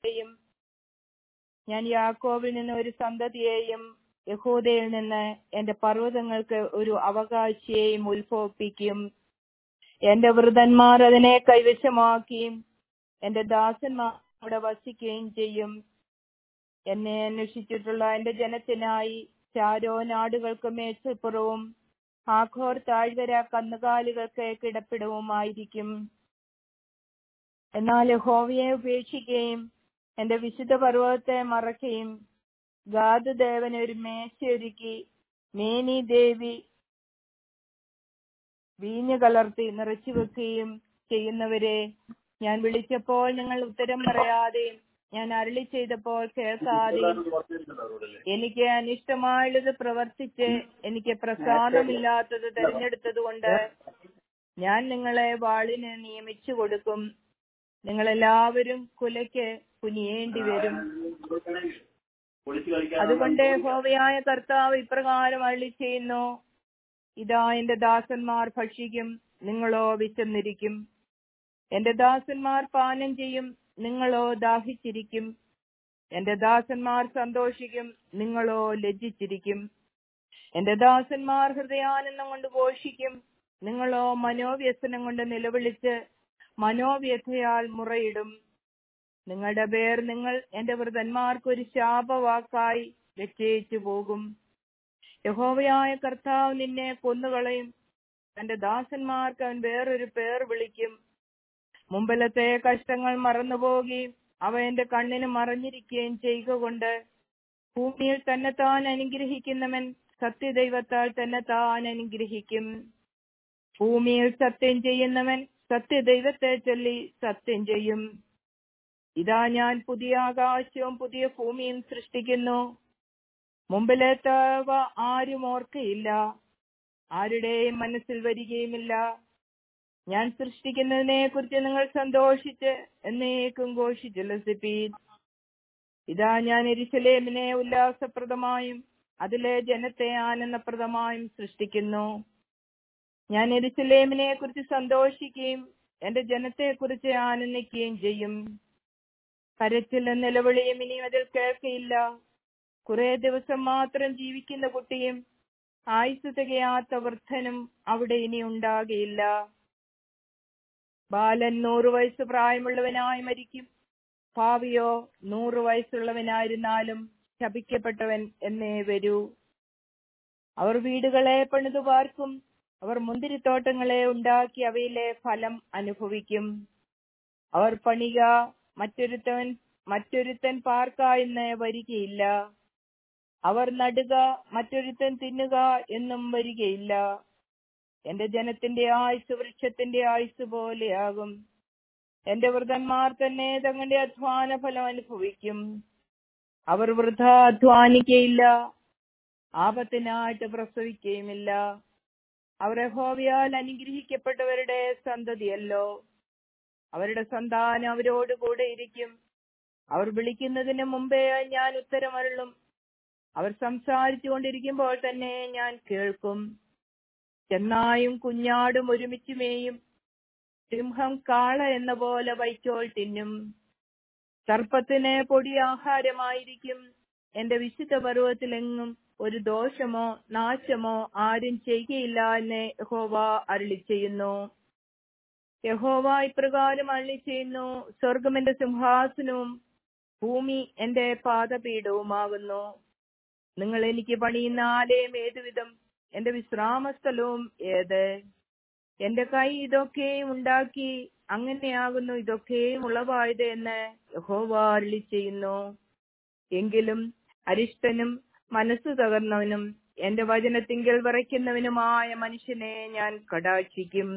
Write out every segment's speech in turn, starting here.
യും ഞാൻ യാക്കോബിൽ നിന്ന് ഒരു സന്തതിയെയും യഹൂദയിൽ നിന്ന് എന്റെ പർവ്വതങ്ങൾക്ക് ഒരു അവകാശിയെയും ഉത്ഭവിപ്പിക്കും എന്റെ വൃതന്മാർ അതിനെ കൈവശമാക്കിയും എന്റെ ദാസന്മാർ അവിടെ വസിക്കുകയും ചെയ്യും എന്നെ അന്വേഷിച്ചിട്ടുള്ള എന്റെ ജനത്തിനായി ചാരോ നാടുകൾക്ക് മേച്ചപ്പുറവും ആഘോർ താഴ്വര കന്നുകാലികൾക്ക് കിടപ്പിടവുമായിരിക്കും എന്നാൽ യഹോവയെ ഉപേക്ഷിക്കുകയും എന്റെ വിശുദ്ധ പർവ്വതത്തെ മറക്കുകയും ഗാദ് ദേവന് ഒരു മേശയൊരുക്കി മേനി ദേവി വീഞ്ഞു കലർത്തി നിറച്ചു വെക്കുകയും ചെയ്യുന്നവരെ ഞാൻ വിളിച്ചപ്പോൾ നിങ്ങൾ ഉത്തരം പറയാതെയും ഞാൻ അരളി ചെയ്തപ്പോൾ കേൾക്കാതെയും എനിക്ക് അനിഷ്ടമായുള്ളത് പ്രവർത്തിച്ച് എനിക്ക് പ്രസാദമില്ലാത്തത് തെരഞ്ഞെടുത്തത് കൊണ്ട് ഞാൻ നിങ്ങളെ വാളിന് നിയമിച്ചു കൊടുക്കും നിങ്ങളെല്ലാവരും കുലയ്ക്ക് കുനിയേണ്ടി വരും അതുകൊണ്ട് ഹോവയായ കർത്താവ് ഇപ്രകാരം അള്ളി ചെയ്യുന്നു ഇതാ എന്റെ ദാസന്മാർ ഭക്ഷിക്കും നിങ്ങളോ വിശന്നിരിക്കും എന്റെ ദാസന്മാർ പാനം ചെയ്യും നിങ്ങളോ ദാഹിച്ചിരിക്കും എന്റെ ദാസന്മാർ സന്തോഷിക്കും നിങ്ങളോ ലജ്ജിച്ചിരിക്കും എന്റെ ദാസന്മാർ ഹൃദയാനന്ദം കൊണ്ട് ഘോഷിക്കും നിങ്ങളോ മനോവ്യസനം കൊണ്ട് നിലവിളിച്ച് മനോവ്യഥയാൽ മുറയിടും നിങ്ങളുടെ പേർ നിങ്ങൾ എന്റെ വൃതന്മാർക്ക് ഒരു ശാപവാക്കായി നിശ്ചയിച്ചു പോകും യഹോവയായ കർത്താവ് നിന്നെ കൊന്നുകളയും തന്റെ ദാസന്മാർക്ക് അവൻ വേറൊരു പേർ വിളിക്കും മുമ്പിലത്തെ കഷ്ടങ്ങൾ മറന്നുപോകുകയും അവ എന്റെ കണ്ണിന് മറഞ്ഞിരിക്കുകയും ചെയ്യുക കൊണ്ട് ഭൂമിയിൽ തന്നെ താൻ അനുഗ്രഹിക്കുന്നവൻ സത്യദൈവത്താൽ തന്നെ താൻ അനുഗ്രഹിക്കും ഭൂമിയിൽ സത്യം ചെയ്യുന്നവൻ സത്യദൈവത്തെ ചൊല്ലി സത്യം ചെയ്യും ഇതാ ഞാൻ പുതിയ ആകാശവും പുതിയ ഭൂമിയും സൃഷ്ടിക്കുന്നു മുമ്പിലേത്തവ ആരും ഓർക്കയില്ല ആരുടെയും മനസ്സിൽ വരികയുമില്ല ഞാൻ സൃഷ്ടിക്കുന്നതിനെ കുറിച്ച് നിങ്ങൾ സന്തോഷിച്ച് എന്നേക്കും ഘോഷിച്ചുല്ലസിപ്പീൻ ഇതാ ഞാൻ എരിശലേമിനെ ഉല്ലാസപ്രദമായും അതിലെ ജനത്തെ ആനന്ദപ്രദമായും സൃഷ്ടിക്കുന്നു ഞാൻ എരിശലേമിനെ കുറിച്ച് സന്തോഷിക്കുകയും എന്റെ ജനത്തെ കുറിച്ച് ആനന്ദിക്കുകയും ചെയ്യും കരച്ചിലും നിലവിളിയും ഇനി അതിൽ കേൾക്കയില്ല കുറെ ദിവസം മാത്രം ജീവിക്കുന്ന കുട്ടിയും ആയുസ് തികയാത്ത വൃദ്ധനും അവിടെ ഇനി ഉണ്ടാകയില്ല ബാലൻ നൂറു വയസ്സ് പ്രായമുള്ളവനായി മരിക്കും ഭാവിയോ നൂറു വയസ്സുള്ളവനായിരുന്നാലും ശപിക്കപ്പെട്ടവൻ എന്നേ വരൂ അവർ വീടുകളെ പണിതു പാർക്കും അവർ മുന്തിരിത്തോട്ടങ്ങളെ ഉണ്ടാക്കി അവയിലെ ഫലം അനുഭവിക്കും അവർ പണിക മറ്റൊരുത്തൻ മറ്റൊരുത്തൻ പാർക്ക എന്ന് വരികയില്ല അവർ നടുക മറ്റൊരുത്തൻ തിന്നുക എന്നും വരികയില്ല എന്റെ ജനത്തിന്റെ ആയുസ് വൃക്ഷത്തിന്റെ ആയുസ് പോലെയാകും എന്റെ വൃതന്മാർ തന്നെ തങ്ങളുടെ അധ്വാന ഫലം അനുഭവിക്കും അവർ വൃഥ അധ്വാനിക്കയില്ല ആപത്തിനായിട്ട് പ്രസവിക്കുകയുമില്ല അവർ യഹോവയാൽ അനുഗ്രഹിക്കപ്പെട്ടവരുടെ സന്തതിയല്ലോ അവരുടെ സന്താനം അവരോട് കൂടെ ഇരിക്കും അവർ വിളിക്കുന്നതിന് മുമ്പേ ഞാൻ ഉത്തരമരുളും അവർ സംസാരിച്ചു കൊണ്ടിരിക്കുമ്പോൾ തന്നെ ഞാൻ കേൾക്കും ചെന്നായും കുഞ്ഞാടും ഒരുമിച്ച് മേയും സിംഹം കാള എന്ന പോലെ വൈക്കോൽ തിന്നും സർപ്പത്തിന് പൊടി ആഹാരമായിരിക്കും എന്റെ വിശുദ്ധ പർവ്വതത്തിലെങ്ങും ഒരു ദോഷമോ നാശമോ ആരും ചെയ്യുകയില്ല എന്ന് യഹോവ അരളി ചെയ്യുന്നു യഹോവ ഇപ്രകാരം അരളി ചെയ്യുന്നു സ്വർഗം എന്റെ സിംഹാസനവും ഭൂമി എന്റെ പാദപീഠവുമാകുന്നു നിങ്ങൾ എനിക്ക് പണിയുന്ന ആലയം ഏതുവിധം എന്റെ വിശ്രാമസ്ഥലവും ഏത് എന്റെ കൈ ഇതൊക്കെയും ഉണ്ടാക്കി അങ്ങനെയാകുന്നു ഇതൊക്കെയും ഉളവായത് എന്ന് യഹോവ അരളി ചെയ്യുന്നു എങ്കിലും അരിഷ്ടനും മനസ്സു തകർന്നവനും എന്റെ വചനത്തിങ്കൽ വിറയ്ക്കുന്നവനുമായ മനുഷ്യനെ ഞാൻ കടാക്ഷിക്കും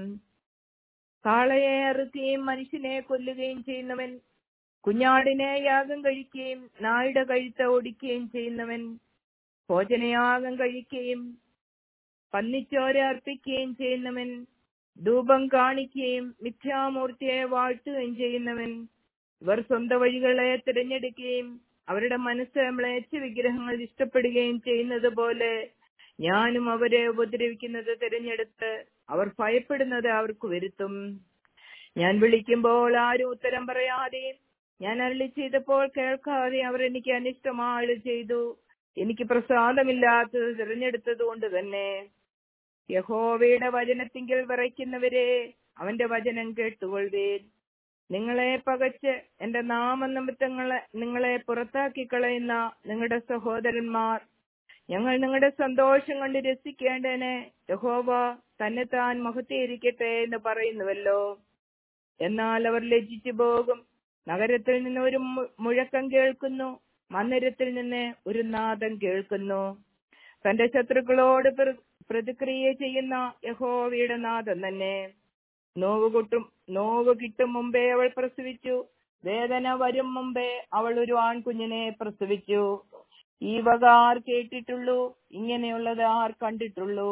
കാളയെ അറുക്കുകയും മനുഷ്യനെ കൊല്ലുകയും ചെയ്യുന്നവൻ കുഞ്ഞാടിനെ യാഗം കഴിക്കുകയും നായുടെ കഴുത്ത് ഓടിക്കുകയും ചെയ്യുന്നവൻ ഭോജനയാഗം കഴിക്കുകയും പന്നിച്ചോര അർപ്പിക്കുകയും ചെയ്യുന്നവൻ ധൂപം കാണിക്കുകയും മിഥ്യാമൂർത്തിയെ വാഴ്ത്തുകയും ചെയ്യുന്നവൻ ഇവർ സ്വന്തം വഴികളെ തിരഞ്ഞെടുക്കുകയും അവരുടെ മനസ്സ് മ്ലേച്ഛ വിഗ്രഹങ്ങൾ ഇഷ്ടപ്പെടുകയും ചെയ്യുന്നത് പോലെ ഞാനും അവരെ ഉപദ്രവിക്കുന്നത് തിരഞ്ഞെടുത്ത് അവർ ഭയപ്പെടുന്നത് അവർക്ക് വരുത്തും ഞാൻ വിളിക്കുമ്പോൾ ആരും ഉത്തരം പറയാതെയും ഞാൻ അരളി ചെയ്തപ്പോൾ കേൾക്കാതെ അവർ എനിക്ക് അനിഷ്ടമാള് ചെയ്തു എനിക്ക് പ്രസാദമില്ലാത്തത് തിരഞ്ഞെടുത്തത് കൊണ്ട് തന്നെ യഹോവയുടെ വചനത്തിങ്കിൽ വിറയ്ക്കുന്നവരെ അവന്റെ വചനം കേട്ടുകൊള്ളുവേൻ നിങ്ങളെ പകച്ച് എന്റെ നാമനിമിത്തങ്ങളെ നിങ്ങളെ പുറത്താക്കി കളയുന്ന നിങ്ങളുടെ സഹോദരന്മാർ ഞങ്ങൾ നിങ്ങളുടെ സന്തോഷം കൊണ്ട് രസിക്കേണ്ടതിന് യഹോവ തന്നെ താൻ മഹത്വീകരിക്കട്ടെ എന്ന് പറയുന്നുവല്ലോ എന്നാൽ അവർ ലജ്ജിച്ചു പോകും നഗരത്തിൽ നിന്ന് ഒരു മു- മുഴക്കം കേൾക്കുന്നു മന്ദിരത്തിൽ നിന്ന് ഒരു നാദം കേൾക്കുന്നു തന്റെ ശത്രുക്കളോട് പ്ര- പ്രതിക്രിയ ചെയ്യുന്ന യഹോവയുടെ നാദം തന്നെ നോവ് കിട്ടും നോവ് കിട്ടും മുമ്പേ അവൾ പ്രസവിച്ചു വേദന വരും മുമ്പേ അവൾ ഒരു ആൺകുഞ്ഞിനെ പ്രസവിച്ചു ഈ വക ആർ കേട്ടിട്ടുള്ളൂ ഇങ്ങനെയുള്ളത് ആർ കണ്ടിട്ടുള്ളൂ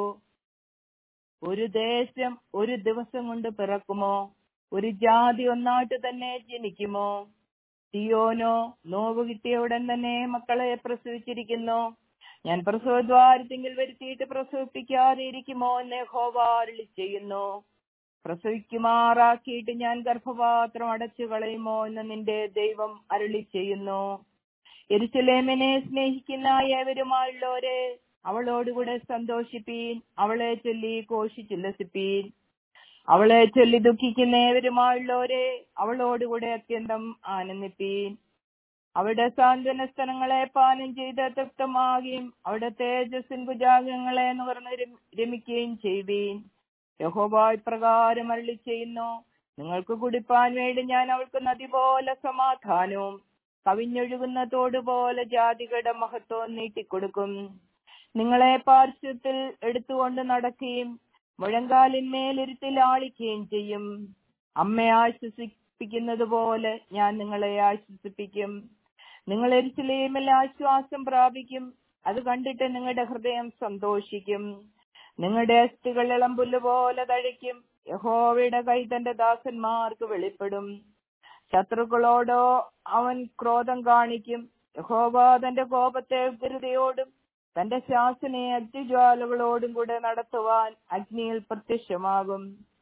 ഒരു ദേശം ഒരു ദിവസം കൊണ്ട് പിറക്കുമോ ഒരു ജാതി ഒന്നായിട്ട് തന്നെ ജനിക്കുമോ സിയോനോ നോവ് കിട്ടിയ ഉടൻ തന്നെ മക്കളെ പ്രസവിച്ചിരിക്കുന്നു ഞാൻ പ്രസവദ്വാരത്തിങ്കിൽ വരുത്തിയിട്ട് പ്രസവിപ്പിക്കാതെ ഇരിക്കുമോ എന്ന് ഹോവ അരുളി ചെയ്യുന്നു പ്രസവിക്കുമാറാക്കിയിട്ട് ഞാൻ ഗർഭപാത്രം അടച്ചു കളയുമോ എന്ന് നിന്റെ ദൈവം അരുളി ചെയ്യുന്നു എരുസലേമിനെ സ്നേഹിക്കുന്ന ഏവരുമായുള്ളവരെ അവളോടുകൂടെ സന്തോഷിപ്പീൻ അവളെ ചൊല്ലി ഘോഷിച്ചുല്ലസിപ്പീൻ അവളെ ചൊല്ലി ദുഃഖിക്കുന്ന ഏവരുമായുള്ളവരെ അവളോടുകൂടെ അത്യന്തം ആനന്ദിപ്പീൻ അവിടെ സാന്ത്വന സ്ഥലങ്ങളെ പാനം ചെയ്ത് തൃപ്തമാകുകയും അവിടെ തേജസ്സിൻ ഭുജാഗങ്ങളെ നുകർന്ന് രമി- രമിക്കുകയും ചെയ്യുവീൻ യഹോബ ഇപ്രകാരം അരുളി ചെയ്യുന്നു നിങ്ങൾക്ക് കുടിപ്പാൻ വേണ്ടി ഞാൻ അവൾക്ക് നദി പോലെ സമാധാനവും കവിഞ്ഞൊഴുകുന്ന തോട് പോലെ ജാതികളുടെ മഹത്വം നീട്ടിക്കൊടുക്കും നിങ്ങളെ പാർശ്വത്തിൽ എടുത്തുകൊണ്ട് നടക്കുകയും മുഴങ്കാലിന്മേലിരുത്തിൽ ആളിക്കുകയും ചെയ്യും അമ്മയെ ആശ്വസിപ്പിക്കുന്നത് പോലെ ഞാൻ നിങ്ങളെ ആശ്വസിപ്പിക്കും നിങ്ങൾ എരിശിലേമിൽ ആശ്വാസം പ്രാപിക്കും അത് കണ്ടിട്ട് നിങ്ങളുടെ ഹൃദയം സന്തോഷിക്കും നിങ്ങളുടെ അസ്ഥികൾ ഇളമ്പുല്ല് പോലെ തഴയ്ക്കും യഹോവയുടെ കൈ തന്റെ ദാസന്മാർക്ക് വെളിപ്പെടും ശത്രുക്കളോടോ അവൻ ക്രോധം കാണിക്കും യഹോവ തന്റെ കോപത്തെ ഉഗ്രതയോടും തന്റെ ശാസനയെ അഗ്നിജ്വാലകളോടും കൂടെ നടത്തുവാൻ അഗ്നിയിൽ പ്രത്യക്ഷമാകും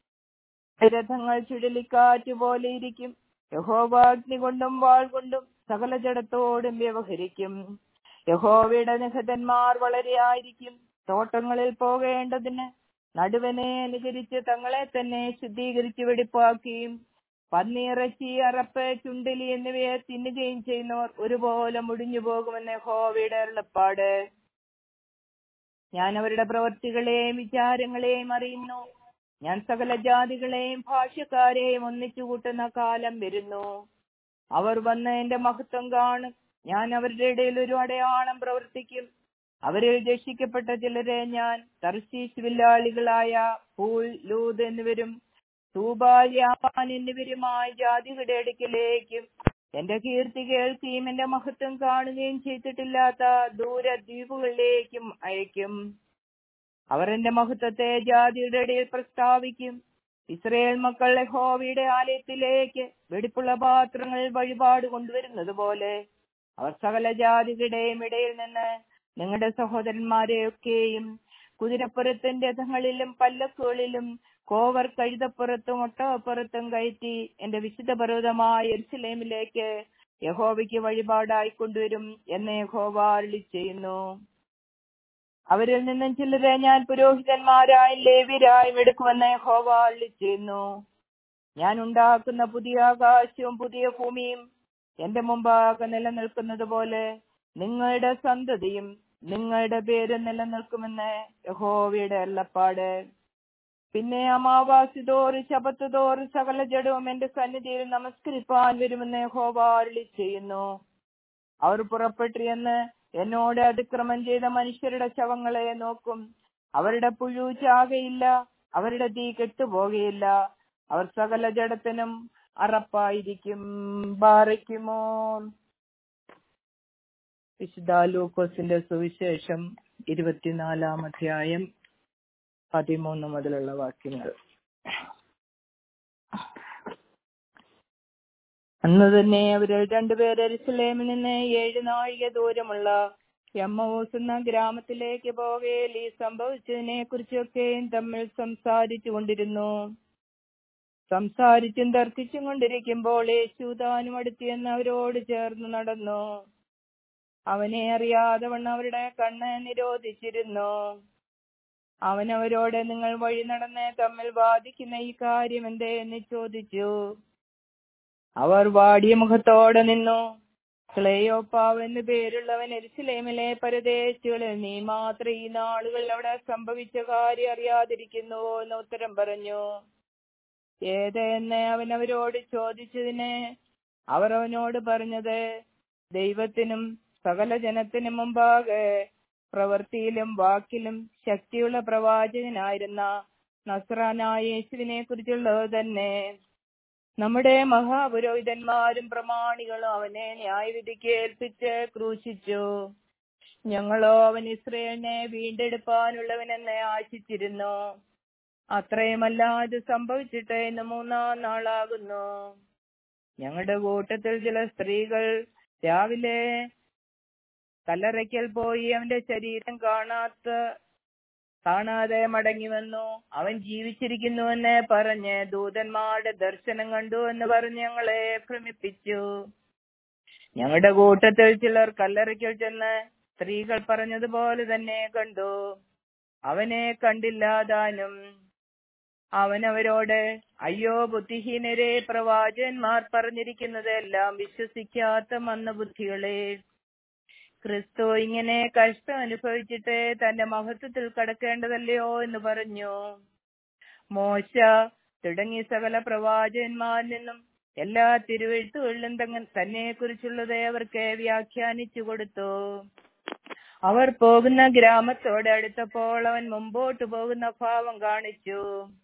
രഥങ്ങൾ ചുഴലിക്കാറ്റ് പോലെ ഇരിക്കും യഹോവ അഗ്നി കൊണ്ടും വാൾ കൊണ്ടും സകല ജഡത്തോടും വ്യവഹരിക്കും യഹോവയുടെ നിഹതന്മാർ വളരെയായിരിക്കും തോട്ടങ്ങളിൽ പോകേണ്ടതിന് നടുവനെ അനുകരിച്ച് തങ്ങളെ തന്നെ ശുദ്ധീകരിച്ച് വെടിപ്പാക്കുകയും പന്നിയിറച്ചി അറപ്പ് ചുണ്ടലി എന്നിവയെ തിന്നുകയും ചെയ്യുന്നവർ ഒരുപോലെ മുടിഞ്ഞു പോകുമെന്ന് യഹോവയുടെ അരുളപ്പാട് ഞാൻ അവരുടെ പ്രവൃത്തികളെയും വിചാരങ്ങളെയും അറിയുന്നു ഞാൻ സകല ജാതികളെയും ഭാഷ്യക്കാരെയും ഒന്നിച്ചു കൂട്ടുന്ന കാലം വരുന്നു അവർ വന്ന് എന്റെ മഹത്വം കാണും ഞാൻ അവരുടെ ഇടയിൽ ഒരു അടയാളം പ്രവർത്തിക്കും അവരിൽ രക്ഷിക്കപ്പെട്ട ചിലരെ ഞാൻ തർശീസ് വില്ലാളികളായ പൂൾ ലൂത് എന്നിവരും തൂബാൽ യാവാൻ എന്നിവരുമായ ജാതികളുടെ അടുക്കിലേക്കും എന്റെ കീർത്തി കേൾക്കുകയും എന്റെ മഹത്വം കാണുകയും ചെയ്തിട്ടില്ലാത്ത ദൂരദ്വീപുകളിലേക്കും അയക്കും അവർ എന്റെ മഹത്വത്തെ ജാതിയുടെ ഇടയിൽ പ്രസ്താവിക്കും ഇസ്രയേൽ മക്കൾ യഹോവയുടെ ആലയത്തിലേക്ക് വെടിപ്പുള്ള പാത്രങ്ങളിൽ വഴിപാട് കൊണ്ടുവരുന്നത് പോലെ അവർ സകല ജാതികളുടെയും ഇടയിൽ നിന്ന് നിങ്ങളുടെ സഹോദരന്മാരെയൊക്കെയും കുതിരപ്പുറത്തും രഥങ്ങളിലും പല്ലക്കുകളിലും കോവർ കഴുതപ്പുറത്തും ഒട്ടകപ്പുറത്തും കയറ്റി എന്റെ വിശുദ്ധ പർവ്വതമായ എരുസലേമിലേക്ക് യഹോവയ്ക്ക് വഴിപാടായി കൊണ്ടുവരും എന്ന് യഹോവ അരുളി ചെയ്യുന്നു അവരിൽ നിന്നും ചിലരെ ഞാൻ പുരോഹിതന്മാരായും ലേവ്യരായും എടുക്കുമെന്ന് യഹോവ അരുളി ചെയ്യുന്നു ഞാൻ ഉണ്ടാക്കുന്ന പുതിയ ആകാശവും പുതിയ ഭൂമിയും എന്റെ മുമ്പാകെ നിലനിൽക്കുന്നത് പോലെ നിങ്ങളുടെ സന്തതിയും നിങ്ങളുടെ പേര് നിലനിൽക്കുമെന്ന് യഹോവയുടെ അല്ലപ്പാട് പിന്നെ അമാവാസി തോറ് ശബത്ത് തോറ് സകല ജഡവും എന്റെ സന്നിധിയിൽ നമസ്കരിപ്പാൻ വരുമെന്ന് യഹോവ അരുളി ചെയ്യുന്നു അവർ പുറപ്പെട്ടിയെന്ന് എന്നോട് അതിക്രമം ചെയ്ത മനുഷ്യരുടെ ശവങ്ങളെ നോക്കും അവരുടെ പുഴു ചാകയില്ല അവരുടെ തീ കെട്ടുപോകയില്ല അവർ സകല ജഡത്തിനും അറപ്പായിരിക്കും ബാറയ്ക്കുമോ വിശുദ്ധ ലൂക്കോസിന്റെ സുവിശേഷം ഇരുപത്തിനാലാം അധ്യായം പതിമൂന്ന് മുതലുള്ള വാക്യങ്ങൾ അന്ന് തന്നെ അവരിൽ രണ്ടുപേർ എരുസലേമിൽ നിന്ന് ഏഴ് നാഴിക ദൂരമുള്ള എമ്മൂസ് എന്ന ഗ്രാമത്തിലേക്ക് പോകയിൽ ഈ സംഭവിച്ചതിനെ കുറിച്ചൊക്കെയും തമ്മിൽ സംസാരിച്ചു കൊണ്ടിരുന്നു സംസാരിച്ചും തർക്കിച്ചും കൊണ്ടിരിക്കുമ്പോൾ യേശു താനും അടുത്തിയെന്ന് അവരോട് ചേർന്ന് നടന്നു അവനെ അറിയാതെ വണ്ണം അവരുടെ കണ്ണ് നിരോധിച്ചിരുന്നു അവൻ അവരോട് നിങ്ങൾ വഴി നടന്ന് തമ്മിൽ വാദിക്കുന്ന ഈ കാര്യം എന്തേ എന്ന് ചോദിച്ചു അവർ വാടിയ മുഖത്തോടെ നിന്നു ക്ലേയോപ്പാവ് എന്ന് പേരുള്ളവൻ എരിശിലേമിലെ പരദേശികളിൽ നീ മാത്രം ഈ നാളുകളിൽ അവിടെ സംഭവിച്ച കാര്യം അറിയാതിരിക്കുന്നുവോ എന്ന് ഉത്തരം പറഞ്ഞു ഏതെന്ന് അവൻ അവരോട് ചോദിച്ചതിന് അവർ അവനോട് പറഞ്ഞത് ദൈവത്തിനും സകല ജനത്തിനും മുമ്പാകെ പ്രവൃത്തിയിലും വാക്കിലും ശക്തിയുള്ള പ്രവാചകനായിരുന്ന നസ്രാനായ യേശുവിനെ കുറിച്ചുള്ളത് തന്നെ നമ്മുടെ മഹാപുരോഹിതന്മാരും പ്രമാണികളും അവനെ ന്യായവിധിക്ക് ഏൽപ്പിച്ച് ക്രൂശിച്ചു ഞങ്ങളോ അവൻ ഇസ്രയേലിനെ വീണ്ടെടുപ്പാനുള്ളവനെന്ന് ആശിച്ചിരുന്നു അത്രയുമല്ല ഇത് സംഭവിച്ചിട്ട് ഇന്ന് മൂന്നാം നാളാകുന്നു ഞങ്ങളുടെ കൂട്ടത്തിൽ ചില സ്ത്രീകൾ രാവിലെ കല്ലറയ്ക്കൽ പോയി അവന്റെ ശരീരം കാണാത്ത കാണാതെ മടങ്ങി വന്നു അവൻ ജീവിച്ചിരിക്കുന്നുവെന്ന് പറഞ്ഞ് ദൂതന്മാരുടെ ദർശനം കണ്ടു എന്ന് പറഞ്ഞ് ഞങ്ങളെ ഭ്രമിപ്പിച്ചു ഞങ്ങളുടെ കൂട്ടത്തിൽ ചിലർ കല്ലറയ്ക്കൽ ചെന്ന് സ്ത്രീകൾ പറഞ്ഞതുപോലെ തന്നെ കണ്ടു അവനെ കണ്ടില്ലാതാനും അവൻ അവരോട് അയ്യോ ബുദ്ധിഹീനരെ പ്രവാചകന്മാർ പറഞ്ഞിരിക്കുന്നത് എല്ലാം വിശ്വസിക്കാത്ത മന്ദബുദ്ധികളെ ക്രിസ്തു ഇങ്ങനെ കഷ്ടം അനുഭവിച്ചിട്ട് തന്റെ മഹത്വത്തിൽ കടക്കേണ്ടതല്ലയോ എന്ന് പറഞ്ഞു മോശ തുടങ്ങി സകല പ്രവാചകന്മാരിൽ നിന്നും എല്ലാ തിരുവെഴുത്തുകളിലും തന്നെ കുറിച്ചുള്ളത് അവർക്ക് വ്യാഖ്യാനിച്ചു കൊടുത്തു അവർ പോകുന്ന ഗ്രാമത്തോട് അടുത്തപ്പോൾ അവൻ മുമ്പോട്ട് പോകുന്ന ഭാവം കാണിച്ചു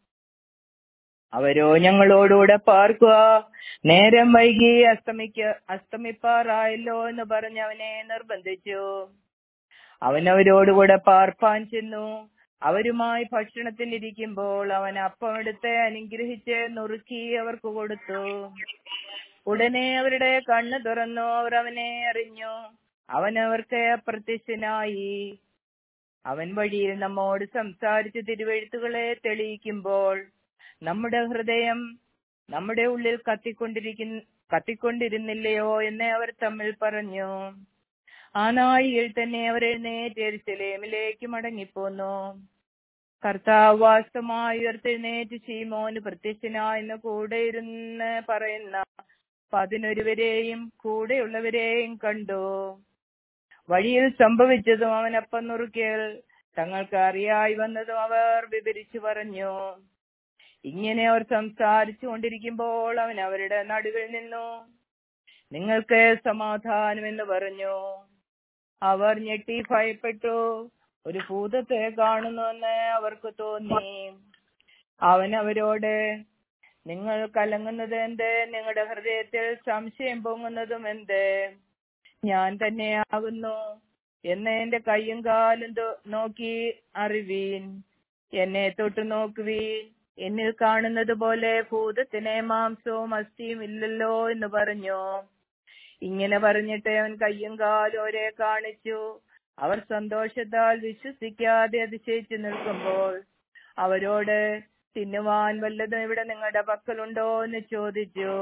അവരോ ഞങ്ങളോടുകൂടെ പാർക്കുക നേരം വൈകി അസ്തമിക്ക അസ്തമിപ്പാറായല്ലോ എന്ന് പറഞ്ഞ് അവനെ നിർബന്ധിച്ചു അവൻ അവരോടുകൂടെ പാർപ്പാൻ ചെന്നു അവരുമായി ഭക്ഷണത്തിനിരിക്കുമ്പോൾ അവൻ അപ്പം എടുത്ത് അനുഗ്രഹിച്ച് നുറുക്കി അവർക്ക് കൊടുത്തു ഉടനെ അവരുടെ കണ്ണ് തുറന്നു അവർ അവനെ അറിഞ്ഞു അവൻ അവർക്ക് പ്രത്യക്ഷനായി അവൻ വഴിയിൽ നമ്മോട് സംസാരിച്ച് തിരുവെഴുത്തുകളെ തെളിയിക്കുമ്പോൾ നമ്മുടെ ഹൃദയം നമ്മുടെ ഉള്ളിൽ കത്തിക്കൊണ്ടിരിക്കുന്ന കത്തിക്കൊണ്ടിരുന്നില്ലയോ എന്ന് അവർ തമ്മിൽ പറഞ്ഞു ആ നാഴിയിൽ തന്നെ അവർ എഴുന്നേറ്റ് എരുസലേമിലേക്ക് മടങ്ങിപ്പോന്നു കർത്താവ് വാസ്തവമായി ഉയർത്തെഴുന്നേറ്റ് ശീമോന് പ്രത്യക്ഷനായെന്ന് കൂടെ ഇരുന്ന് പറയുന്ന പതിനൊരുവരെയും കൂടെയുള്ളവരെയും കണ്ടു വഴിയിൽ സംഭവിച്ചതും അവനപ്പം നുറുക്കിയൽ തങ്ങൾക്ക് അറിയായി വന്നതും അവർ വിവരിച്ചു പറഞ്ഞു ഇങ്ങനെ അവർ സംസാരിച്ചു കൊണ്ടിരിക്കുമ്പോൾ അവൻ അവരുടെ നടുവിൽ നിന്നു നിങ്ങൾക്ക് സമാധാനം എന്ന് പറഞ്ഞു അവർ ഞെട്ടി ഭയപ്പെട്ടു ഒരു ഭൂതത്തെ കാണുന്നുവെന്ന് അവർക്ക് തോന്നി അവൻ അവരോട് നിങ്ങൾ കലങ്ങുന്നത് എന്ത് നിങ്ങളുടെ ഹൃദയത്തിൽ സംശയം പൊങ്ങുന്നതും എന്ത് ഞാൻ തന്നെയാകുന്നു എന്ന് എന്റെ കയ്യും കാലും നോക്കി അറിവീൻ എന്നെ തൊട്ട് നോക്കുവീൻ എന്നിൽ കാണുന്നത് പോലെ ഭൂതത്തിന് മാംസവും അസ്ഥിയും ഇല്ലല്ലോ എന്ന് പറഞ്ഞു ഇങ്ങനെ പറഞ്ഞിട്ട് അവൻ കയ്യും കാലും ഒരേ കാണിച്ചു അവർ സന്തോഷത്താൽ വിശ്വസിക്കാതെ അതിശയിച്ചു നിൽക്കുമ്പോൾ അവരോട് തിന്നുവാൻ വല്ലതും ഇവിടെ നിങ്ങളുടെ പക്കലുണ്ടോ എന്ന് ചോദിച്ചു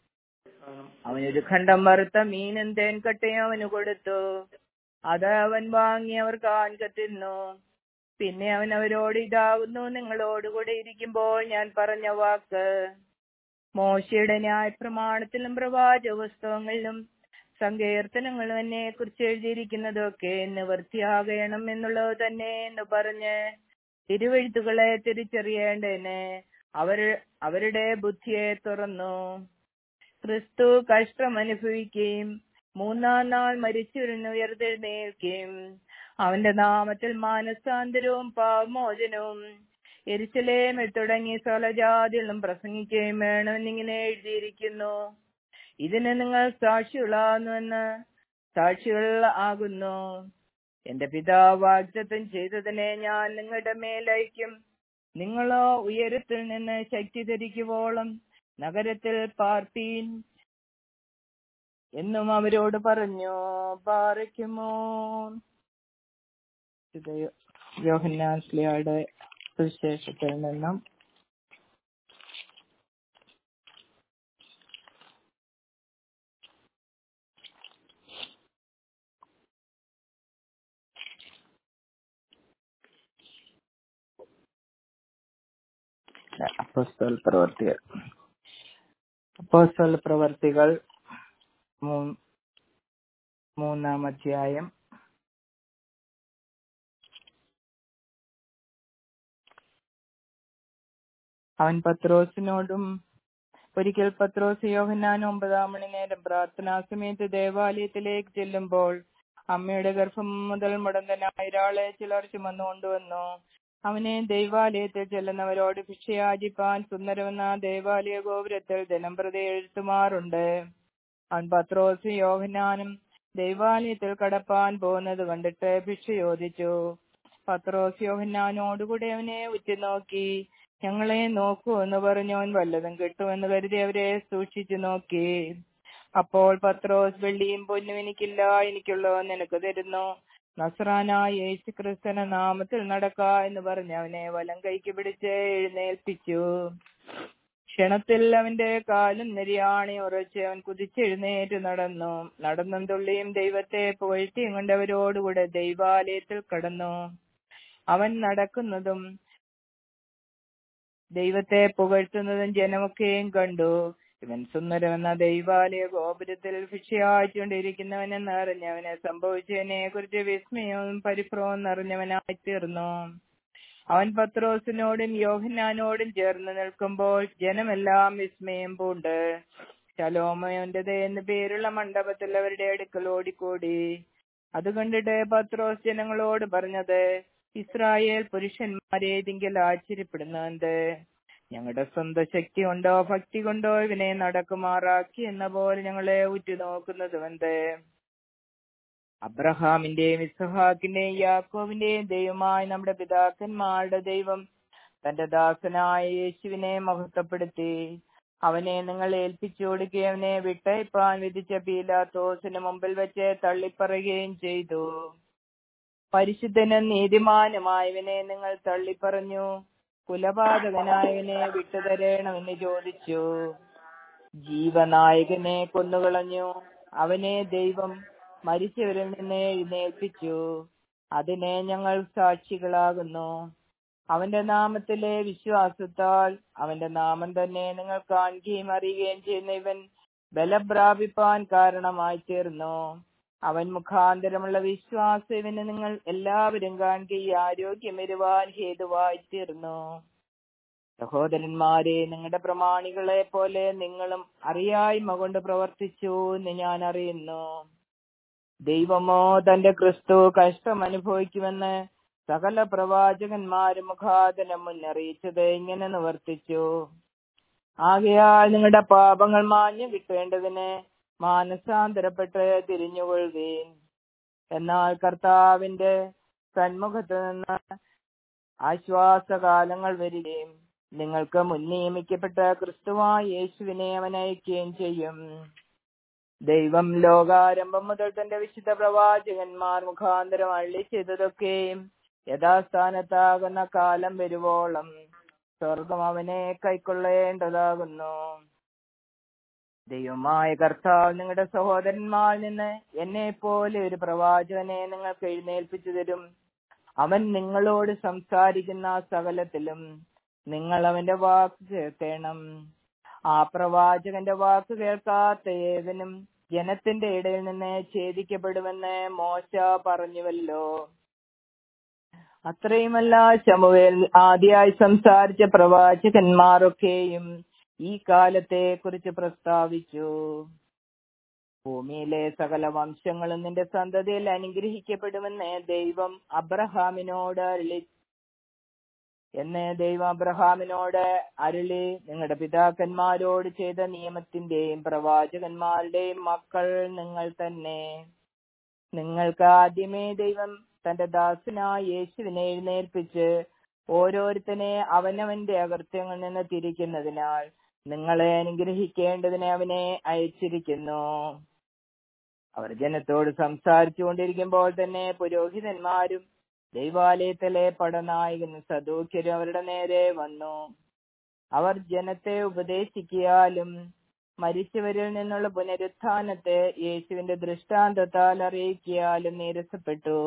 അവനൊരു ഖണ്ഡം വറുത്ത മീനും തേൻകട്ടയും അവന് കൊടുത്തു അത് അവൻ വാങ്ങി അവർ കാൺക തിന്നു പിന്നെ അവൻ അവരോട് ഇതാകുന്നു നിങ്ങളോടുകൂടെ ഇരിക്കുമ്പോൾ ഞാൻ പറഞ്ഞ വാക്ക് മോശയുടെ ന്യായപ്രമാണത്തിലും പ്രവാചക പുസ്തകങ്ങളിലും സങ്കീർത്തനങ്ങളും എന്നെ കുറിച്ച് എഴുതിയിരിക്കുന്നതൊക്കെ നിവൃത്തിയാകണം എന്നുള്ളത് തന്നെ എന്ന് പറഞ്ഞ് തിരുവെഴുത്തുകളെ തിരിച്ചറിയേണ്ടതിന് അവർ അവരുടെ ബുദ്ധിയെ തുറന്നു ക്രിസ്തു കഷ്ടം അനുഭവിക്കുകയും മൂന്നാം നാൾ മരിച്ചുവിരുന്ന് ഉയർത്തെഴുന്നേൽക്കുകയും അവന്റെ നാമത്തിൽ മാനസാന്തരവും പാവമോചനവും എരിശലേമിൽ തുടങ്ങി സകലജാതികളും പ്രസംഗിക്കുകയും വേണമെന്നിങ്ങനെ എഴുതിയിരിക്കുന്നു ഇതിന് നിങ്ങൾ സാക്ഷികളാകുന്നുവെന്ന് സാക്ഷികൾ ആകുന്നു എന്റെ പിതാവ് വാഗ്ദത്തം ചെയ്തതിനെ ഞാൻ നിങ്ങളുടെ മേലയക്കും നിങ്ങളോ ഉയരത്തിൽ നിന്ന് ശക്തി ധരിക്കുവോളം നഗരത്തിൽ പാർപ്പീൻ എന്നും അവരോട് പറഞ്ഞു പാറയ്ക്കുമോ ഇത് യോഹന്നാസ്ലിയുടെ സുവിശേഷത്തിൽ നിന്നും അപ്പോസ്തല പ്രവർത്തികൾ അപ്പോസ്തല പ്രവർത്തികൾ മൂ- മൂന്നാം അധ്യായം അവൻ പത്രോസിനോടും ഒരിക്കൽ പത്രോസ് യോഹന്നാൻ ഒമ്പതാം മണി നേരം പ്രാർത്ഥനാ സമയത്ത് ദേവാലയത്തിലേക്ക് ചെല്ലുമ്പോൾ അമ്മയുടെ ഗർഭം മുതൽ മുടന്തനായ ഒരാളെ ചിലർ ചുമന്നുകൊണ്ടുവന്നു അവനെ ദൈവാലയത്തിൽ ചെല്ലുന്നവരോട് ഭിക്ഷയാചിപ്പാൻ സുന്ദരമെന്ന ദേവാലയ ഗോപുരത്തിൽ ദിനം പ്രതി എഴുത്തുമാറുണ്ട് അവൻ പത്രോസും യോഹന്നാനും ദൈവാലയത്തിൽ കടപ്പാൻ പോകുന്നത് കണ്ടിട്ട് ഭിക്ഷ ചോദിച്ചു പത്രോസ് യോഹന്നാനോടുകൂടെ അവനെ ഉറ്റുനോക്കി ഞങ്ങളെ നോക്കൂ എന്ന് പറഞ്ഞവൻ വല്ലതും കിട്ടുമെന്ന് കരുതി അവരെ സൂക്ഷിച്ചു നോക്കി അപ്പോൾ പത്രോസ് വെള്ളിയും പൊന്നും എനിക്കില്ല എനിക്കുള്ളോ നിനക്ക് തരുന്നു നസ്രാനായ യേശു ക്രിസ്തന നാമത്തിൽ നടക്ക എന്ന് പറഞ്ഞ് അവനെ വലം കൈക്ക് പിടിച്ച് എഴുന്നേൽപ്പിച്ചു ക്ഷണത്തിൽ അവന്റെ കാലും നെരിയാണി ഉറച്ച് അവൻ കുതിച്ചെഴുന്നേറ്റ് നടന്നു നടന്നും തുള്ളിയും ദൈവത്തെ പുകഴ്ത്തിയും കൊണ്ട് അവരോടുകൂടെ ദൈവാലയത്തിൽ കടന്നു അവൻ നടക്കുന്നതും ദൈവത്തെ പുകഴ്ത്തുന്നതും ജനമൊക്കെയും കണ്ടു ഇവൻ സുന്ദരമെന്ന ദൈവാലയ ഗോപുരത്തിൽ ഭിക്ഷയാച്ചുകൊണ്ടിരിക്കുന്നവനെന്ന് അറിഞ്ഞവനെ സംഭവിച്ചതിനെ കുറിച്ച് വിസ്മയവും പരിഭ്രമവും നിറഞ്ഞവനായി തീർന്നു അവൻ പത്രോസിനോടും യോഹന്നാനോടും ചേർന്ന് നിൽക്കുമ്പോൾ ജനമെല്ലാം വിസ്മയം പൂണ്ട് ശലോമോന്റേത് എന്ന് പേരുള്ള മണ്ഡപത്തിൽ അവരുടെ അടുക്കൽ ഓടിക്കൂടി അത് കണ്ടിട്ട് പത്രോസ് ജനങ്ങളോട് പറഞ്ഞത് ഇസ്രായേൽ പുരുഷന്മാരെ ഇതിങ്കിൽ ആശ്ചര്യപ്പെടുന്നുണ്ട് ഞങ്ങളുടെ സ്വന്തം ശക്തി കൊണ്ടോ ഭക്തി കൊണ്ടോ ഇവനെ നടക്കുമാറാക്കി എന്ന പോലെ ഞങ്ങളെ ഉറ്റുനോക്കുന്നതും എന്ത് അബ്രഹാമിന്റെയും ഇസഹാക്കിന്റെയും യാക്കോവിന്റെയും ദൈവമായി നമ്മുടെ പിതാക്കന്മാരുടെ ദൈവം തന്റെ ദാസനായ യേശുവിനെ മഹത്വപ്പെടുത്തി അവനെ നിങ്ങൾ ഏൽപ്പിച്ചു കൊടുക്കുകയും അവനെ വിട്ടയപ്പാൻ വിധിച്ച പീലാത്തോസിന് മുമ്പിൽ വെച്ച് തള്ളിപ്പറയുകയും ചെയ്തു പരിശുദ്ധനും നീതിമാനുമായവനെ നിങ്ങൾ തള്ളിപ്പറഞ്ഞു കുലപാതകനായവനെ വിട്ടുതരണമെന്ന് ചോദിച്ചു ജീവനായകനെ കൊന്നുകളഞ്ഞു അവനെ ദൈവം മരിച്ചവരിൽ നിന്ന് എഴുന്നേൽപ്പിച്ചു അതിനെ ഞങ്ങൾ സാക്ഷികളാകുന്നു അവന്റെ നാമത്തിലെ വിശ്വാസത്താൽ അവന്റെ നാമം തന്നെ നിങ്ങൾ കാണുകയും അറിയുകയും ചെയ്യുന്ന ഇവൻ ബലം പ്രാപിപ്പാൻ കാരണമായി തീർന്നു അവൻ മുഖാന്തരമുള്ള വിശ്വാസം ഇവന് നിങ്ങൾ എല്ലാവരും കാണുകയും ആരോഗ്യം വരുവാൻ ഹേതുവായി തീർന്നു സഹോദരന്മാരെ നിങ്ങളുടെ പ്രമാണികളെ പോലെ നിങ്ങളും അറിയായ്മ കൊണ്ട് പ്രവർത്തിച്ചു എന്ന് ഞാൻ അറിയുന്നു ദൈവമോ തന്റെ ക്രിസ്തു കഷ്ടം അനുഭവിക്കുമെന്ന് സകല പ്രവാചകന്മാരും മുഖാന്തരം മുന്നറിയിച്ചത് ഇങ്ങനെ നിവർത്തിച്ചു ആകയാൽ നിങ്ങളുടെ പാപങ്ങൾ മാഞ്ഞു കിട്ടേണ്ടതിന് മാനസാന്തരപ്പെട്ട് തിരിഞ്ഞുകൊള്ളുകയും എന്നാൽ കർത്താവിന്റെ സന്മുഖത്ത് നിന്ന് ആശ്വാസകാലങ്ങൾ വരികയും നിങ്ങൾക്ക് മുൻനിയമിക്കപ്പെട്ട ക്രിസ്തുവായ യേശുവിനെ അവൻ അയക്കുകയും ചെയ്യും ദൈവം ലോകാരംഭം മുതൽ തന്റെ വിശുദ്ധ പ്രവാചകന്മാർ മുഖാന്തരം അള്ളി ചെയ്തതൊക്കെയും യഥാസ്ഥാനത്താകുന്ന കാലം വരുവോളം സ്വർഗം അവനെ കൈക്കൊള്ളേണ്ടതാകുന്നു ദൈവമായ കർത്താവ് നിങ്ങളുടെ സഹോദരന്മാരിൽ നിന്ന് എന്നെ പോലെ ഒരു പ്രവാചകനെ നിങ്ങൾക്ക് എഴുന്നേൽപ്പിച്ചു തരും അവൻ നിങ്ങളോട് സംസാരിക്കുന്ന സകലത്തിലും നിങ്ങൾ അവന്റെ വാക്ക് കേൾക്കണം ആ പ്രവാചകന്റെ വാക്ക് കേൾക്കാത്ത ഏവനും ജനത്തിന്റെ ഇടയിൽ നിന്ന് ഛേദിക്കപ്പെടുമെന്ന് മോശ പറഞ്ഞുവല്ലോ അത്രയുമല്ല ശമുവേൽ ആദ്യമായി സംസാരിച്ച പ്രവാചകന്മാരൊക്കെയും ഈ കാലത്തെ കുറിച്ച് പ്രസ്താവിച്ചു ഭൂമിയിലെ സകല വംശങ്ങളും നിന്റെ സന്തതിയിൽ അനുഗ്രഹിക്കപ്പെടുമെന്ന് ദൈവം അബ്രഹാമിനോട് അരുളി എന്ന് ദൈവം അബ്രഹാമിനോട് അരുളി നിങ്ങളുടെ പിതാക്കന്മാരോട് ചെയ്ത നിയമത്തിന്റെയും പ്രവാചകന്മാരുടെയും മക്കൾ നിങ്ങൾ തന്നെ നിങ്ങൾക്ക് ആദ്യമേ ദൈവം തന്റെ ദാസനായ യേശുവിനെ എഴുന്നേൽപ്പിച്ച് ഓരോരുത്തനെ അവനവന്റെ അകൃത്യങ്ങളിൽ നിന്ന് തിരിക്കുന്നതിനാൽ നിങ്ങളെ അനുഗ്രഹിക്കേണ്ടതിന് അവനെ അയച്ചിരിക്കുന്നു അവർ ജനത്തോട് സംസാരിച്ചു കൊണ്ടിരിക്കുമ്പോൾ തന്നെ പുരോഹിതന്മാരും ദൈവാലയത്തിലെ പടനായകനും സദൂക്യരും അവരുടെ നേരെ വന്നു അവർ ജനത്തെ ഉപദേശിക്കിയാലും മരിച്ചവരിൽ നിന്നുള്ള പുനരുത്ഥാനത്തെ യേശുവിന്റെ ദൃഷ്ടാന്തത്താൽ അറിയിക്കിയാലും നീരസപ്പെട്ടു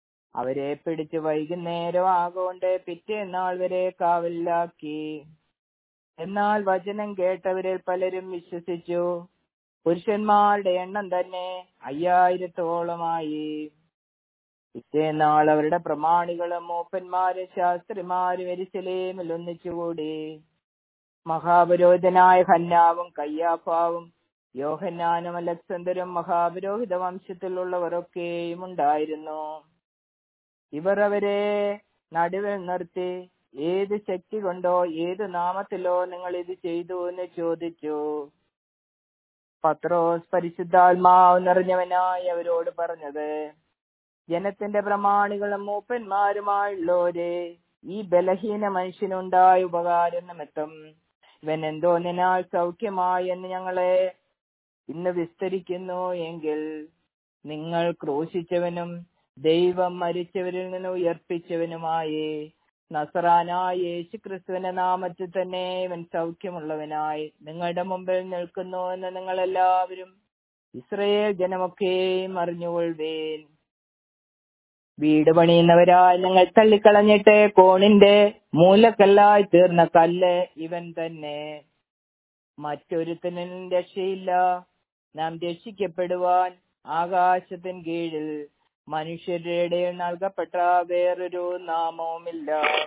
അവരെ പിടിച്ച് വൈകുന്നേരം ആകൊണ്ട് പിറ്റേന്നാൾ വരെ കാവലിലാക്കി എന്നാൽ വചനം കേട്ടവരിൽ പലരും വിശ്വസിച്ചു പുരുഷന്മാരുടെ എണ്ണം തന്നെ അയ്യായിരത്തോളമായി പിറ്റേന്നാൾ അവരുടെ പ്രമാണികളും മൂപ്പന്മാരും ശാസ്ത്രിമാരും എരിശിലേമിൽ ഒന്നിച്ചുകൂടി മഹാപുരോഹിതനായ ഹന്നാവും കയ്യാഫാവും യോഹന്നാനും അലക്സന്തരും മഹാപുരോഹിത വംശത്തിലുള്ളവരൊക്കെയും ഉണ്ടായിരുന്നു ഇവർ അവരെ നടുവിൽ നിർത്തി ഏത് ശക്തി കൊണ്ടോ ഏത് നാമത്തിലോ നിങ്ങൾ ഇത് ചെയ്തു എന്ന് ചോദിച്ചു പത്രോസ് പരിശുദ്ധാത്മാവ് നിറഞ്ഞവനായി അവരോട് പറഞ്ഞത് ജനത്തിന്റെ പ്രമാണികളും മൂപ്പന്മാരുമായുള്ളവരെ ഈ ബലഹീന മനുഷ്യനുണ്ടായ ഉപകാരം നിമിത്തം ഇവൻ എന്തോന്നിനാൽ സൗഖ്യമായി എന്ന് ഞങ്ങളെ ഇന്ന് വിസ്തരിക്കുന്നു എങ്കിൽ നിങ്ങൾ ക്രൂശിച്ചവനും ദൈവം മരിച്ചവരിൽ നിന്ന് ഉയർപ്പിച്ചവനുമായി നസറാനായ യേശു ക്രിസ്തുവിന്റെ നാമത്തിൽ തന്നെ ഇവൻ സൗഖ്യമുള്ളവനായി നിങ്ങളുടെ മുമ്പിൽ നിൽക്കുന്നു എന്ന് നിങ്ങൾ എല്ലാവരും ഇസ്രയേൽ ജനമൊക്കെയും അറിഞ്ഞുകൊള്ളുവേൻ വീട് പണിയുന്നവരായി നിങ്ങൾ തള്ളിക്കളഞ്ഞിട്ട് കോണിന്റെ മൂലക്കല്ലായി തീർന്ന കല്ല് ഇവൻ തന്നെ മറ്റൊരുത്തനും രക്ഷയില്ല നാം രക്ഷിക്കപ്പെടുവാൻ ആകാശത്തിൻ കീഴിൽ മനുഷ്യരുടെ ഇടയിൽ നൽകപ്പെട്ട വേറൊരു നാമവുമില്ല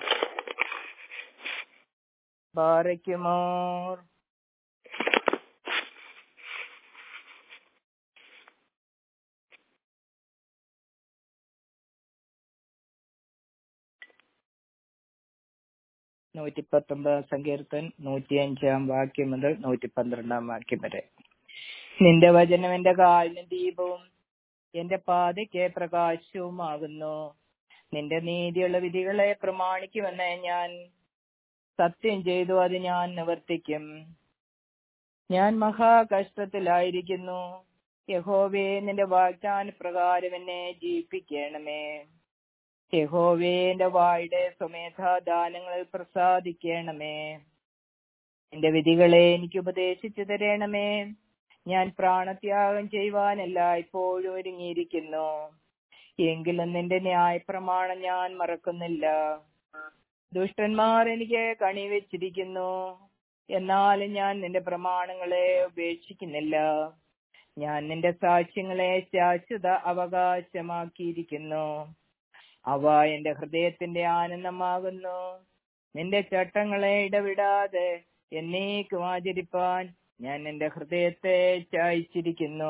ബാറയ്ക്കുമോർ നൂറ്റി പത്തൊമ്പതാം സങ്കീർത്തൻ നൂറ്റിയഞ്ചാം വാക്യം മുതൽ നൂറ്റി പന്ത്രണ്ടാം വാക്യം വരെ നിന്റെ വചനം എന്റെ കാലിന് ദീപവും എന്റെ പാതയ്ക്ക് പ്രകാശവുമാകുന്നു നിന്റെ നീതിയുള്ള വിധികളെ പ്രമാണിക്കുമെന്ന് ഞാൻ സത്യം ചെയ്തു അത് ഞാൻ നിവർത്തിക്കും ഞാൻ മഹാകഷ്ടത്തിലായിരിക്കുന്നു യഹോവേ നിന്റെ വാഗ്ദാന പ്രകാരം എന്നെ ജീവിപ്പിക്കണമേ യഹോവേ എന്റെ വായുടെ സ്വമേധാദാനങ്ങളിൽ പ്രസാദിക്കണമേ എന്റെ വിധികളെ എനിക്ക് ഉപദേശിച്ചു തരണമേ ഞാൻ പ്രാണത്യാഗം ചെയ്യുവാനല്ല ഇപ്പോഴും ഒരുങ്ങിയിരിക്കുന്നു എങ്കിലും നിന്റെ ന്യായപ്രമാണം ഞാൻ മറക്കുന്നില്ല ദുഷ്ടന്മാർ എനിക്ക് കണി വെച്ചിരിക്കുന്നു എന്നാലും ഞാൻ നിന്റെ പ്രമാണങ്ങളെ ഉപേക്ഷിക്കുന്നില്ല ഞാൻ നിന്റെ സാക്ഷ്യങ്ങളെ ശാശ്വത അവകാശമാക്കിയിരിക്കുന്നു അവ എന്റെ ഹൃദയത്തിന്റെ ആനന്ദമാകുന്നു നിന്റെ ചട്ടങ്ങളെ ഇടവിടാതെ എന്നേക്കും ആചരിപ്പാൻ ഞാൻ എന്റെ ഹൃദയത്തെ ചായച്ചിരിക്കുന്നു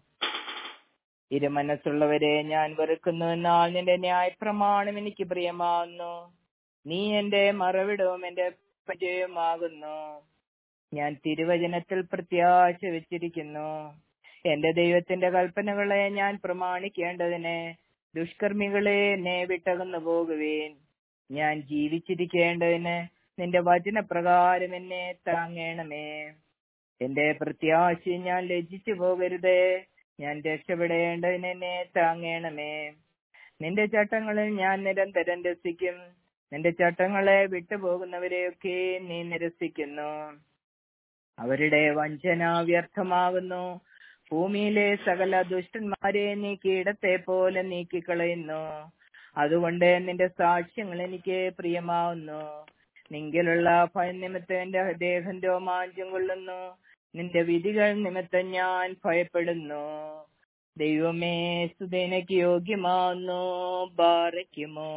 ഇരുമനസ്സുള്ളവരെ ഞാൻ വെറുക്കുന്നു എന്നാൽ നിന്റെ ന്യായപ്രമാണം എനിക്ക് പ്രിയമാകുന്നു നീ എന്റെ മറവിടവും എന്റെ പരിചയമാകുന്നു ഞാൻ തിരുവചനത്തിൽ പ്രത്യാശ വെച്ചിരിക്കുന്നു എന്റെ ദൈവത്തിന്റെ കൽപ്പനകളെ ഞാൻ പ്രമാണിക്കേണ്ടതിന് ദുഷ്കർമ്മികളെ എന്നെ വിട്ടകന്നു പോകുവേൻ ഞാൻ ജീവിച്ചിരിക്കേണ്ടതിന് നിന്റെ വചനപ്രകാരം എന്നെ താങ്ങണമേ എന്റെ പ്രത്യാശ ഞാൻ ലജ്ജിച്ചു പോകരുതേ ഞാൻ രക്ഷപ്പെടേണ്ടതിന് എന്നെ താങ്ങണമേ നിന്റെ ചട്ടങ്ങളിൽ ഞാൻ നിരന്തരം രസിക്കും നിന്റെ ചട്ടങ്ങളെ വിട്ടുപോകുന്നവരെയൊക്കെ നീ നിരസിക്കുന്നു അവരുടെ വഞ്ചന വ്യർത്ഥമാകുന്നു ഭൂമിയിലെ സകല ദുഷ്ടന്മാരെ നീ കീടത്തെ പോലെ നീക്കിക്കളയുന്നു അതുകൊണ്ട് നിന്റെ സാക്ഷ്യങ്ങൾ എനിക്ക് പ്രിയമാവുന്നു നിങ്കിലുള്ള ഭയം നിമിത്തം എന്റെ ദേഹം രോമാഞ്ചം കൊള്ളുന്നു നിന്റെ വിധികൾ നിമിത്തം ഞാൻ ഭയപ്പെടുന്നു ദൈവമേ സുതേനക്ക് യോഗ്യമാവുന്നു ബാറയ്ക്കുമോ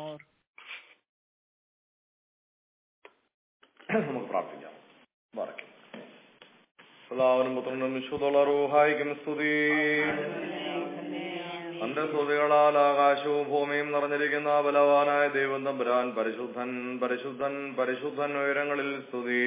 നമുക്ക് പ്രാർത്ഥിക്കാം ബാറയ്ക്കും എല്ലാവരും പുത്രനും വിശുദ്ധുള്ള റൂഹായിക്കും സ്തുതി തന്റെ സ്തുതികളാൽ ആകാശവും ഭൂമിയും നിറഞ്ഞിരിക്കുന്ന ബലവാനായ ദൈവം തമ്പുരാൻ പരിശുദ്ധൻ പരിശുദ്ധൻ പരിശുദ്ധൻ ഉയരങ്ങളിൽ സ്തുതി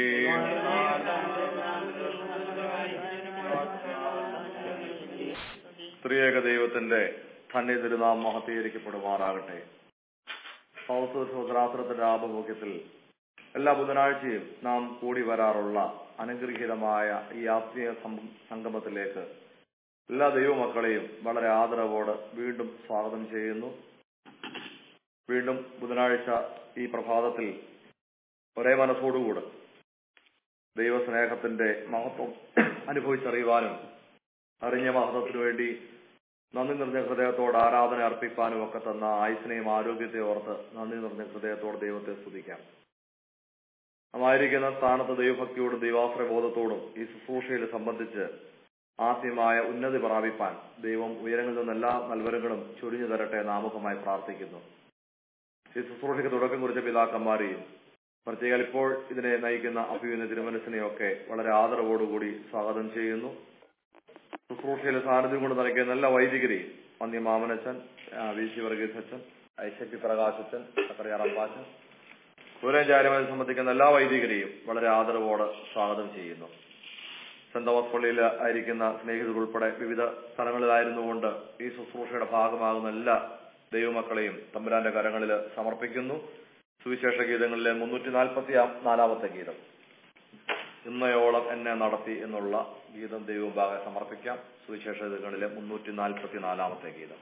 സ്ത്രീയേക ദൈവത്തിന്റെ തന്നെ തിരുനാം മഹത്തീകരിക്കപ്പെടുമാറാകട്ടെ സൗസ്വശാസ്ത്രത്തിന്റെ ആഭിമുഖ്യത്തിൽ എല്ലാ ബുധനാഴ്ചയും നാം കൂടി വരാറുള്ള അനുഗ്രഹീതമായ ഈ ആത്മീയ സം- സംഗമത്തിലേക്ക് എല്ലാ ദൈവമക്കളെയും വളരെ ആദരവോട് വീണ്ടും സ്വാഗതം ചെയ്യുന്നു വീണ്ടും ബുധനാഴ്ച ഈ പ്രഭാതത്തിൽ ഒരേ മനസ്സോടുകൂടെ ദൈവസ്നേഹത്തിന്റെ മഹത്വം അനുഭവിച്ചറിയുവാനും അറിഞ്ഞ മഹത്വത്തിനു വേണ്ടി നന്ദി നിറഞ്ഞ ഹൃദയത്തോട് ആരാധന അർപ്പിക്കാനും ഒക്കെ തന്ന ആയുസിനെയും ആരോഗ്യത്തെ ഓർത്ത് നന്ദി നിറഞ്ഞ ഹൃദയത്തോട് ദൈവത്തെ സ്തുതിക്കാം നാമായിരിക്കുന്ന സ്ഥാനത്ത് ദൈവഭക്തിയോടും ദൈവാശ്രയ ബോധത്തോടും ഈ ശുശ്രൂഷയിൽ സംബന്ധിച്ച് ആദ്യമായ ഉന്നതി പ്രാപിപ്പാൻ ദൈവം ഉയരങ്ങളിൽ നിന്ന് എല്ലാ നൽവരങ്ങളും ചൊരിഞ്ഞു തരട്ടെ നാമുഖമായി പ്രാർത്ഥിക്കുന്നു ഈ ശുശ്രൂഷയ്ക്ക് തുടക്കം കുറിച്ച പിതാക്കന്മാരെയും പ്രത്യേകം ഇപ്പോൾ ഇതിനെ നയിക്കുന്ന അഭിയുന്ന തിരുമനസിനെയൊക്കെ വളരെ ആദരവോടുകൂടി സ്വാഗതം ചെയ്യുന്നു ശുശ്രൂഷയിലെ സാന്നിധ്യം കൊണ്ട് നിറയ്ക്കുന്ന എല്ലാ വൈദികരെയും വന്യ മാമനച്ചൻ ആ, വി സി വർഗീസ് അച്ഛൻ ഐശക്തി പ്രകാശച്ചൻ സക്കറിയാറപ്പാച്ചൻ സൂര്യചാര്യമായി സംബന്ധിക്കുന്ന എല്ലാ വൈദികരെയും വളരെ ആദരവോടെ സ്വാഗതം ചെയ്യുന്നു സെന്റ് തോമസ് പള്ളിയിൽ ആയിരിക്കുന്ന സ്നേഹിതർ ഉൾപ്പെടെ വിവിധ സ്ഥലങ്ങളിലായിരുന്നുകൊണ്ട് ഈ ശുശ്രൂഷയുടെ ഭാഗമാകുന്ന എല്ലാ ദൈവമക്കളെയും തമ്പുരാന്റെ കരങ്ങളിൽ സമർപ്പിക്കുന്നു സുവിശേഷ ഗീതങ്ങളിലെ മുന്നൂറ്റി നാൽപ്പത്തി നാലാമത്തെ ഗീതം ഇന്നയോളം എന്നെ നടത്തി എന്നുള്ള ഗീതം ദൈവഭാഗം സമർപ്പിക്കാം സുവിശേഷ ഗീതങ്ങളിലെ മുന്നൂറ്റി നാൽപ്പത്തി നാലാമത്തെ ഗീതം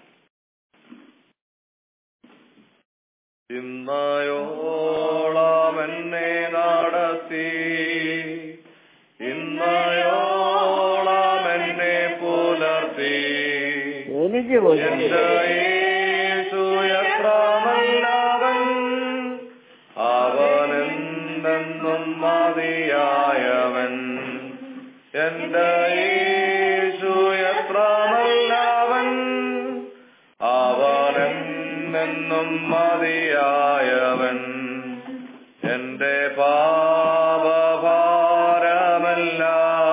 ഇന്നയോളം എന്നെ നടത്തി ഇന്നയോളം എന്നെ പുലർത്തി എനിക്ക് പോയി എന്റെ യേശു എത്ര നല്ലവൻ അവനെന്നും മതിയായവൻ എന്റെ യേശു എത്ര നല്ലവൻ അവനെന്നും മതിയായവൻ എന്റെ പാപഭാരമല്ല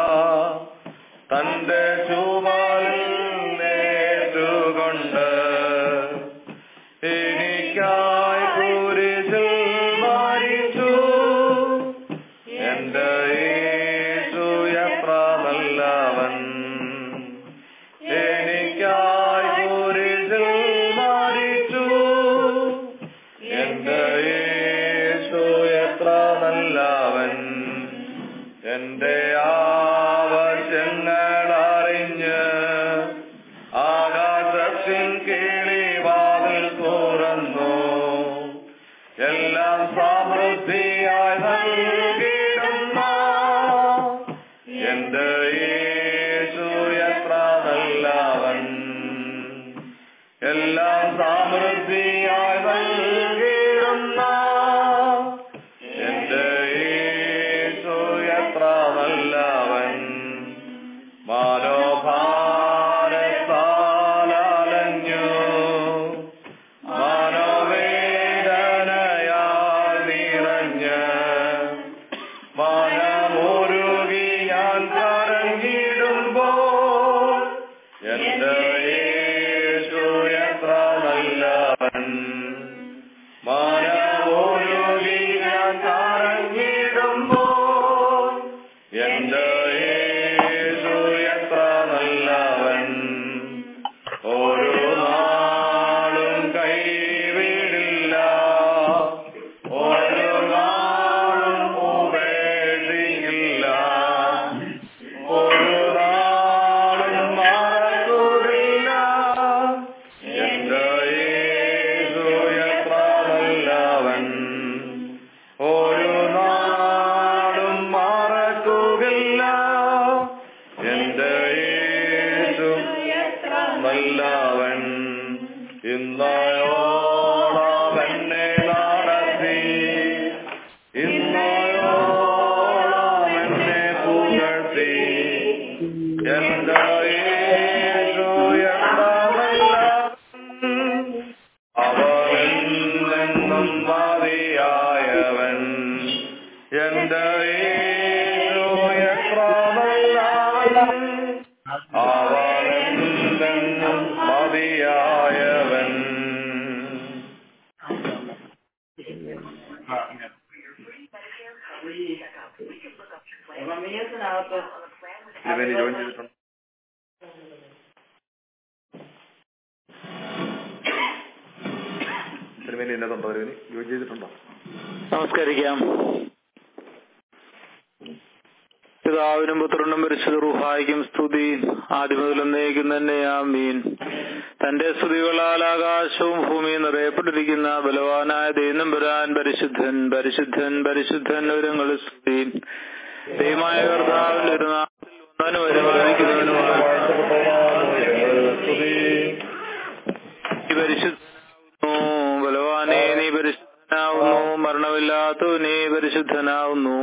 തന്റെ ചുമലിൽ നേറ്റുകൊണ്ട് എനിക്കായി കുരിശിൽ മരിച്ചു എന്റെ യേശു എത്ര നല്ലവൻ എനിക്കായി കുരിശിൽ മരിച്ചു എന്റെ യേശു എത്ര നല്ലവൻ എന്റെ ആവശ്യങ്ങൾ അറിഞ്ഞ് ആകാശത്തിൻ കിളിവാതിൽ തുറന്നു എല്ലാം സമൃദ്ധിയായി നൽകിയിടുന്ന എന്റെ യേശു എത്ര നല്ലവൻ എല്ലാം സമൃദ്ധിയായി നൽകിയിടുന്ന എന്റെ യേശു എത്ര നല്ലവൻ മനോഭാരത്താലഞ്ഞു മനോവേദനയാൽ നിറഞ്ഞ് മനമൊരുകി ഞാൻ കരഞ്ഞിടുമ്പോൾ എന്റെ യേശു എത്ര നല്ലവൻ മനമൊരുകി ഞാൻ കരഞ്ഞിടുമ്പോൾ എന്റെ യേശു എത്ര നല്ലവൻ ഒരു നാളും കൈവിടില്ല ഒരു നാളും ഉപേക്ഷിക്കില്ല ഒരു നാളും മറക്കുകയില്ല എന്റെ യേശു എത്ര നല്ലവൻ ഒരു നാളും മറക്കുകയില്ല എന്റെ യേശു നല്ലവൻ ഇന്നയോളം എന്നെ നടത്തി ഇന്നയോളം എന്നെ പുകഴ്ത്തി എന്റെ യേശു എത്ര നല്ലവൻ അവനെന്നും മതിയായവൻ എന്റെ യേശു എത്ര നല്ലവൻ അവനെന്നും മതിയായവൻ ഇവന് ജോയിൻ ചെയ്തിട്ടുണ്ട് തിരുമേനി ഇന്നതുണ്ടോ തിരുമേനി ജോയിൻ ചെയ്തിട്ടുണ്ടോ നമസ്കരിക്കാം പിതാവിനും പുത്രനും പരിശുദ്ധ റുഹായിക്കും സ്തുതി ആദ്യം മുതൽ എന്നേക്കും തന്നെ ആമീൻ തന്റെ സ്തുതികളാൽ ആകാശവും ഭൂമിയും നിറയപ്പെട്ടിരിക്കുന്ന ബലവാനായ ദൈവം വരാൻ പരിശുദ്ധൻ പരിശുദ്ധൻ പരിശുദ്ധൻ ഒരുങ്ങൾ സ്തുതി ദൈവമായ കർത്താവിന്റെ ഒരു നാമത്തിൽ വന്നവനും വരുമാനിക്കുന്നവനുമാണ് നീ പരിശുദ്ധനാവുന്നു ബലവാനെ നീ പരിശുദ്ധനാവുന്നു മരണമില്ലാത്തവനെ പരിശുദ്ധനാവുന്നു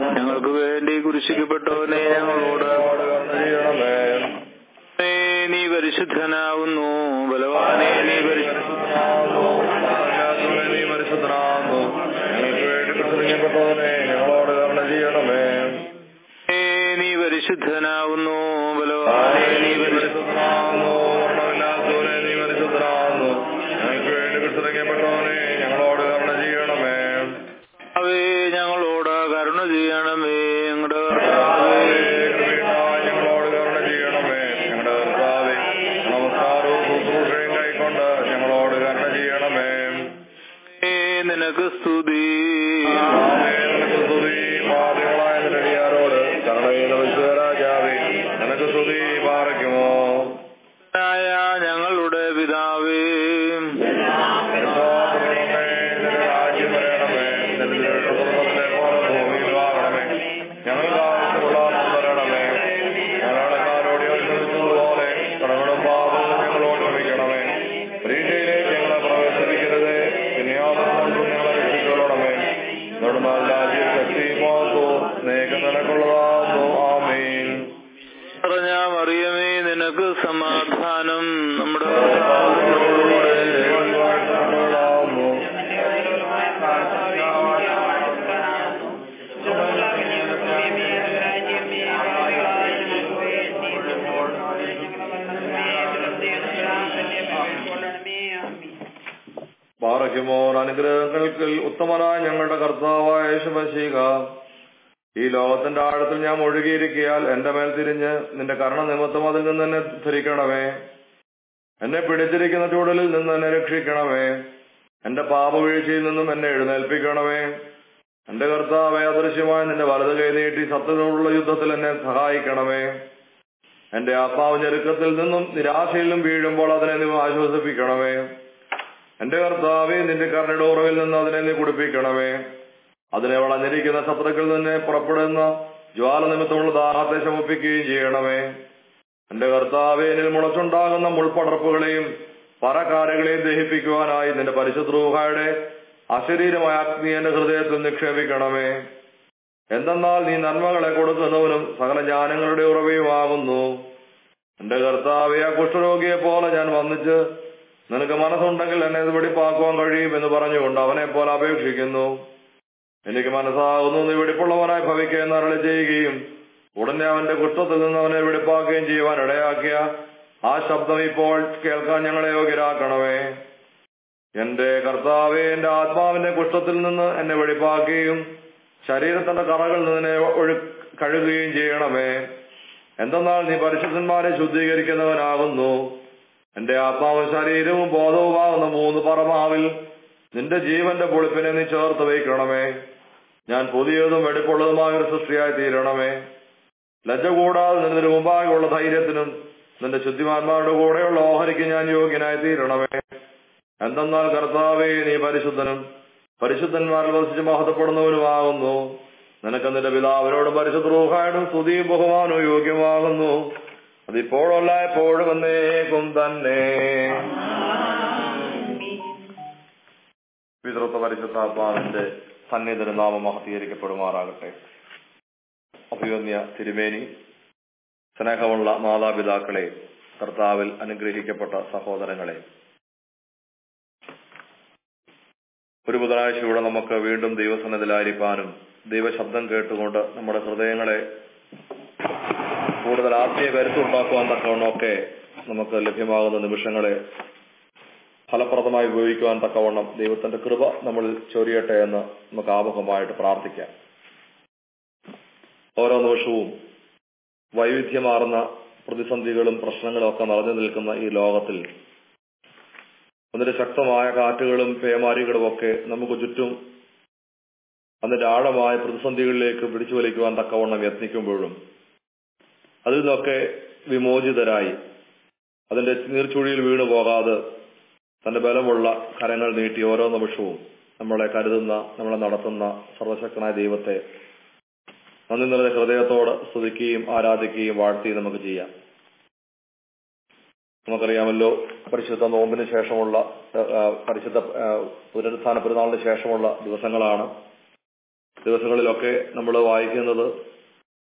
ക്രൂശിക്കപ്പെട്ടവനെ ഞങ്ങളോട് കരുണ ചെയ്യണമേ ഏ, നീ പരിശുദ്ധനാവുന്നു ബലവാനെ നീ പരിശുദ്ധനാവുന്നു പരിശുദ്ധനാകുന്നു നീ പരിശുദ്ധനാകുന്നു ഞങ്ങൾക്ക് വേണ്ടി കുറിച്ചറിഞ്ഞപ്പെട്ടവനെ ഞങ്ങളോട് കരുണ ചെയ്യണമേ ഏ, നീ പരിശുദ്ധനാവുന്നു ബലവാനെ നീ പരിശുദ്ധനാവുന്നു മരണമില്ലാത്തവനെ നീ പരിശുദ്ധനാകുന്നു ഞങ്ങൾക്ക് വേണ്ടി കുറിച്ചറിഞ്ഞപ്പെട്ടവനെ ഞങ്ങളോട് കരുണ ചെയ്യണമേ അവേ ഞങ്ങളോട് കരുണ ചെയ്യണമേ ഞങ്ങളുടെ കർത്താവേ കൃപയുണ്ടായി ഞങ്ങളോട് കരുണ ചെയ്യണമേ ഞങ്ങളുടെ കർത്താവേ നമസ്കാരവും ശുശ്രൂഷയും കൈക്കൊണ്ട് ഞങ്ങളോട് കരുണ ചെയ്യണമേ ഏ, നിനക്ക് സ്തുതി ആമേ, നിനക്ക് സ്തുതി പാപികളായ നിരടിയാരോട് കരുണ ചെയ്യുന്ന വിശ്വരാജാവേ നിനക്ക് സ്തുതി പാറയ്ക്കുമോ ായ ഞങ്ങളുടെ പിതാവേ യഹോവേ, നിന്റെ രാജ്യം വരണമേ നിന്റെ തിരുവിഷ്ടത്തിലെ പോലെ ഭൂമിയിലാകണമേ ഞങ്ങൾക്ക് ആവശ്യമുള്ള അപ്പം തരണമേ ഞങ്ങളുടെ കാരോട് ക്ഷമിച്ചതുപോലെ കടങ്ങളും പാപങ്ങളും ഞങ്ങളോട് ക്ഷമിക്കണമേ പരീക്ഷയിലേക്ക് ഞങ്ങളെ പ്രവേശിപ്പിക്കരുത് പിന്നെയാവുന്നു ഞങ്ങളെ രക്ഷിക്കണമേ നമ്മുടെ രാജ്യം ശക്തി മോസോ സ്നേഹം നിനക്കുള്ളതാകുന്നു ആമീൻ പറഞ്ഞ മറിയമേ നിനക്ക് സമാധാനം നമ്മുടെ കർത്താവിനോടുകൂടെ ാകുന്നു പാറയ്ക്കുമോർ അനുഗ്രഹങ്ങൾക്ക് ഉത്തമനായ ഞങ്ങളുടെ കർത്താവായ യേശുമശീക ഈ ലോകത്തിന്റെ ആഴത്തിൽ ഞാൻ ഒഴുകിയിരിക്കിയാൽ എന്റെ മേൽ തിരിഞ്ഞ് നിന്റെ കരുണ നിമിത്തം അതിൽ നിന്ന് എന്നെ ധരിക്കണമേ എന്നെ പിടിച്ചിരിക്കുന്ന ചൂടലിൽ നിന്ന് എന്നെ രക്ഷിക്കണമേ എന്റെ പാപവീഴ്ചയിൽ നിന്നും എന്നെ എഴുന്നേൽപ്പിക്കണമേ എന്റെ കർത്താവെ അദൃശ്യമായ നിന്റെ വലത് കൈ നീട്ടി സത്യത്തോടുള്ള യുദ്ധത്തിൽ എന്നെ സഹായിക്കണമേ എന്റെ ആത്മാവ് ഞെരുക്കത്തിൽ നിന്നും നിരാശയിൽ നിന്നും വീഴുമ്പോൾ അതിനെ നീ ആശ്വസിപ്പിക്കണമേ എന്റെ കർത്താവെ നിന്റെ കരുണയുടെ ഉറവിൽ നിന്ന് അതിനെ നീ കുടിപ്പിക്കണമേ അതിനെ വളഞ്ഞിരിക്കുന്ന ശത്രുക്കളിൽ നിന്ന് പുറപ്പെടുന്ന ജ്വാല നിമിത്തമുള്ള ദാഹത്തെ ശമിപ്പിക്കുകയും ചെയ്യണമേ എന്റെ കർത്താവെ എന്നിൽ മുളച്ചുണ്ടാകുന്ന മുൾപടർപ്പുകളെയും പറക്കാരകളെയും ദഹിപ്പിക്കുവാനായി നിന്റെ പരിശുദ്രൂഹയുടെ അശരീരമായ അഗ്നി എന്റെ ഹൃദയത്തിൽ നിക്ഷേപിക്കണമേ എന്തെന്നാൽ നീ നന്മകളെ കൊടുക്കുന്നവനും സകല ജ്ഞാനങ്ങളുടെ ഉറവയുമാകുന്നു എന്റെ കർത്താവെ ആ കുഷ്ഠരോഗിയെ പോലെ ഞാൻ വന്നിച്ച് നിനക്ക് മനസ്സുണ്ടെങ്കിൽ എന്നെ ഇത് വെടിപ്പാക്കുവാൻ കഴിയും എന്ന് പറഞ്ഞുകൊണ്ട് അവനെ പോലെ അപേക്ഷിക്കുന്നു എനിക്ക് മനസ്സാകുന്നു നീ വെടിപ്പുള്ളവനായി ഭവിക്കുകയെന്ന് അരളി ചെയ്യുകയും ഉടനെ അവന്റെ കുഷ്ഠത്തിൽ നിന്ന് അവനെ വെടിപ്പാക്കുകയും ചെയ്യുവാൻ ഇടയാക്കിയ ആ ശബ്ദം ഇപ്പോൾ കേൾക്കാൻ ഞങ്ങളെ യോഗ്യരാക്കണമേ എന്റെ കർത്താവെ എന്റെ ആത്മാവിന്റെ കുഷ്ഠത്തിൽ നിന്ന് എന്നെ വെടിപ്പാക്കുകയും ശരീരത്തിന്റെ കറകളിൽ നിന്ന് എന്നെ ഒഴു കഴുകുകയും ചെയ്യണമേ എന്തെന്നാൽ നീ പരിശുദ്ധന്മാരെ ശുദ്ധീകരിക്കുന്നവനാകുന്നു എന്റെ ആത്മാവും ശരീരവും ബോധവുമാകുന്ന മൂന്ന് പറമാവിൽ നിന്റെ ജീവന്റെ പൊളിപ്പിനെ നീ ചേർത്ത് വയ്ക്കണമേ ഞാൻ പുതിയതും വെടിപ്പുള്ളതുമായ ഒരു സൃഷ്ടിയായി തീരണമേ ലജ്ജ കൂടാതെ നിന്റെ മുമ്പാകെയുള്ള ധൈര്യത്തിനും നിന്റെ ശുദ്ധിമാന്മാരുടെ കൂടെയുള്ള ഓഹരിക്ക് ഞാൻ യോഗ്യനായി തീരണമേ എന്തെന്നാൽ കർത്താവേ നീ പരിശുദ്ധനും പരിശുദ്ധന്മാരിൽ വസിച്ച് മഹത്വപ്പെടുന്നവനുമാകുന്നു നിനക്ക് നിന്റെ പിതാവിനോടും പരിശുദ്ധ റൂഹായോടും സ്തുതിയും ബഹുമാനവും യോഗ്യമാകുന്നു അതിപ്പോഴല്ല എപ്പോഴും എന്നേക്കും തന്നെ പിതൃത്വ പരിശുദ്ധാത്മാവിന്റെ സന്നിധന നാമം മഹത്തീകരിക്കപ്പെടുമാറാകട്ടെ അഭിവന്യ തിരുമേനി സ്നേഹമുള്ള മാതാപിതാക്കളെ കർത്താവിൽ അനുഗ്രഹിക്കപ്പെട്ട സഹോദരങ്ങളെ ഒരു ബുധനാഴ്ചയൂടെ നമുക്ക് വീണ്ടും ദൈവസന്നതിലായിരിക്കാനും ദൈവശബ്ദം കേട്ടുകൊണ്ട് നമ്മുടെ ഹൃദയങ്ങളെ കൂടുതൽ ആത്മീയ കരുത്തുണ്ടാക്കുവാൻ തക്കവണ്ണമൊക്കെ നമുക്ക് ലഭ്യമാകുന്ന നിമിഷങ്ങളെ ഫലപ്രദമായി ഉപയോഗിക്കുവാൻ തക്കവണ്ണം ദൈവത്തിന്റെ കൃപ നമ്മൾ ചൊരിയട്ടെ എന്ന് നമുക്ക് ആമുഖമായിട്ട് പ്രാർത്ഥിക്കാം ഓരോ നിമിഷവും വൈവിധ്യമാർന്ന പ്രതിസന്ധികളും പ്രശ്നങ്ങളും ഒക്കെ നിറഞ്ഞു നിൽക്കുന്ന ഈ ലോകത്തിൽ അതിന്റെ ശക്തമായ കാറ്റുകളും പേമാരികളും ഒക്കെ നമുക്ക് ചുറ്റും അതിന്റെ ആഴമായ പ്രതിസന്ധികളിലേക്ക് പിടിച്ചു വലിക്കുവാൻ തക്കവണ്ണം യത്നിക്കുമ്പോഴും അതിൽ നിന്നൊക്കെ വിമോചിതരായി അതിന്റെ നീർച്ചുഴിയിൽ വീണു പോകാതെ തന്റെ ബലമുള്ള കരങ്ങൾ നീട്ടി ഓരോ നിമിഷവും നമ്മളെ കരുതുന്ന നമ്മളെ നടത്തുന്ന സർവശക്തനായ ദൈവത്തെ നന്ദി നിറഞ്ഞ ഹൃദയത്തോട് സ്തുതിക്കുകയും ആരാധിക്കുകയും വാഴ്ത്തുകയും നമുക്ക് ചെയ്യാം നമുക്കറിയാമല്ലോ പരിശുദ്ധ നോമ്പിന് ശേഷമുള്ള ആ, പരിശുദ്ധ ആ, പുനരുത്ഥാന പെരുന്നാളിന് ശേഷമുള്ള ദിവസങ്ങളാണ് ദിവസങ്ങളിലൊക്കെ നമ്മൾ വായിക്കുന്നത്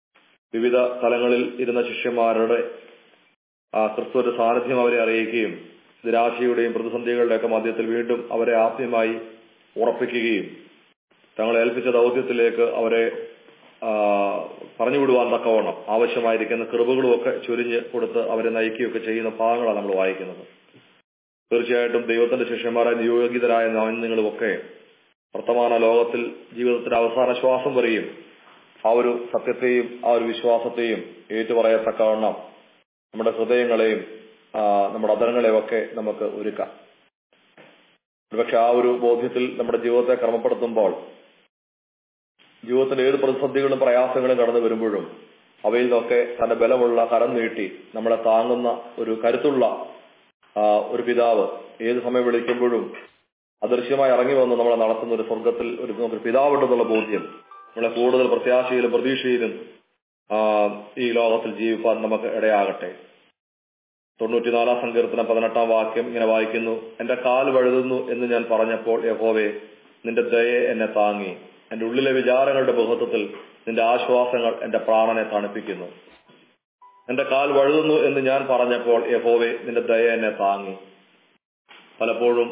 വിവിധ സ്ഥലങ്ങളിൽ ഇരുന്ന ശിഷ്യന്മാരുടെ ആ ക്രിസ്തുവിന്റെ സാന്നിധ്യം അവരെ അറിയിക്കുകയും നിരാശയുടെയും പ്രതിസന്ധികളുടെയൊക്കെ മധ്യത്തിൽ വീണ്ടും അവരെ ആത്മീയമായി ഉറപ്പിക്കുകയും തങ്ങളെ ഏൽപ്പിച്ച ദൗത്യത്തിലേക്ക് അവരെ ആ, പറഞ്ഞുവിടുവാൻ തക്കവണ്ണം ആവശ്യമായിരിക്കുന്ന കൃപകളുമൊക്കെ ചൊരിഞ്ഞ് കൊടുത്ത് അവരെ നയിക്കുകയൊക്കെ ചെയ്യുന്ന ഭാഗങ്ങളാണ് നമ്മൾ വായിക്കുന്നത് തീർച്ചയായിട്ടും ദൈവത്തിന്റെ ശിഷ്യന്മാരായ നിയോഗിതരായ നിങ്ങളുമൊക്കെ വർത്തമാന ലോകത്തിൽ ജീവിതത്തിന്റെ അവസാന ശ്വാസം വരെയും ആ ഒരു സത്യത്തെയും ആ ഒരു വിശ്വാസത്തെയും ഏറ്റുപറയത്തക്കവണ്ണം നമ്മുടെ ഹൃദയങ്ങളെയും ആ, നമ്മുടെ അതരങ്ങളെയും ഒക്കെ നമുക്ക് ഒരുക്കാം ഒരുപക്ഷെ ആ ഒരു ബോധ്യത്തിൽ നമ്മുടെ ജീവിതത്തെ ക്രമപ്പെടുത്തുമ്പോൾ ജീവിതത്തിന്റെ ഏത് പ്രതിസന്ധികളും പ്രയാസങ്ങളും കടന്നു വരുമ്പോഴും അവയിൽ നിന്നൊക്കെ തന്റെ ബലമുള്ള കരം നീട്ടി നമ്മളെ താങ്ങുന്ന ഒരു കരുത്തുള്ള ആ, ഒരു പിതാവ് ഏത് സമയം വിളിക്കുമ്പോഴും അദൃശ്യമായി ഇറങ്ങി വന്ന് നമ്മളെ നടത്തുന്ന ഒരു സ്വർഗത്തിൽ ഒരു നമുക്കൊരു പിതാവുണ്ടെന്നുള്ള ബോധ്യം നമ്മളെ കൂടുതൽ പ്രത്യാശയിലും പ്രതീക്ഷയിലും ആ, ഈ ലോകത്തിൽ ജീവിക്കാൻ നമുക്ക് ഇടയാകട്ടെ തൊണ്ണൂറ്റിനാലാം സങ്കീർത്തനം പതിനെട്ടാം വാക്യം ഇങ്ങനെ വായിക്കുന്നു എന്റെ കാൽ വഴുതുന്നു എന്ന് ഞാൻ പറഞ്ഞപ്പോൾ യഹോവേ നിന്റെ ദയെ എന്നെ താങ്ങി എന്റെ ഉള്ളിലെ വിചാരങ്ങളുടെ ബഹുത്വത്തിൽ നിന്റെ ആശ്വാസങ്ങൾ എന്റെ പ്രാണനെ തണുപ്പിക്കുന്നു എന്റെ കാൽ വഴുതുന്നു എന്ന് ഞാൻ പറഞ്ഞപ്പോൾ യഹോവേ നിന്റെ ദയ എന്നെ താങ്ങി പലപ്പോഴും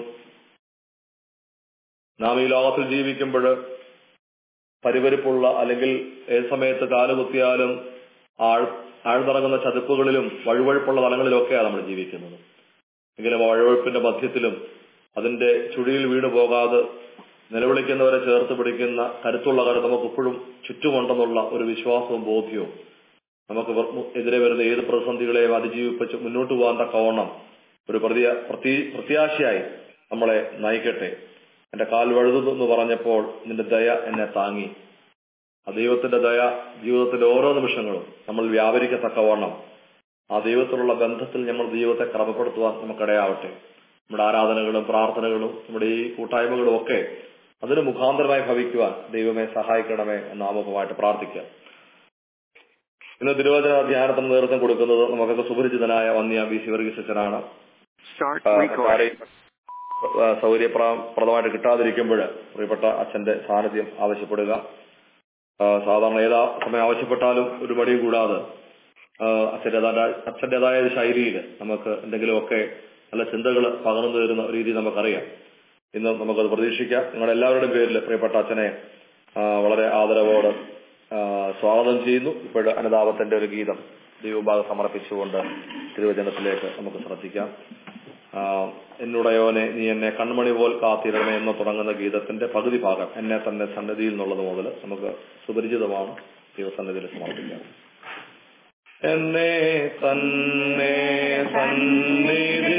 നാം ഈ ലോകത്തിൽ ജീവിക്കുമ്പോൾ പരിപരിപ്പുള്ള അല്ലെങ്കിൽ ഏത് സമയത്ത് കാലുകുത്തിയാലും ആഴ് ആഴ്ന്നിറങ്ങുന്ന ചതുപ്പുകളിലും വഴുവഴുപ്പുള്ള തലങ്ങളിലൊക്കെയാണ് നമ്മൾ ജീവിക്കുന്നത് എങ്കിലും ആ വഴുവഴുപ്പിന്റെ മധ്യത്തിലും അതിന്റെ ചുഴിയിൽ വീണു പോകാതെ നിലവിളിക്കുന്നവരെ ചേർത്ത് പിടിക്കുന്ന കരുത്തുള്ള കരു നമുക്ക് ഇപ്പോഴും ചുറ്റുമുണ്ടെന്നുള്ള ഒരു വിശ്വാസവും ബോധ്യവും നമുക്ക് വ- എതിരെ വരുന്ന ഏത് പ്രതിസന്ധികളെയും അതിജീവിപ്പിച്ച് മുന്നോട്ട് പോകാൻ തക്കവണ്ണം ഒരു പ്രതിയ പ്രതി- പ്രത്യാശയായി നമ്മളെ നയിക്കട്ടെ എന്റെ കാൽ വഴുതുന്നു എന്ന് പറഞ്ഞപ്പോൾ നിന്റെ ദയ എന്നെ താങ്ങി ആ ദൈവത്തിന്റെ ദയ ജീവിതത്തിന്റെ ഓരോ നിമിഷങ്ങളും നമ്മൾ വ്യാപരിക്കത്തക്കവണ്ണം ആ ദൈവത്തിലുള്ള ബന്ധത്തിൽ നമ്മൾ ദൈവത്തെ ക്രമപ്പെടുത്തുവാൻ നമുക്കിടയാവട്ടെ നമ്മുടെ ആരാധനകളും പ്രാർത്ഥനകളും നമ്മുടെ ഈ കൂട്ടായ്മകളും ഒക്കെ അതിന് മുഖാന്തരമായി ഭവിക്കുവാൻ ദൈവമെ സഹായിക്കണമേ എന്ന് ആമുഖമായിട്ട് പ്രാർത്ഥിക്കാം ഇന്ന് തിരുവചന ധ്യാനത്തിന് നേതൃത്വം കൊടുക്കുന്നത് നമുക്കൊക്കെ സുപരിചിതനായ വന്യ വി സി വർഗീസ് അച്ഛനാണ് Start ആ, recording. ആരെയും, ആ, സൗകര്യപ്രദമായിട്ട് കിട്ടാതിരിക്കുമ്പോൾ പ്രിയപ്പെട്ട അച്ഛന്റെ സാന്നിധ്യം ആവശ്യപ്പെടുക ആ, സാധാരണ ഏതാ സമയം ആവശ്യപ്പെട്ടാലും ഒരു മടിയും കൂടാതെ ആ, അച്ഛൻ്റെതായ അച്ഛൻ്റെതായ ഒരു ശൈലിയിൽ നമുക്ക് എന്തെങ്കിലുമൊക്കെ നല്ല ചിന്തകൾ പകർന്നു തരുന്ന ഒരു രീതി നമുക്കറിയാം ഇന്ന് നമുക്കത് പ്രതീക്ഷിക്കാം നിങ്ങളുടെ എല്ലാവരുടെയും പേരിൽ പ്രിയപ്പെട്ട അച്ഛനെ ആ, വളരെ ആദരവോട് ആ, സ്വാഗതം ചെയ്യുന്നു ഇപ്പോഴും അനുതാപത്തിന്റെ ഒരു ഗീതം ദൈവഭാഗം സമർപ്പിച്ചുകൊണ്ട് തിരുവചനത്തിലേക്ക് നമുക്ക് ശ്രദ്ധിക്കാം ആ, എന്നുടയോനെ നീ എന്നെ കൺമണി പോൽ കാത്തിരണമേ എന്ന് തുടങ്ങുന്ന ഗീതത്തിന്റെ പകുതി ഭാഗം എന്നെ തന്നെ സന്നിധിയിൽ നിന്നുള്ളത് മുതൽ നമുക്ക് സുപരിചിതമാണ് ദൈവസന്നിധിയിൽ സമർപ്പിക്കാം എന്നെ തന്നെ സന്നിധിയിൽ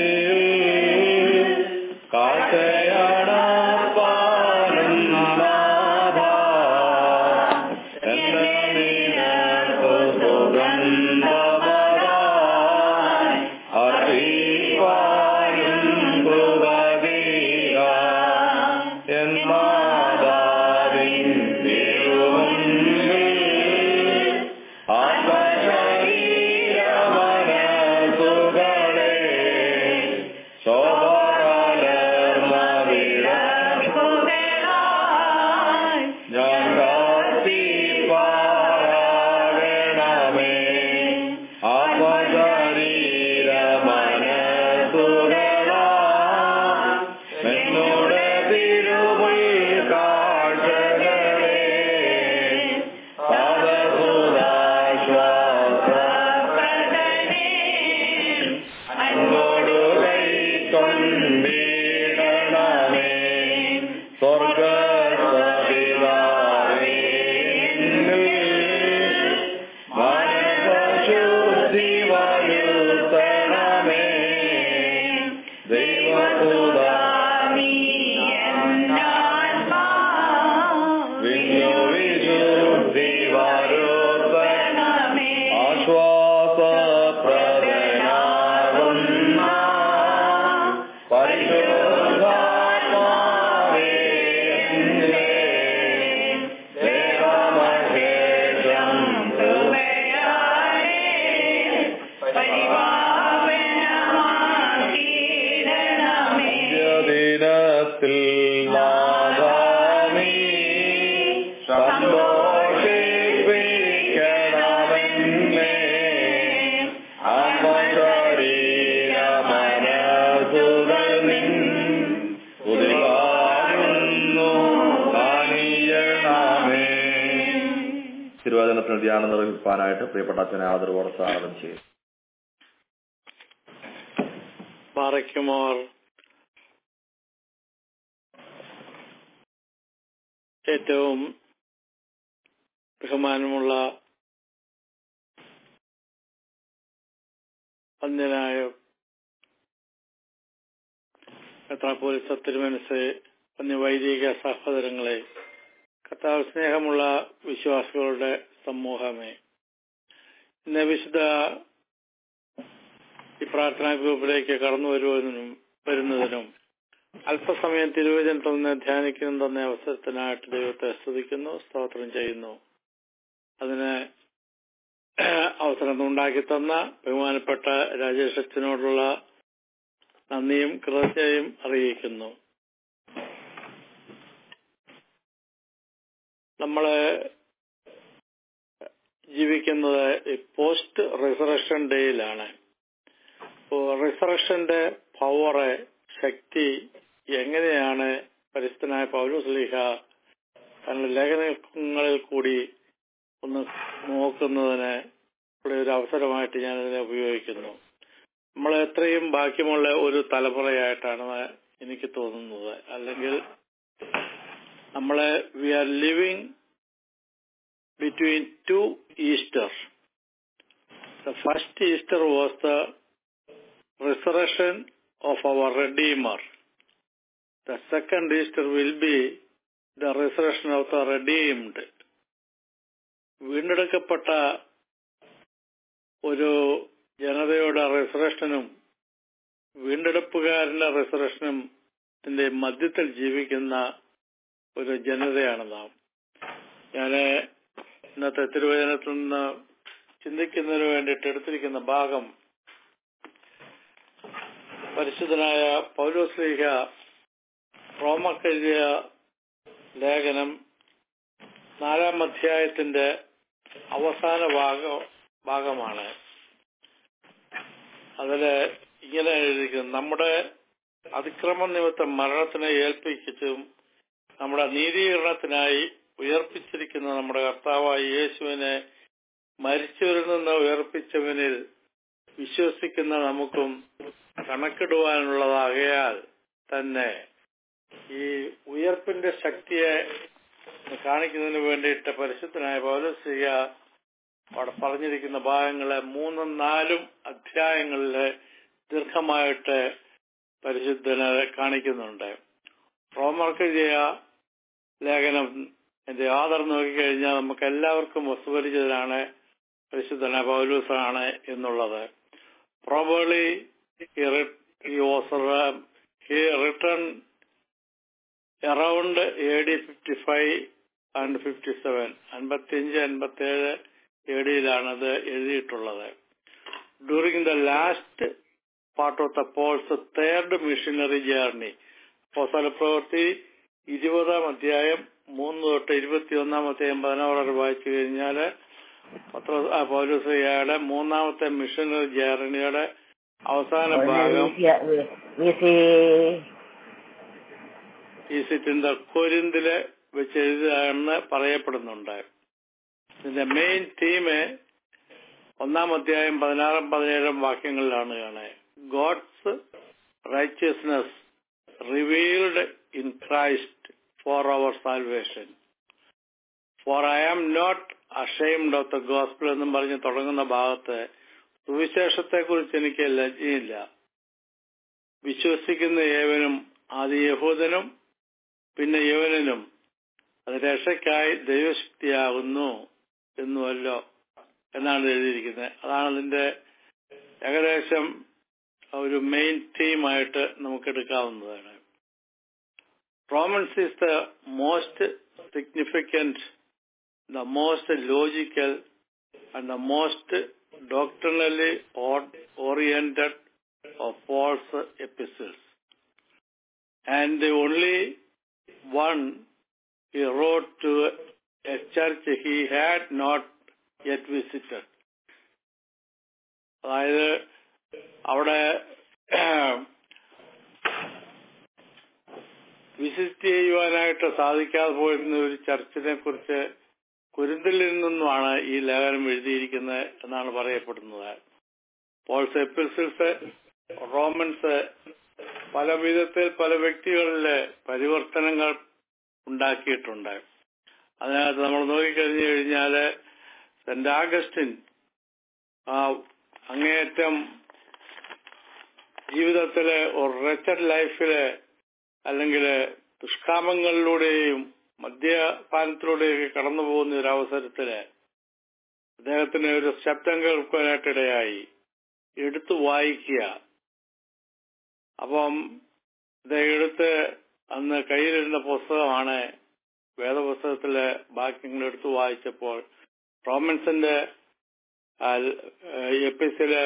കാറ്റയാടാനും നാഥ എന്നെ നിനക്കു സുഗന്ധവരായി അറിവാനും കൃപതീര എൻ മാതാവിൻ തിരുമുൻപിൽ ആത്മശരീരമനസുകളെ ശോഭകലർന്ന ധ്യാനം നിർവഹിക്കാനായിട്ട് പ്രിയപ്പെട്ട അച്ഛനെ ആദരവോടെ സ്വാഗതം ചെയ്യും പാറയ്ക്കുമോർ ഏറ്റവും ബഹുമാനമുള്ള വന്യനായ മെത്രാപോലിസ തിരുമനസ് വന്യ വൈദിക സഹോദരങ്ങളെ കർത്താവ് സ്നേഹമുള്ള വിശ്വാസികളുടെ സമൂഹമേ ഇന്ന് വിശുദ്ധ ഈ പ്രാർത്ഥനാ ഗ്രൂപ്പിലേക്ക് കടന്നു വരുവതിനും വരുന്നതിനും അല്പസമയം തിരുവചനത്തിൽ നിന്ന് ധ്യാനിക്കുന്നതെന്ന അവസരത്തിനായിട്ട് ദൈവത്തെ സ്തുതിക്കുന്നു സ്തോത്രം ചെയ്യുന്നു അതിന് അവസരം ഉണ്ടാക്കി തന്ന ബഹുമാനപ്പെട്ട രാജേഷ് അച്ഛനോടുള്ള നന്ദിയും കൃതജ്ഞതയും അറിയിക്കുന്നു നമ്മള് ജീവിക്കുന്നത് ഈ പോസ്റ്റ് റിസറക്ഷൻ ഡേയിലാണ് റിസറക്ഷന്റെ പവറ് ശക്തി എങ്ങനെയാണ് പരിസ്ഥനായ പൗലോസ്ലീഹ തങ്ങളുടെ ലേഖനങ്ങളിൽ കൂടി ഒന്ന് നോക്കുന്നതിന് ഉള്ള ഒരു അവസരമായിട്ട് ഞാൻ ഇതിനെ ഉപയോഗിക്കുന്നു നമ്മൾ എത്രയും ബാക്കിയുമുള്ള ഒരു തലമുറയായിട്ടാണ് എനിക്ക് തോന്നുന്നത് അല്ലെങ്കിൽ നമ്മളെ we are living between two Easter the first Easter was the resurrection of our Redeemer. The second Easter will be the resurrection of the redeemed. വീണ്ടെടുക്കപ്പെട്ട ഒരു ജനതയുടെ റിസറക്ഷനും വീണ്ടെടുപ്പുകാരന്റെ റിസറക്ഷനും ത്തിന്റെ മധ്യത്തിൽ ജീവിക്കുന്ന ഒരു ജനതയാണ് നാം ഞാന് ഇന്നത്തെ തിരുവചനത്തിൽ നിന്ന് ചിന്തിക്കുന്നതിന് വേണ്ടിയിട്ട് എടുത്തിരിക്കുന്ന ഭാഗം പരിശുദ്ധനായ പൗലോസ്ലീഹ റോമക്കെഴുതിയ ലേഖനം നാലാം അധ്യായത്തിന്റെ അവസാന ഭാഗ ഭാഗമാണ് അതില് ഇങ്ങനെ എഴുതിയിരിക്കുന്നത് നമ്മുടെ അതിക്രമ നിമിത്തം മരണത്തിനെ ഏൽപ്പിച്ചും നമ്മുടെ നീതീകരണത്തിനായി ഉയർപ്പിച്ചിരിക്കുന്ന നമ്മുടെ കർത്താവായ യേശുവിനെ മരിച്ചവരിൽ നിന്ന് ഉയർപ്പിച്ചവനിൽ വിശ്വസിക്കുന്ന നമുക്കും കണക്കിടുവാനുള്ളതാകയാൽ തന്നെ ഈ ഉയർപ്പിന്റെ ശക്തിയെ കാണിക്കുന്നതിന് വേണ്ടിയിട്ട് പരിശുദ്ധനായ പൗലശ്രീയ അവിടെ പറഞ്ഞിരിക്കുന്ന ഭാഗങ്ങളെ മൂന്നും നാലും അധ്യായങ്ങളില് ദീർഘമായിട്ട് പരിശുദ്ധനെ കാണിക്കുന്നുണ്ട് റോമർക്കെഴുതിയ ലേഖനം എന്റെ ആധാർ നോക്കിക്കഴിഞ്ഞാൽ നമുക്ക് എല്ലാവർക്കും വസ്തുപരിചിതനാണ് പരിശുദ്ധന പൗലൂസാണ് എന്നുള്ളത് probably he, he was uh, he written around AD 55 and 57 അൻപത്തിയഞ്ച് അൻപത്തിയേഴ് എ ഡിയിലാണ് അത് എഴുതിയിട്ടുള്ളത് during the last part of the Paul's third missionary journey പോസാല പ്രവൃത്തി ഇരുപതാം അധ്യായം മൂന്ന് തൊട്ട് ഇരുപത്തിയൊന്നാം അധ്യായം പതിനാറ് വരെ വായിച്ചു കഴിഞ്ഞാല് പത്ര പൗരസ്ലിയുടെ മൂന്നാമത്തെ മിഷനറി ജേർണിയുടെ അവസാന ഭാഗം ഈ സിറ്റിന്റെ കൊരിന്തില് വെച്ച് എഴുതുകയാണെന്ന് പറയപ്പെടുന്നുണ്ട് ഇതിന്റെ മെയിൻ തീം ഒന്നാം അധ്യായം പതിനാറും പതിനേഴും വാക്യങ്ങളിലാണ് കാണുക God's righteousness revealed in Christ for our salvation for I am not ashamed of the gospel എന്നും പറഞ്ഞ് തുടങ്ങുന്ന ഭാഗത്ത് സുവിശേഷത്തെക്കുറിച്ച് എനിക്ക് ലജ്ജയില്ല വിശ്വസിക്കുന്ന ഏവനും ആദ്യ യഹൂദനും പിന്നെ യവനനും അത് രക്ഷയ്ക്കായി ദൈവശക്തിയാകുന്നു എന്നുമല്ലോ എന്നാണ് എഴുതിയിരിക്കുന്നത് അതാണ് അതിന്റെ ഏകദേശം ഒരു മെയിൻ തീമായിട്ട് നമുക്ക് എടുക്കാവുന്നതാണ് Romans is the most significant the most logical and the most doctrinally oriented of false epistles. And the only one he wrote to a church he had not yet visited. അതായത് അവിടെ visit ചെയ്യുവാനായിട്ട് സാധിക്കാതെ പോയിരുന്ന ഒരു ചർച്ചിനെ കുറിച്ച് കുരുന്തിൽ നിന്നുമാണ് ഈ ലേഖനം എഴുതിയിരിക്കുന്നത് എന്നാണ് പറയപ്പെടുന്നത് പോൾസ് എപ്പിൾസിൽസ് റോമൻസ് പല വിധത്തിൽ പല വ്യക്തികളിലെ പരിവർത്തനങ്ങൾ ഉണ്ടാക്കിയിട്ടുണ്ട് അതിനകത്ത് നമ്മൾ നോക്കിക്കഴിഞ്ഞു കഴിഞ്ഞാല് സെന്റ് ആഗസ്റ്റിൻ ആ അങ്ങേയറ്റം ജീവിതത്തിലെ ഒരു റെച്ചഡ് ലൈഫില് അല്ലെങ്കിൽ ദുഷ്കാമങ്ങളിലൂടെയും മദ്യപാനത്തിലൂടെയൊക്കെ കടന്നു പോകുന്ന ഒരു അവസരത്തില് അദ്ദേഹത്തിന് ഒരു ശബ്ദം കേൾക്കാനായിട്ടിടയായി എടുത്തു വായിക്കുക അപ്പം ഇത് എടുത്ത് അന്ന് കയ്യിലിരുന്ന പുസ്തകമാണ് വേദപുസ്തകത്തിലെ വാക്യങ്ങൾ എടുത്തു വായിച്ചപ്പോൾ റോമൻസിന്റെ എപ്പിസിലെ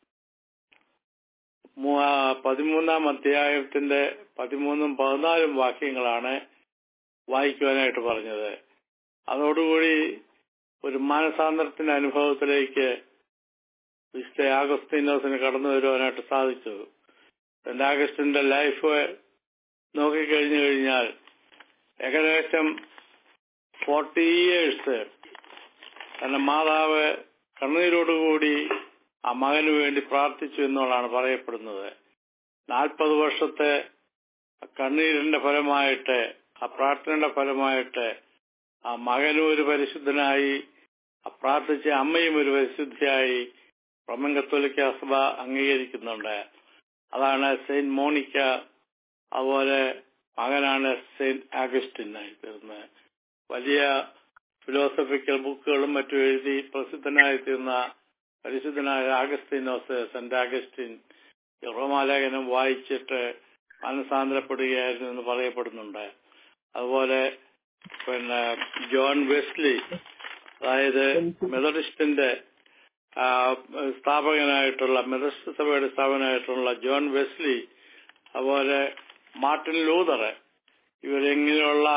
പതിമൂന്നാം അധ്യായത്തിന്റെ പതിമൂന്നും പതിനാലും വാക്യങ്ങളാണ് വായിക്കുവാനായിട്ട് പറഞ്ഞത് അതോടുകൂടി ഒരു മാനസാന്തരത്തിന്റെ അനുഭവത്തിലേക്ക് വിശുദ്ധ ആഗസ്തീനോസിന് കടന്നു വരുവാനായിട്ട് സാധിച്ചു സെന്റ് ആഗസ്റ്റിന്റെ ലൈഫ് നോക്കിക്കഴിഞ്ഞു കഴിഞ്ഞാൽ ഏകദേശം ഫോർട്ടി ഇയേഴ്സ് തന്റെ മാതാവ് കണ്ണീരോടുകൂടി ആ മകന് വേണ്ടി പ്രാർത്ഥിച്ചു എന്നുള്ളതാണ് പറയപ്പെടുന്നത് നാൽപ്പത് വർഷത്തെ കണ്ണീരിന്റെ ഫലമായിട്ട് ആ പ്രാർത്ഥനയുടെ ഫലമായിട്ട് ആ മകനും ഒരു പരിശുദ്ധനായി ആ പ്രാർത്ഥിച്ച അമ്മയും ഒരു പരിശുദ്ധിയായി റോമൻ കത്തോലിക്ക സഭ അംഗീകരിക്കുന്നുണ്ട് അതാണ് സെയിന്റ് മോണിക്ക അതുപോലെ മകനാണ് സെയിന്റ് ആഗസ്റ്റിൻ ആയി തീർന്നത് വലിയ ഫിലോസഫിക്കൽ ബുക്കുകളും മറ്റും എഴുതി പ്രസിദ്ധനായി തീർന്ന പരിശുദ്ധനായ ആഗസ്തീനോസ് സെന്റ് ആഗസ്റ്റിൻ റോമാലേഖനം വായിച്ചിട്ട് മനസാന്തരപ്പെടുകയായിരുന്നു എന്ന് പറയപ്പെടുന്നുണ്ട് അതുപോലെ പിന്നെ ജോൺ വെസ്ലി അതായത് മെതഡിസ്റ്റിന്റെ സ്ഥാപകനായിട്ടുള്ള മെതഡിസ്റ്റ് സഭയുടെ സ്ഥാപകനായിട്ടുള്ള ജോൺ വെസ്ലി അതുപോലെ മാർട്ടിൻ ലൂതർ ഇവരെങ്ങനെയുള്ള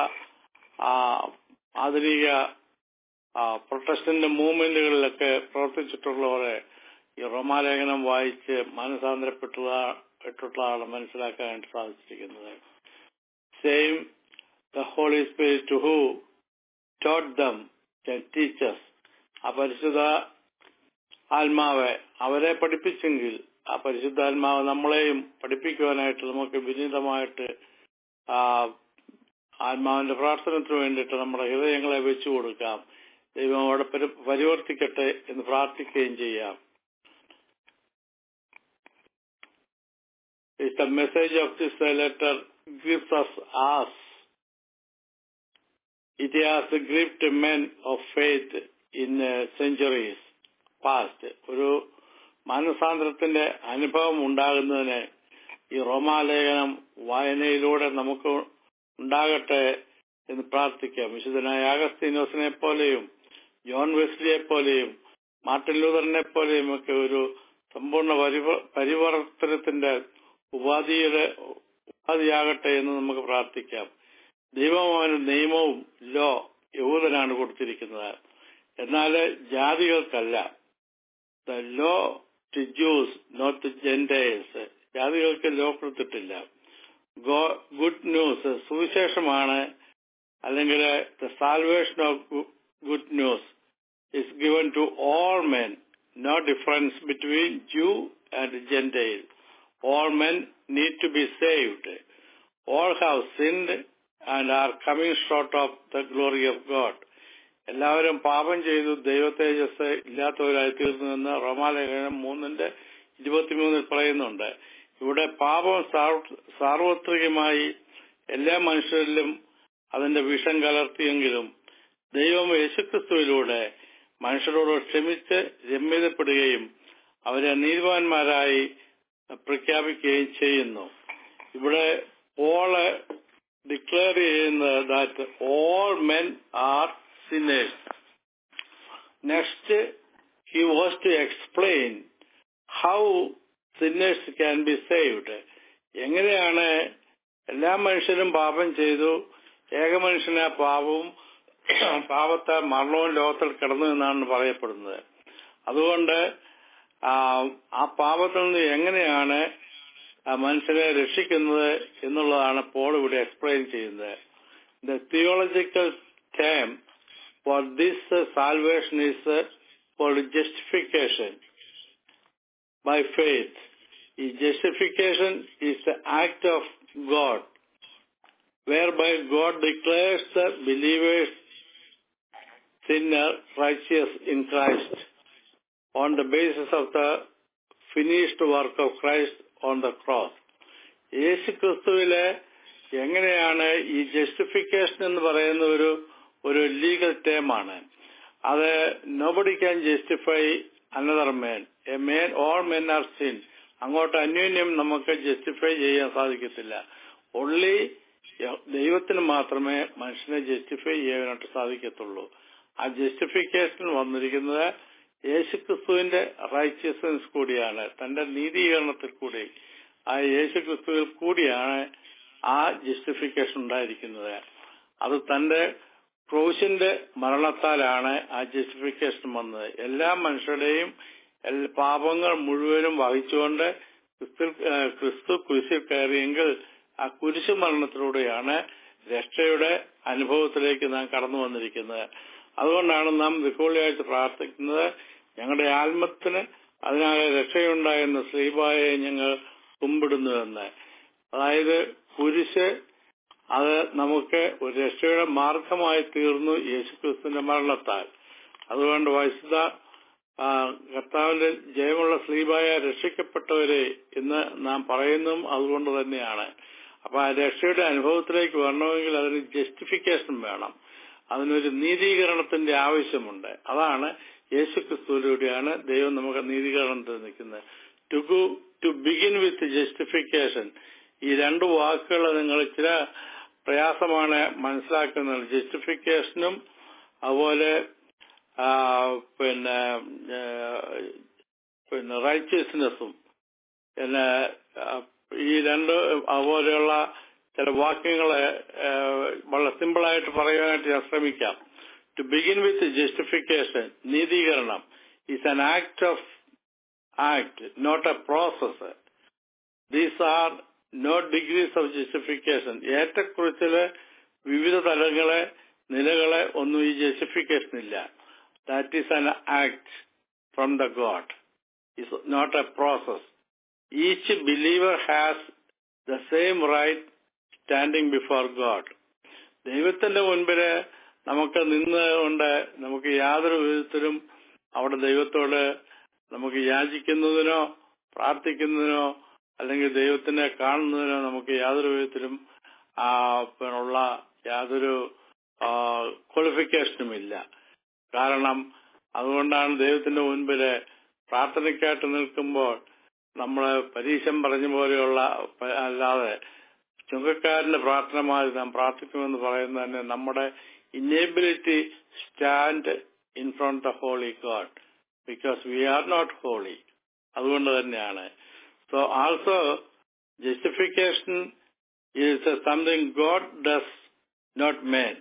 ആധുനിക പ്രൊട്ടസ്റ്റന്റ് മൂവ്മെന്റുകളിലൊക്കെ പ്രവർത്തിച്ചിട്ടുള്ളവരെ ഈ റോമാലേഖനം വായിച്ച് മാനസാന്തരപ്പെട്ടുള്ളതാണ് മനസ്സിലാക്കാൻ സാധിച്ചിരിക്കുന്നത് same the Holy Spirit who taught them teachers ആ പരിശുദ്ധ ആത്മാവെ അവരെ പഠിപ്പിച്ചെങ്കിൽ ആ പരിശുദ്ധാത്മാവ് നമ്മളെയും പഠിപ്പിക്കുവാനായിട്ട് നമുക്ക് വിനീതമായിട്ട് ആത്മാവിന്റെ പ്രാർത്ഥനത്തിന് വേണ്ടിയിട്ട് നമ്മുടെ ഹൃദയങ്ങളെ വെച്ചു കൊടുക്കാം ദൈവം അവിടെ പരിവർത്തിക്കട്ടെ എന്ന് പ്രാർത്ഥിക്കുകയും ചെയ്യാം The message of this letter gives us us. It has gripped men of faith in centuries past. ഒരു മാനസാന്തരത്തിന്റെ അനുഭവം ഉണ്ടാകുന്നതിന് ഈ റോമാലേഖനം വായനയിലൂടെ നമുക്ക് ഉണ്ടാകട്ടെ എന്ന് പ്രാർത്ഥിക്കാം വിശുദ്ധനായ ആഗസ്തീനോസിനെ പോലെയും ജോൺ വെസ്ലിയെ പോലെയും മാർട്ടിൻ ലൂതറിനെ പോലെയും ഒക്കെ ഒരു സമ്പൂർണ്ണ പരിവർത്തനത്തിന്റെ ഉപാധിയുടെ ഉപാധിയാകട്ടെ എന്ന് നമുക്ക് പ്രാർത്ഥിക്കാം ദൈവം അവന് നിയമവും ലോ യഹൂദനാണ് കൊടുത്തിരിക്കുന്നത് എന്നാൽ ജാതികൾക്കല്ല the law to Jews not Gentiles ജാതികൾക്ക് ലോ കൊടുത്തിട്ടില്ല ഗുഡ് ന്യൂസ് സുവിശേഷമാണ് അല്ലെങ്കിൽ the salvation of good news is given to all men no difference between Jew and Gentile all men need to be saved all have sinned and are coming short of the glory of God എല്ലാവരും പാപം ചെയ്തു ദൈവ തേജസ് ഇല്ലാത്തവരായി തീർന്നുവെന്ന് റോമാലേഖനം മൂന്നിന്റെ ഇരുപത്തിമൂന്നിൽ പറയുന്നുണ്ട് ഇവിടെ പാപം സാർവത്രികമായി എല്ലാ മനുഷ്യരിലും അതിന്റെ വിഷം കലർത്തിയെങ്കിലും ദൈവം യേശുക്രിസ്തുവിലൂടെ മനുഷ്യരോട് ക്ഷമിച്ച് രമ്യതപ്പെടുകയും അവരെ നീതിവാന്മാരായി പ്രഖ്യാപിക്കുകയും ചെയ്യുന്നു ഇവിടെ ഓള് ഡിക്ലെയർ ചെയ്യുന്നത് that all men are sinners. Next, he was to explain how sinners can be saved. എങ്ങനെയാണ് എല്ലാ മനുഷ്യരും പാപം ചെയ്തു ഏക മനുഷ്യനെ പാപവും പാപത്തെ മരണവും ലോകത്തിൽ കിടന്നു എന്നാണ് പറയപ്പെടുന്നത് അതുകൊണ്ട് ആ പാപത്തിൽ നിന്ന് എങ്ങനെയാണ് ആ മനുഷ്യനെ രക്ഷിക്കുന്നത് എന്നുള്ളതാണ് പോൾ ഇവിടെ എക്സ്പ്ലെയിൻ ചെയ്യുന്നത് the theological term for this uh, salvation is uh, called justification by faith. The justification is the act of God, whereby God declares the believers sinner righteous in Christ on the basis of the finished work of Christ on the cross. യേശു ക്രിസ്തുവിലെ എങ്ങനെയാണ് ഈ justification എന്ന് പറയുന്ന ഒരു ഒരു legal ടേമാണ് അത് nobody can justify another man a man all men are sin അങ്ങോട്ട് അന്യോന്യം നമുക്ക് ജസ്റ്റിഫൈ ചെയ്യാൻ സാധിക്കത്തില്ല ഒള്ളി ദൈവത്തിന് മാത്രമേ മനുഷ്യനെ ജസ്റ്റിഫൈ ചെയ്യാനായിട്ട് സാധിക്കത്തുള്ളൂ ആ ജസ്റ്റിഫിക്കേഷൻ വന്നിരിക്കുന്നത് യേശുക്രിസ്തുവിന്റെ റൈച്ചിയസ്നസ് കൂടിയാണ് തന്റെ നീതീകരണത്തിൽ കൂടി ആ യേശുക്രിസ്തുവിൽ കൂടിയാണ് ആ ജസ്റ്റിഫിക്കേഷൻ ഉണ്ടായിരിക്കുന്നത് അത് തന്റെ ക്രൂശിന്റെ മരണത്താലാണ് ആ ജസ്റ്റിഫിക്കേഷൻ വന്നത് എല്ലാ മനുഷ്യരുടെയും എൽ- പാപങ്ങൾ മുഴുവനും വഹിച്ചുകൊണ്ട് ക്രിസ്തു ഏഹ് ക്രിസ്തു കുരിശിൽ കയറിയെങ്കിൽ ആ കുരിശു മരണത്തിലൂടെയാണ് രക്ഷയുടെ അനുഭവത്തിലേക്ക് നാം കടന്നു വന്നിരിക്കുന്നത് അതുകൊണ്ടാണ് നാം വിഹോളിയായിട്ട് പ്രാർത്ഥിക്കുന്നത് ഞങ്ങളുടെ ആത്മത്തിന് അതിനാലെ രക്ഷയുണ്ടായെന്ന ശ്രീബായെ ഞങ്ങൾ കുമ്പിടുന്നുവെന്ന് അതായത് കുരിശ് അത് നമുക്ക് ഒരു രക്ഷയുടെ മാർഗമായി തീർന്നു യേശുക്രിസ്തുവിന്റെ മരണത്താൽ അതുകൊണ്ട് വൈശുദ്ധ ആ, കർത്താവിന്റെ ജയമുള്ള സ്ലീബായ രക്ഷിക്കപ്പെട്ടവരെ എന്ന് നാം പറയുന്നതും അതുകൊണ്ട് തന്നെയാണ് അപ്പൊ ആ രക്ഷയുടെ അനുഭവത്തിലേക്ക് വരണമെങ്കിൽ അതിന് ജസ്റ്റിഫിക്കേഷൻ വേണം അതിനൊരു നീതീകരണത്തിന്റെ ആവശ്യമുണ്ട് അതാണ് യേശുക്രിസ്തുവിലൂടെയാണ് ദൈവം നമുക്ക് നീതീകരണത്തിൽ നിൽക്കുന്നത് ടു ഗു ടു ബിഗിൻ വിത്ത് ജസ്റ്റിഫിക്കേഷൻ ഈ രണ്ട് വാക്കുകൾ നിങ്ങൾ ചില പ്രയാസമാണ് മനസ്സിലാക്കുന്നത് ജസ്റ്റിഫിക്കേഷനും അതുപോലെ ആ, പിന്നെ ആ, പിന്നെ റൈച്ചിയസ്നെസ്സും പിന്നെ ആ, ഈ രണ്ട് അതുപോലെയുള്ള ചില വാക്യങ്ങളെ ആ, വളരെ സിമ്പിളായിട്ട് പറയാനായിട്ട് ഞാൻ ശ്രമിക്കാം ടു ബിഗിൻ വിത്ത് ജസ്റ്റിഫിക്കേഷൻ നീതീകരണം is an act of act not a process these are no degrees of justification ഏറ്റക്കുറിച്ചില് വിവിധ തലങ്ങളെ നിലകളെ ഒന്നും ഈ ജസ്റ്റിഫിക്കേഷൻ ഇല്ല that is an act from the God is not a process each believer has the same right standing before God ദൈവത്തിന്റെ മുൻപില് നമുക്ക് നിന്നുകൊണ്ട് നമുക്ക് യാതൊരു വിധത്തിലും അവിടെ ദൈവത്തോട് നമുക്ക് യാചിക്കുന്നതിനോ പ്രാർത്ഥിക്കുന്നതിനോ അല്ലെങ്കിൽ ദൈവത്തിനെ കാണുന്നതിനോ നമുക്ക് യാതൊരു വിധത്തിലും ആ, ഉള്ള യാതൊരു ക്വാളിഫിക്കേഷനും ഇല്ല കാരണം അതുകൊണ്ടാണ് ദൈവത്തിന്റെ മുൻപില് പ്രാർത്ഥനയ്ക്കായിട്ട് നിൽക്കുമ്പോൾ നമ്മൾ പരീക്ഷം പറഞ്ഞ പോലെയുള്ള പ- അല്ലാതെ ചുങ്കക്കാരന്റെ പ്രാർത്ഥന മാതിരി നാം പ്രാർത്ഥിക്കുമെന്ന് പറയുന്നത് തന്നെ നമ്മുടെ inability stand in front the holy God because we are not holy അതുകൊണ്ട് തന്നെയാണ് so also justification is something God does not man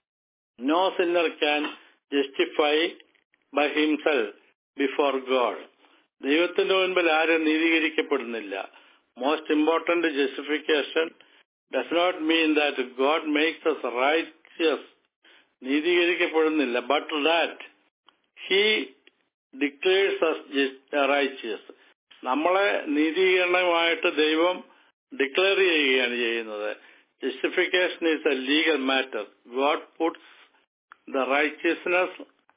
no sinner can justify by himself before God ദൈവത്തിന്റെ മുൻപിൽ ആരും നീതീകരിക്കപ്പെടുന്നില്ല most important justification does not mean that God makes us righteous നീതീകരിക്കപ്പെടുന്നില്ല but that he declares us righteous നമ്മളെ നീതീകരണമായിട്ട് ദൈവം declare ചെയ്യുകയാണ് ചെയ്യുന്നത് justification is a legal matter God puts the righteousness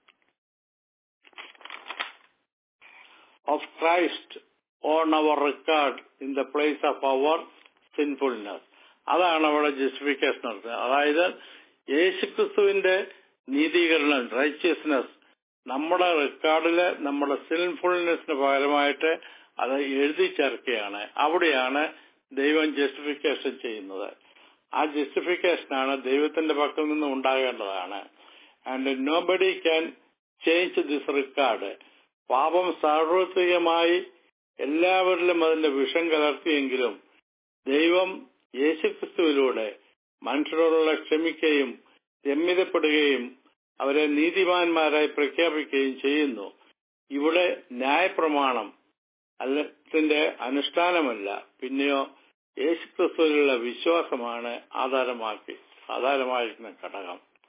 of Christ on our record in the place of our sinfulness. അതാണ് അവിടെ justification നടത്തുന്നത് അതായത് യേശുക്രിസ്തുവിന്റെ നീതീകരണം റൈച്ചിയസ്നെസ് നമ്മുടെ റെക്കോർഡില് നമ്മുടെ സിൻഫുൾനെസ്സിന് പകരമായിട്ട് അത് എഴുതി ചേർക്കുകയാണ് അവിടെയാണ് ദൈവം ജസ്റ്റിഫിക്കേഷൻ ചെയ്യുന്നത് ആ ജസ്റ്റിഫിക്കേഷനാണ് ദൈവത്തിന്റെ പക്കൽ നിന്ന് ഉണ്ടാകേണ്ടതാണ് and nobody can change this record പാപം സാർവത്രികമായി എല്ലാവരിലും അതിന്റെ വിഷം കലർത്തിയെങ്കിലും ദൈവം യേശുക്രിസ്തുവിലൂടെ മനുഷ്യരോടുള്ള ക്ഷമിക്കുകയും രമ്യതപ്പെടുകയും അവരെ നീതിമാന്മാരായി പ്രഖ്യാപിക്കുകയും ചെയ്യുന്നു ഇവിടെ ന്യായപ്രമാണം അല്ലത്തിന്റെ അനുഷ്ഠാനമല്ല പിന്നെയോ യേശുക്രിസ്തുവിലുള്ള വിശ്വാസമാണ് ആധാരമാക്കി ആധാരമായിരിക്കുന്ന ഘടകം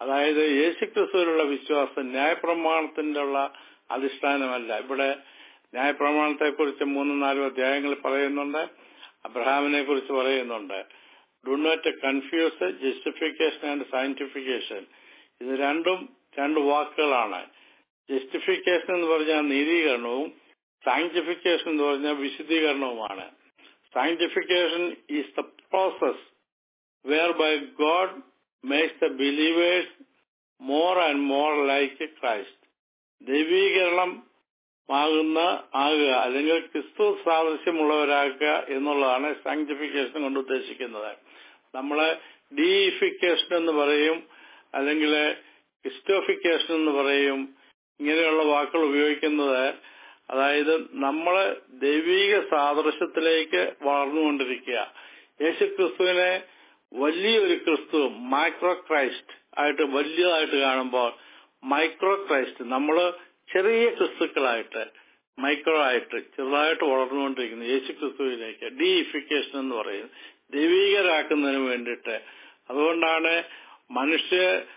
അതായത് യേശുക്രിസ്തുവിലുള്ള വിശ്വാസം ന്യായപ്രമാണത്തിന്റെ ഉള്ള അടിസ്ഥാനമല്ല ഇവിടെ ന്യായപ്രമാണത്തെ കുറിച്ച് മൂന്നും നാലും അധ്യായങ്ങൾ പറയുന്നുണ്ട് അബ്രഹാമിനെ കുറിച്ച് പറയുന്നുണ്ട് do not confuse justification and sanctification ഇത് രണ്ടും രണ്ട് വാക്കുകളാണ് ജസ്റ്റിഫിക്കേഷൻ എന്ന് പറഞ്ഞാൽ നീതീകരണവും സാങ്ക്ടിഫിക്കേഷൻ എന്ന് പറഞ്ഞാൽ വിശുദ്ധീകരണവുമാണ് sanctification is the process whereby God makes the believers more and more like Christ ദൈവീകരണം ആകുന്ന ആകുക അല്ലെങ്കിൽ ക്രിസ്തു സാദൃശ്യമുള്ളവരാക്കുക എന്നുള്ളതാണ് സാങ്ക്ടിഫിക്കേഷൻ കൊണ്ട് ഉദ്ദേശിക്കുന്നത് നമ്മള് ഡീയിഫിക്കേഷൻ എന്ന് പറയും അല്ലെങ്കിൽ ക്രിസ്റ്റോഫിക്കേഷൻ എന്ന് പറയും ഇങ്ങനെയുള്ള വാക്കുകൾ ഉപയോഗിക്കുന്നത് അതായത് നമ്മള് ദൈവീക സാദൃശ്യത്തിലേക്ക് വളർന്നുകൊണ്ടിരിക്കുക യേശു ക്രിസ്തുവിനെ വലിയൊരു ക്രിസ്തു മൈക്രോ ക്രൈസ്റ്റ് ആയിട്ട് വലിയതായിട്ട് കാണുമ്പോൾ മൈക്രോ ക്രൈസ്റ്റ് നമ്മള് ചെറിയ ക്രിസ്തുക്കളായിട്ട് മൈക്രോ ആയിട്ട് ചെറുതായിട്ട് വളർന്നുകൊണ്ടിരിക്കുന്നു യേശു ക്രിസ്തുവിലേക്ക് ഡീഇഫിക്കേഷൻ എന്ന് പറയുന്നത് ദൈവീകരാക്കുന്നതിന് വേണ്ടിയിട്ട് അതുകൊണ്ടാണ് മനുഷ്യ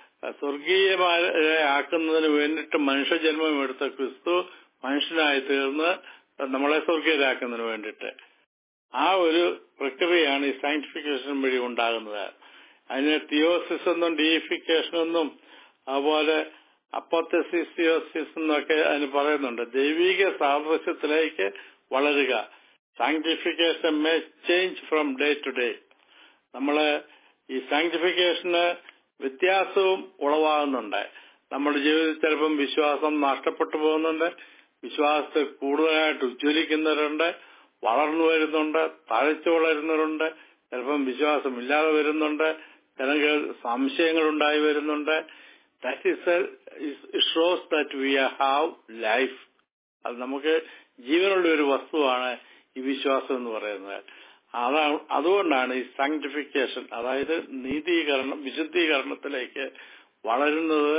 സ്വർഗീയമാരെ ആക്കുന്നതിന് വേണ്ടിയിട്ട് മനുഷ്യജന്മം എടുത്ത ക്രിസ്തു മനുഷ്യനായി തീർന്ന് നമ്മളെ സ്വർഗീയരാക്കുന്നതിന് വേണ്ടിയിട്ട് ആ ഒരു പ്രക്രിയയാണ് ഈ സയന്റിഫിക്കേഷൻ വഴി ഉണ്ടാകുന്നത് അതിന് തിയോസിസ് എന്നും ഡീയിഫിക്കേഷൻ എന്നും അതുപോലെ അപ്പോത്തസിസിയോസിസ് എന്നൊക്കെ അതിന് പറയുന്നുണ്ട് ദൈവിക സാദൃശ്യത്തിലേക്ക് വളരുക sanctification may change from day to day നമ്മള് ഈ സാങ്ക്ടിഫിക്കേഷന് വ്യത്യാസവും ഉളവാകുന്നുണ്ട് നമ്മുടെ ജീവിതത്തിൽ ചിലപ്പം വിശ്വാസം നഷ്ടപ്പെട്ടു പോകുന്നുണ്ട് വിശ്വാസത്തെ കൂടുതലായിട്ട് ഉജ്ജ്വലിക്കുന്നവരുണ്ട് വളർന്നു വരുന്നുണ്ട് തഴച്ചു വളരുന്നവരുണ്ട് ചിലപ്പം വിശ്വാസം ഇല്ലാതെ വരുന്നുണ്ട് ചില സംശയങ്ങൾ ഉണ്ടായി വരുന്നുണ്ട് that is shows that we have life അത് നമുക്ക് ജീവനുള്ള ഒരു വസ്തുവാണ് ഈ വിശ്വാസം എന്ന് പറയുന്നത് അതാണ് അതുകൊണ്ടാണ് ഈ സാങ്ക്ടിഫിക്കേഷൻ അതായത് നീതീകരണം വിശുദ്ധീകരണത്തിലേക്ക് വളരുന്നത്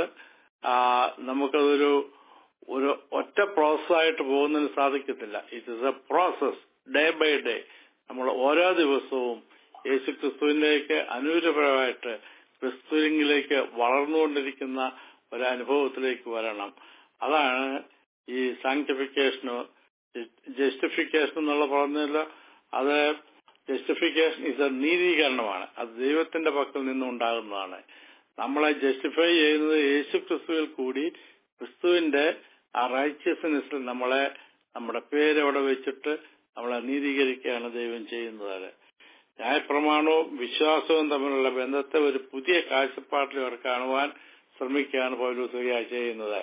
നമുക്കതൊരു ഒരു ഒറ്റ പ്രോസസ്സായിട്ട് പോകുന്നതിന് സാധിക്കത്തില്ല it is a process day by day നമ്മൾ ഓരോ ദിവസവും യേശു ക്രിസ്തുവിലേക്ക് അനുകൂലപരമായിട്ട് ക്രിസ്തുവിലേക്ക് വളർന്നുകൊണ്ടിരിക്കുന്ന ഒരു അനുഭവത്തിലേക്ക് വരണം അതാണ് ഈ സാങ്ക്ടിഫിക്കേഷനോ ജസ്റ്റിഫിക്കേഷൻ എന്നുള്ള പറഞ്ഞല്ലോ അത് ജസ്റ്റിഫിക്കേഷൻ ഇസ് എ നീതീകരണമാണ് അത് ദൈവത്തിന്റെ പക്കൽ നിന്നുണ്ടാകുന്നതാണ് നമ്മളെ ജസ്റ്റിഫൈ ചെയ്യുന്നത് യേശു ക്രിസ്തുവിൽ കൂടി ക്രിസ്തുവിന്റെ ആ റൈറ്റ്യസ്നെസ്സിൽ നമ്മളെ നമ്മുടെ പേര് അവിടെ വെച്ചിട്ട് നമ്മളെ നീതീകരിക്കുകയാണ് ദൈവം ചെയ്യുന്നത് ന്യായപ്രമാണവും വിശ്വാസവും തമ്മിലുള്ള ബന്ധത്തെ ഒരു പുതിയ കാഴ്ചപ്പാട്ടിൽ അവർ കാണുവാൻ ശ്രമിക്കുകയാണ് പൗലോസിക ചെയ്യുന്നത്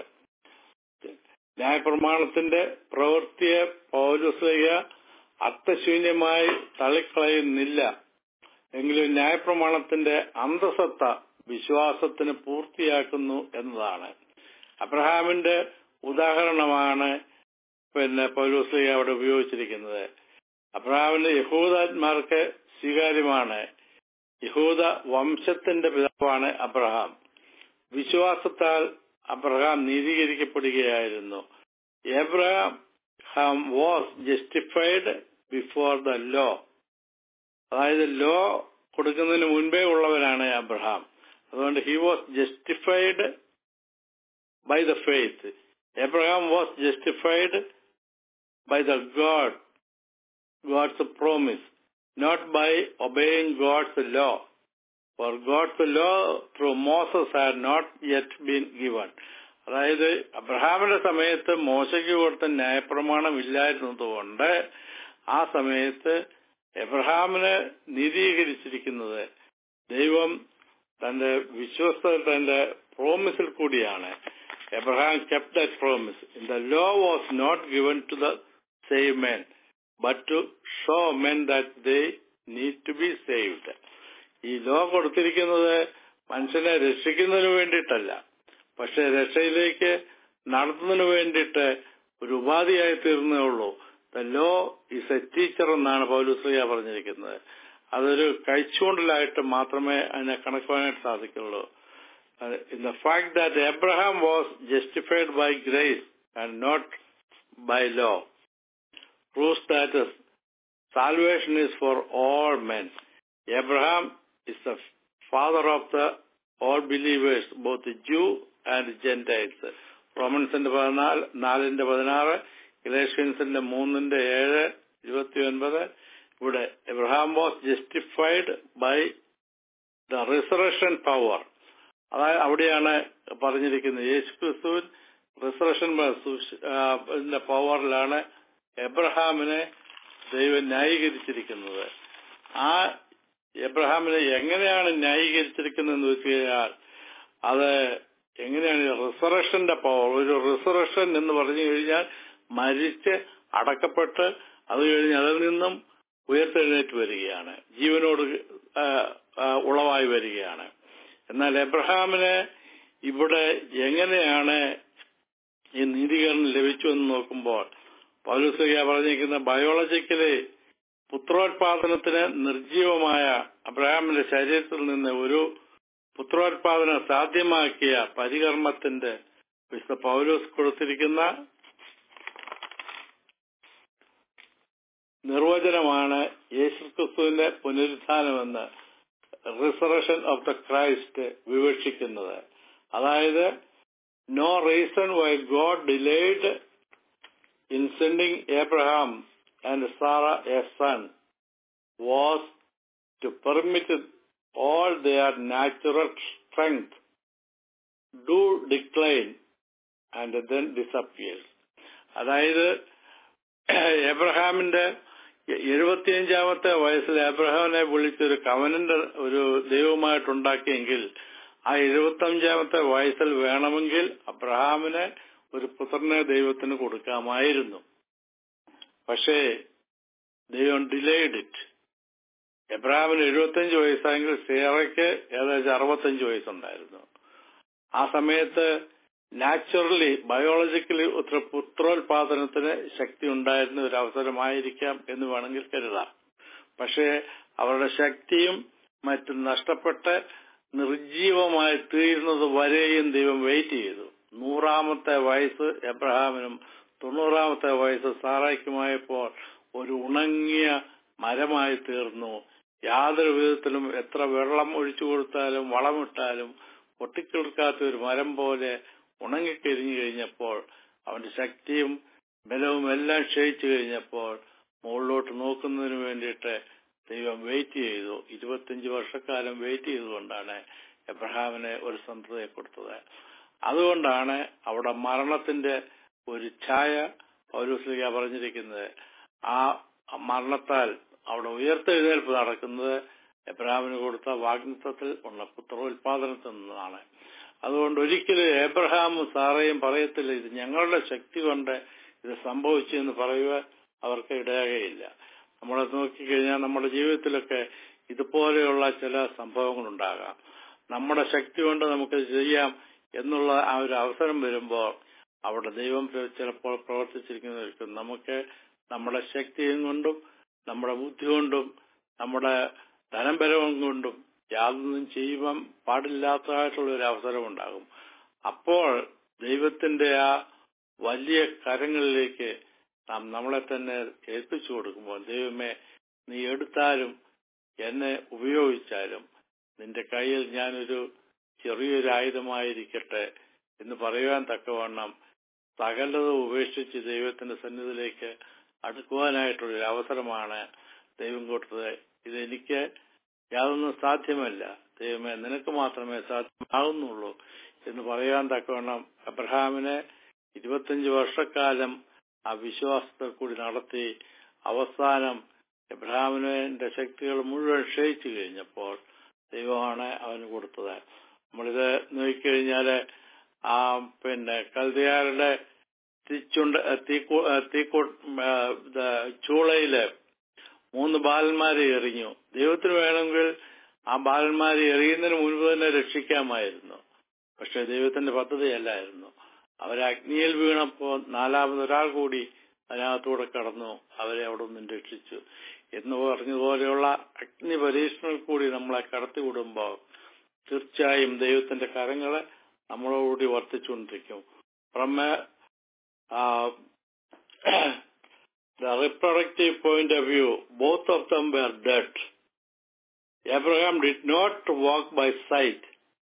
ന്യായപ്രമാണത്തിന്റെ പ്രവൃത്തിയെ പൗലോസിക അർത്ഥശൂന്യമായി തള്ളിക്കളയുന്നില്ല എങ്കിലും ന്യായപ്രമാണത്തിന്റെ അന്തസത്ത വിശ്വാസത്തിന് പൂർത്തിയാക്കുന്നു എന്നതാണ് അബ്രഹാമിന്റെ ഉദാഹരണമാണ് പിന്നെ പൗലോസ്ലിക അവിടെ ഉപയോഗിച്ചിരിക്കുന്നത് അബ്രഹാമിന്റെ യഹൂദന്മാർക്ക് സ്വീകാര്യമാണ് യഹൂദ വംശത്തിന്റെ പിതാവാണ് അബ്രഹാം വിശ്വാസത്താൽ അബ്രഹാം നീതീകരിക്കപ്പെടുകയായിരുന്നു എബ്രഹാം ഹാം was justified before the law അതായത് ലോ കൊടുക്കുന്നതിന് മുൻപേ ഉള്ളവരാണ് അബ്രഹാം അതുകൊണ്ട് he was justified by the faith Abraham was justified by the God God's promise not by obeying God's law for God's law through Moses had not yet been given അതായത് അബ്രഹാമിന്റെ സമയത്ത് മോശയ്ക്ക് കൊടുത്ത ന്യായപ്രമാണം ഇല്ലായിരുന്നതുകൊണ്ട് ആ സമയത്ത് എബ്രഹാമിനെ നീതീകരിച്ചിരിക്കുന്നത് ദൈവം തന്റെ വിശ്വസ്ത തന്റെ പ്രോമിസിൽ കൂടിയാണ് Abraham kept that promise in the law was not given to the save men but to show men that they need to be saved ഈ ലോ കൊടുത്തിരിക്കുന്നത് മനുഷ്യനെ രക്ഷിക്കുന്നതിന് വേണ്ടിയിട്ടല്ല പക്ഷെ രക്ഷയിലേക്ക് നടത്തുന്നതിന് വേണ്ടിയിട്ട് ഒരു ഉപാധിയായി തീർന്നേ ഉള്ളൂ the law is a teacher എന്നാണ് പൗലുസ്ലിയ പറഞ്ഞിരിക്കുന്നത് അതൊരു കഴിച്ചുകൊണ്ടിലായിട്ട് മാത്രമേ അതിനെ കണക്കുവാനായിട്ട് സാധിക്കുള്ളൂ in the fact that Abraham was justified by grace and not by law proves that salvation is for all men Abraham is the father of the all believers, both the Jew and Gentiles. റോമൻസിന്റെ പതിനാല് നാലിന്റെ പതിനാറ് ഇലേഷ്യൻസിന്റെ മൂന്നിന്റെ ഏഴ് ഇരുപത്തി ഒൻപത് ഇവിടെ Abraham was justified by the resurrection power അതായത് അവിടെയാണ് പറഞ്ഞിരിക്കുന്നത് യേശു ക്രിസ്തുവിൻ റിസറക്ഷൻ പവറിലാണ് എബ്രഹാമിനെ ദൈവം ന്യായീകരിച്ചിരിക്കുന്നത് ആ എബ്രഹാമിനെ എങ്ങനെയാണ് ന്യായീകരിച്ചിരിക്കുന്നതെന്ന് വെച്ച് കഴിഞ്ഞാൽ അത് എങ്ങനെയാണ് റിസറക്ഷന്റെ പവർ ഒരു റിസറക്ഷൻ എന്ന് പറഞ്ഞു കഴിഞ്ഞാൽ മരിച്ച് അടക്കപ്പെട്ട് അത് കഴിഞ്ഞ് അതിൽ നിന്നും ഉയർത്തെഴുന്നേറ്റ് വരികയാണ് ജീവനോട് ആ, ആ, ഉളവായി വരികയാണ് എന്നാൽ എബ്രഹാമിന് ഇവിടെ എങ്ങനെയാണ് ഈ നീതീകരണം ലഭിച്ചു എന്ന് നോക്കുമ്പോൾ പൗലുസ്ലിയ പറഞ്ഞിരിക്കുന്ന ബയോളജിക്കലി പുത്രോത്പാദനത്തിന് നിർജീവമായ അബ്രഹാമിന്റെ ശരീരത്തിൽ നിന്ന് ഒരു പുത്രോത്പാദനം സാധ്യമാക്കിയ പരികർമ്മത്തിന്റെ വിശുദ്ധ പൗലോസ് കൊടുത്തിരിക്കുന്ന നിർവചനമാണ് യേശുക്രിസ്തുവിന്റെ പുനരുത്ഥാനമെന്ന് റിസറക്ഷൻ ഓഫ് ദ ക്രൈസ്റ്റ് വിവക്ഷിക്കുന്നത് അതായത് no reason why God delayed in sending Abraham and Sarah a son was to permit all their natural strength do decline and then disappears. അതായത് എബ്രഹാമിന്റെ എഴുപത്തിയഞ്ചാമത്തെ വയസ്സിൽ എബ്രഹാമിനെ വിളിച്ചൊരു കവനന്റ് ഒരു ദൈവമായിട്ടുണ്ടാക്കിയെങ്കിൽ ആ എഴുപത്തഞ്ചാമത്തെ വയസ്സിൽ വേണമെങ്കിൽ അബ്രഹാമിന് ഒരു പുത്രനെ ദൈവത്തിന് കൊടുക്കാമായിരുന്നു പക്ഷേ ദൈവം ഡിലേഡ് ഇറ്റ് എബ്രഹാമിന് എഴുപത്തഞ്ച് വയസ്സായെങ്കിൽ സേറയ്ക്ക് ഏകദേശം അറുപത്തഞ്ച് വയസ്സുണ്ടായിരുന്നു ആ സമയത്ത് നാച്ചുറലി ബയോളജിക്കലി ഉത്ര പുത്രോത്പാദനത്തിന് ശക്തി ഉണ്ടായിരുന്ന ഒരു അവസരമായിരിക്കാം എന്ന് വേണമെങ്കിൽ കരുതാം പക്ഷേ അവരുടെ ശക്തിയും മറ്റും നഷ്ടപ്പെട്ട് നിർജീവമായി തീരുന്നത് വരെയും ദൈവം വെയിറ്റ് ചെയ്തു നൂറാമത്തെ വയസ്സ് എബ്രഹാമിനും തൊണ്ണൂറാമത്തെ വയസ്സ് സാറായ്ക്കുമായപ്പോൾ ഒരു ഉണങ്ങിയ മരമായി തീർന്നു യാതൊരു വിധത്തിലും എത്ര വെള്ളം ഒഴിച്ചു കൊടുത്താലും വളമിട്ടാലും പൊട്ടിക്കിളിർക്കാത്ത ഒരു മരം പോലെ ഉണങ്ങിക്കരിഞ്ഞു കഴിഞ്ഞപ്പോൾ അവന്റെ ശക്തിയും ബലവും എല്ലാം ക്ഷയിച്ചു കഴിഞ്ഞപ്പോൾ മുകളിലോട്ട് നോക്കുന്നതിന് വേണ്ടിയിട്ട് ദൈവം വെയിറ്റ് ചെയ്തു ഇരുപത്തിയഞ്ച് വർഷക്കാലം വെയിറ്റ് ചെയ്തുകൊണ്ടാണ് എബ്രഹാമിന് ഒരു സന്തതിയെ കൊടുത്തത് അതുകൊണ്ടാണ് അവിടെ മരണത്തിന്റെ ഒരു ഛായ പൗരസ്ലിക പറഞ്ഞിരിക്കുന്നത് ആ മരണത്താൽ അവിടെ ഉയർത്തെഴുന്നേൽപ്പ് നടക്കുന്നത് എബ്രഹാമിന് കൊടുത്ത വാഗ്ദത്വത്തിൽ ഉള്ള പുത്രോത്പാദനത്തിൽ നിന്നാണ് അതുകൊണ്ട് ഒരിക്കലും എബ്രഹാമും സാറയും പറയത്തില്ല ഇത് ഞങ്ങളുടെ ശക്തി കൊണ്ട് ഇത് സംഭവിച്ചു എന്ന് പറയുക അവർക്ക് ഇടയാകയില്ല നമ്മളെ നോക്കിക്കഴിഞ്ഞാൽ നമ്മുടെ ജീവിതത്തിലൊക്കെ ഇതുപോലെയുള്ള ചില സംഭവങ്ങളുണ്ടാകാം നമ്മുടെ ശക്തി കൊണ്ട് നമുക്ക് ചെയ്യാം എന്നുള്ള ആ ഒരു അവസരം വരുമ്പോൾ അവിടെ ദൈവം ചിലപ്പോൾ പ്രവർത്തിച്ചിരിക്കുന്നതായിരിക്കും നമുക്ക് നമ്മുടെ ശക്തിയും കൊണ്ടും നമ്മുടെ ബുദ്ധി കൊണ്ടും നമ്മുടെ ധനംബലവും കൊണ്ടും യാതൊന്നും ചെയ്യുവാൻ പാടില്ലാത്തതായിട്ടുള്ള ഒരു അവസരം ഉണ്ടാകും അപ്പോൾ ദൈവത്തിന്റെ ആ വലിയ കരങ്ങളിലേക്ക് നാം നമ്മളെ തന്നെ ഏൽപ്പിച്ചു കൊടുക്കുമ്പോൾ ദൈവമേ നീ എടുത്താലും എന്നെ ഉപയോഗിച്ചാലും നിന്റെ കയ്യിൽ ഞാനൊരു ചെറിയൊരു ആയുധമായിരിക്കട്ടെ എന്ന് പറയുവാൻ തക്കവണ്ണം സകലതും ഉപേക്ഷിച്ച് ദൈവത്തിന്റെ സന്നിധിയിലേക്ക് അടുക്കുവാനായിട്ടുള്ള ഒരു അവസരമാണ് ദൈവം കൊടുത്തത് ഇതെനിക്ക് യാതൊന്നും സാധ്യമല്ല ദൈവമേ നിനക്ക് മാത്രമേ സാധ്യമാകുന്നുള്ളൂ എന്ന് പറയാൻ തക്കവണ്ണം അബ്രഹാമിനെ ഇരുപത്തിയഞ്ച് വർഷക്കാലം ആ വിശ്വാസത്തിൽ കൂടി നടത്തി അവസാനം എബ്രഹാമിന്റെ ശക്തികൾ മുഴുവൻ ക്ഷയിച്ചു കഴിഞ്ഞപ്പോൾ ദൈവമാണ് അവന് കൊടുത്തത് നമ്മളിത് നോക്കിക്കഴിഞ്ഞാല് ആ പിന്നെ കൽദിയാരുടെ തീച്ചുണ്ട് തീക്കു തീക്കു ചൂളയില് മൂന്ന് ബാലന്മാരെ എറിഞ്ഞു ദൈവത്തിന് വേണമെങ്കിൽ ആ ബാലന്മാരെ എറിയുന്നതിന് മുൻപ് തന്നെ രക്ഷിക്കാമായിരുന്നു പക്ഷെ ദൈവത്തിന്റെ പദ്ധതിയല്ലായിരുന്നു അവരെ അഗ്നിയിൽ വീണപ്പോ നാലാമതൊരാൾ കൂടി അതിനകത്തൂടെ കടന്നു അവരെ അവിടെ നിന്നും രക്ഷിച്ചു എന്ന് പറഞ്ഞതുപോലെയുള്ള അഗ്നി പരീക്ഷണങ്ങൾ കൂടി നമ്മളെ കടത്തിവിടുമ്പോൾ തീർച്ചയായും ദൈവത്തിന്റെ കരങ്ങളെ നമ്മളോടുകൂടി വർദ്ധിച്ചുകൊണ്ടിരിക്കും from the reproductive point of view, both of them were dead. Abraham did not walk by sight,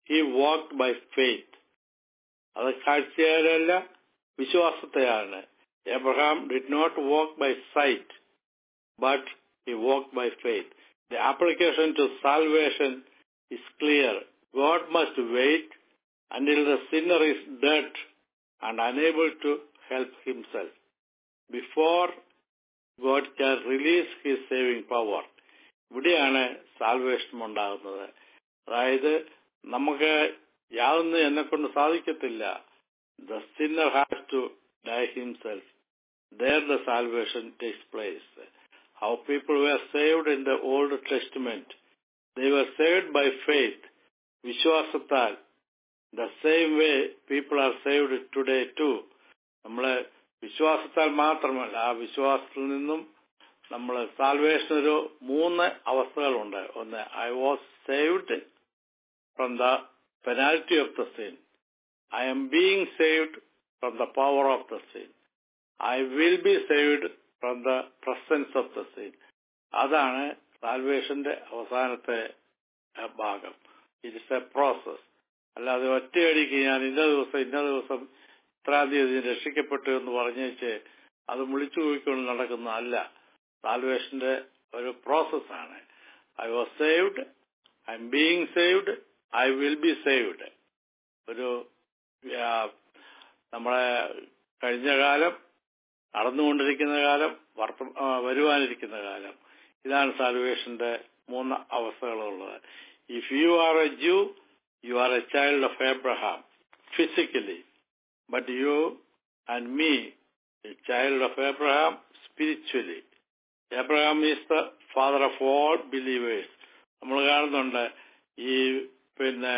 he walked by faith. അത് കാഴ്ചയാലല്ല വിശ്വാസത്തെയാണ് Abraham did not walk by sight but he walk by faith the application to salvation is clear. God must wait until the sinner is dead and unable to help himself before God can release his saving power. ഇവിടെയാണ് salvation ഉണ്ടാകുന്നത് അതായത് നമുക്ക് യാതൊന്നും എന്നെ കൊണ്ട് സാധിക്കത്തില്ല the sinner has to die himself there the salvation takes place. How people were saved in the Old Testament. They were saved by faith. വിശ്വാസത്താൽ the same way people are saved today too. നമ്മള് വിശ്വാസത്താൽ മാത്രമല്ല ആ വിശ്വാസത്തിൽ നിന്നും നമ്മൾ salvation ഒരു മൂന്ന് അവസ്ഥകളുണ്ട് ഒന്ന് I was saved from the penalty of the sin I am being saved from the power of the sin I will be saved from the presence of the sin അതാണ് സാൽവേഷന്റെ അവസാനത്തെ അഹ്, ഭാഗം ഇറ്റ് ഇസ് എ പ്രോസസ് അല്ലാതെ ഒറ്റയടിക്ക് ഞാൻ ഇന്ന ദിവസം ഇന്ന ദിവസം ഇത്രാം തീയതി രക്ഷിക്കപ്പെട്ടു എന്ന് പറഞ്ഞേച്ച് അത് വിളിച്ചു പോയിക്കൊണ്ട് നടക്കുന്നതല്ല സാൽവേഷന്റെ ഒരു പ്രോസസ്സാണ് I was saved I am being saved I will be saved ഒരു ആ, നമ്മളെ കഴിഞ്ഞ കാലം നടന്നുകൊണ്ടിരിക്കുന്ന കാലം വർത്ത ആ, വരുവാനിരിക്കുന്ന കാലം ഇതാണ് സാൽവേഷന്റെ മൂന്ന് അവസ്ഥകളുള്ളത് if you are a Jew you are a child of Abraham physically but you and me a child of Abraham spiritually Abraham is the father of all believers നമ്മൾ കാണുന്നുണ്ട് ഈ പിന്നെ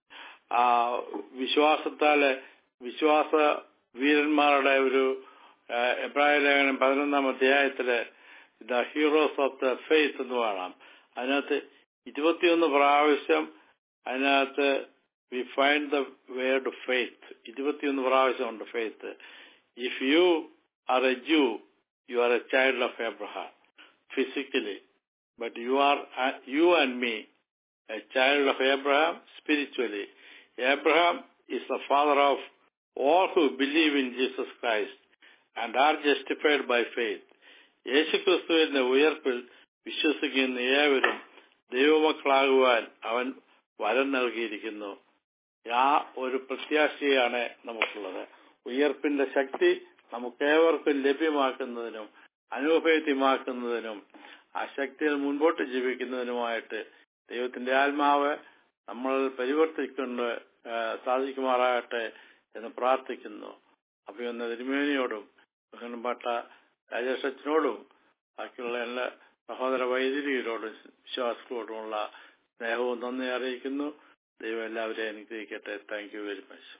ആ വിശ്വാസത്താല് വിശ്വാസ വീരന്മാരുടെ ഒരു ആ, എബ്രായ ലേഖനം പതിനൊന്നാം അധ്യായത്തില് the heroes of the faith എന്ന് കാണാം അതിനകത്ത് ഇരുപത്തിയൊന്ന് പ്രാവശ്യം അതിനകത്ത് we find the word faith ഇരുപത്തിയൊന്ന് പ്രാവശ്യമുണ്ട് faith if you are a Jew you are a child of Abraham physically but you are you and me a child of Abraham spiritually Abraham is the father of all who believe in Jesus Christ and are justified by faith. യേശുക്രിസ്തുവിന്റെ ഉയർപ്പിൽ വിശ്വസിക്കുന്ന ഏവരും ദൈവമക്കളാകുവാൻ അവൻ വരം നൽകിയിരിക്കുന്നു ആ ഒരു പ്രത്യാശയാണ് നമുക്കുള്ളത് ഉയർപ്പിന്റെ ശക്തി നമുക്കേവർക്കും ലഭ്യമാക്കുന്നതിനും അനുഭവേദ്യമാക്കുന്നതിനും ആ ശക്തിയിൽ മുൻപോട്ട് ജീവിക്കുന്നതിനുമായിട്ട് ദൈവത്തിന്റെ ആത്മാവ് നമ്മൾ പരിവർത്തിക്കൊണ്ട് ആ, സാധിക്കുമാറാകട്ടെ എന്ന് പ്രാർത്ഥിക്കുന്നു അഭിയൊന്ന തിരുമേനിയോടും ബഹുമാനപ്പെട്ട രാജേഷച്ചനോടും ബാക്കിയുള്ള എല്ലാ സഹോദര വൈദ്യുതിയോടും വിശ്വാസത്തോടുമുള്ള സ്നേഹവും നന്ദി അറിയിക്കുന്നു ദൈവം എല്ലാവരെയും അനുഗ്രഹിക്കട്ടെ താങ്ക് യു വെരി മച്ച്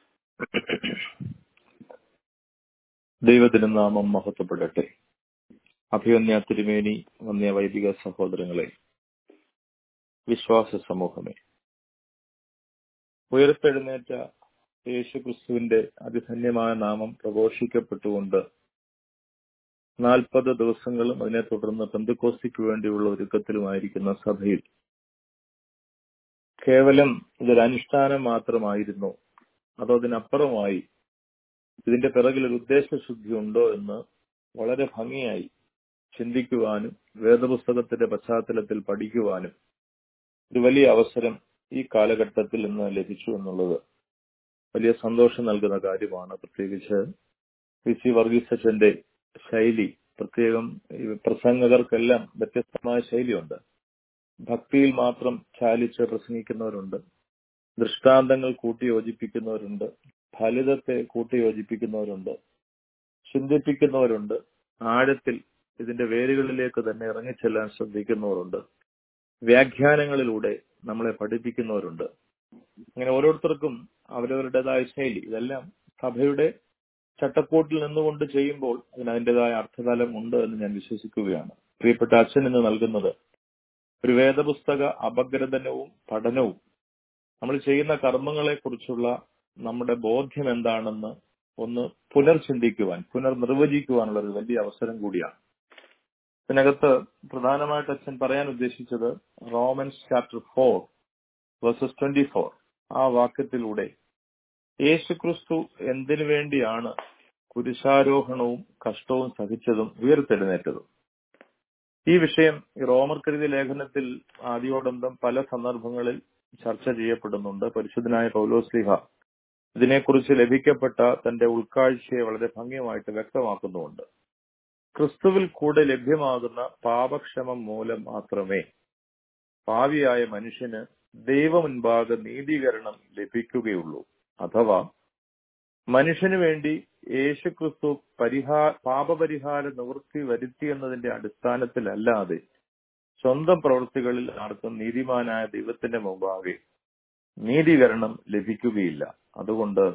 ദൈവത്തിന് നാമം മഹത്വപ്പെടട്ടെ അഭിവന്യ തിരുമേനി വന്യ വൈദിക സഹോദരങ്ങളെ വിശ്വാസ സമൂഹമേ ഉയർത്തെഴുന്നേറ്റ യേശു ക്രിസ്തുവിന്റെ അതിധന്യമായ നാമം പ്രഘോഷിക്കപ്പെട്ടുകൊണ്ട് നാൽപ്പത് ദിവസങ്ങളും അതിനെ തുടർന്ന് പെന്തക്കോസ്തിക്ക് വേണ്ടിയുള്ള ഒരുക്കത്തിലുമായിരിക്കുന്ന സഭയിൽ കേവലം ഇതൊരു അനുഷ്ഠാനം മാത്രമായിരുന്നു അതോ അതിനപ്പുറമായി ഇതിന്റെ പിറകിൽ ഒരു ഉദ്ദേശശുദ്ധി ഉണ്ടോ എന്ന് വളരെ ഭംഗിയായി ചിന്തിക്കുവാനും വേദപുസ്തകത്തിന്റെ പശ്ചാത്തലത്തിൽ പഠിക്കുവാനും ഒരു വലിയ അവസരം ഈ കാലഘട്ടത്തിൽ ഇന്ന് ലഭിച്ചു എന്നുള്ളത് വലിയ സന്തോഷം നൽകുന്ന കാര്യമാണ് പ്രത്യേകിച്ച് പി സി വർഗീസ് അച്ഛന്റെ ശൈലി പ്രത്യേകം ഈ പ്രസംഗകർക്കെല്ലാം വ്യത്യസ്തമായ ശൈലിയുണ്ട് ഭക്തിയിൽ മാത്രം ചാലിച്ച് പ്രസംഗിക്കുന്നവരുണ്ട് ദൃഷ്ടാന്തങ്ങൾ കൂട്ടിയോജിപ്പിക്കുന്നവരുണ്ട് ഫലിതത്തെ കൂട്ടിയോജിപ്പിക്കുന്നവരുണ്ട് ചിന്തിപ്പിക്കുന്നവരുണ്ട് ആഴത്തിൽ ഇതിന്റെ വേരുകളിലേക്ക് തന്നെ ഇറങ്ങിച്ചെല്ലാൻ ശ്രദ്ധിക്കുന്നവരുണ്ട് വ്യാഖ്യാനങ്ങളിലൂടെ നമ്മളെ പഠിപ്പിക്കുന്നവരുണ്ട് അങ്ങനെ ഓരോരുത്തർക്കും അവരവരുടേതായ ശൈലി ഇതെല്ലാം സഭയുടെ ചട്ടക്കൂട്ടിൽ നിന്നുകൊണ്ട് ചെയ്യുമ്പോൾ അതിന് അതിൻ്റെതായ അർത്ഥതലം ഉണ്ട് എന്ന് ഞാൻ വിശ്വസിക്കുകയാണ് പ്രിയപ്പെട്ട അച്ഛൻ ഇന്ന് നൽകുന്നത് ഒരു വേദപുസ്തക അപഗ്രഥനവും പഠനവും നമ്മൾ ചെയ്യുന്ന കർമ്മങ്ങളെ കുറിച്ചുള്ള നമ്മുടെ ബോധ്യം എന്താണെന്ന് ഒന്ന് പുനർചിന്തിക്കുവാൻ പുനർനിർവചിക്കുവാനുള്ള ഒരു വലിയ അവസരം കൂടിയാണ് ഇതിനകത്ത് പ്രധാനമായിട്ട് അച്ഛൻ പറയാൻ ഉദ്ദേശിച്ചത് Romans chapter four verses twenty four ആ വാക്യത്തിലൂടെ യേശുക്രിസ്തു എന്തിനു വേണ്ടിയാണ് കുരിശാരോഹണവും കഷ്ടവും സഹിച്ചതും ഉയർത്തെഴുന്നേറ്റതും ഈ വിഷയം ഈ റോമർക്കെഴുതിയ ലേഖനത്തിൽ ആദ്യോടന്തം പല സന്ദർഭങ്ങളിൽ ചർച്ച ചെയ്യപ്പെടുന്നുണ്ട് പരിശുദ്ധനായ പൗലോസ്ലിഹ ഇതിനെക്കുറിച്ച് ലഭിക്കപ്പെട്ട തന്റെ ഉൾക്കാഴ്ചയെ വളരെ ഭംഗിയായിട്ട് വ്യക്തമാക്കുന്നുമുണ്ട് ക്രിസ്തുവിൽ കൂടെ ലഭ്യമാകുന്ന പാപക്ഷമം മൂലം മാത്രമേ പാവിയായ മനുഷ്യന് ദൈവമുൻപാകെ നീതീകരണം ലഭിക്കുകയുള്ളൂ അഥവാ മനുഷ്യന് വേണ്ടി യേശുക്രിസ്തു പരിഹാ പാപപരിഹാര നിവൃത്തി വരുത്തി എന്നതിന്റെ അടിസ്ഥാനത്തിലല്ലാതെ സ്വന്തം പ്രവൃത്തികളിൽ ആർക്കും നീതിമാനായ ദൈവത്തിന്റെ മുമ്പാകെ നീതീകരണം ലഭിക്കുകയില്ല അതുകൊണ്ട്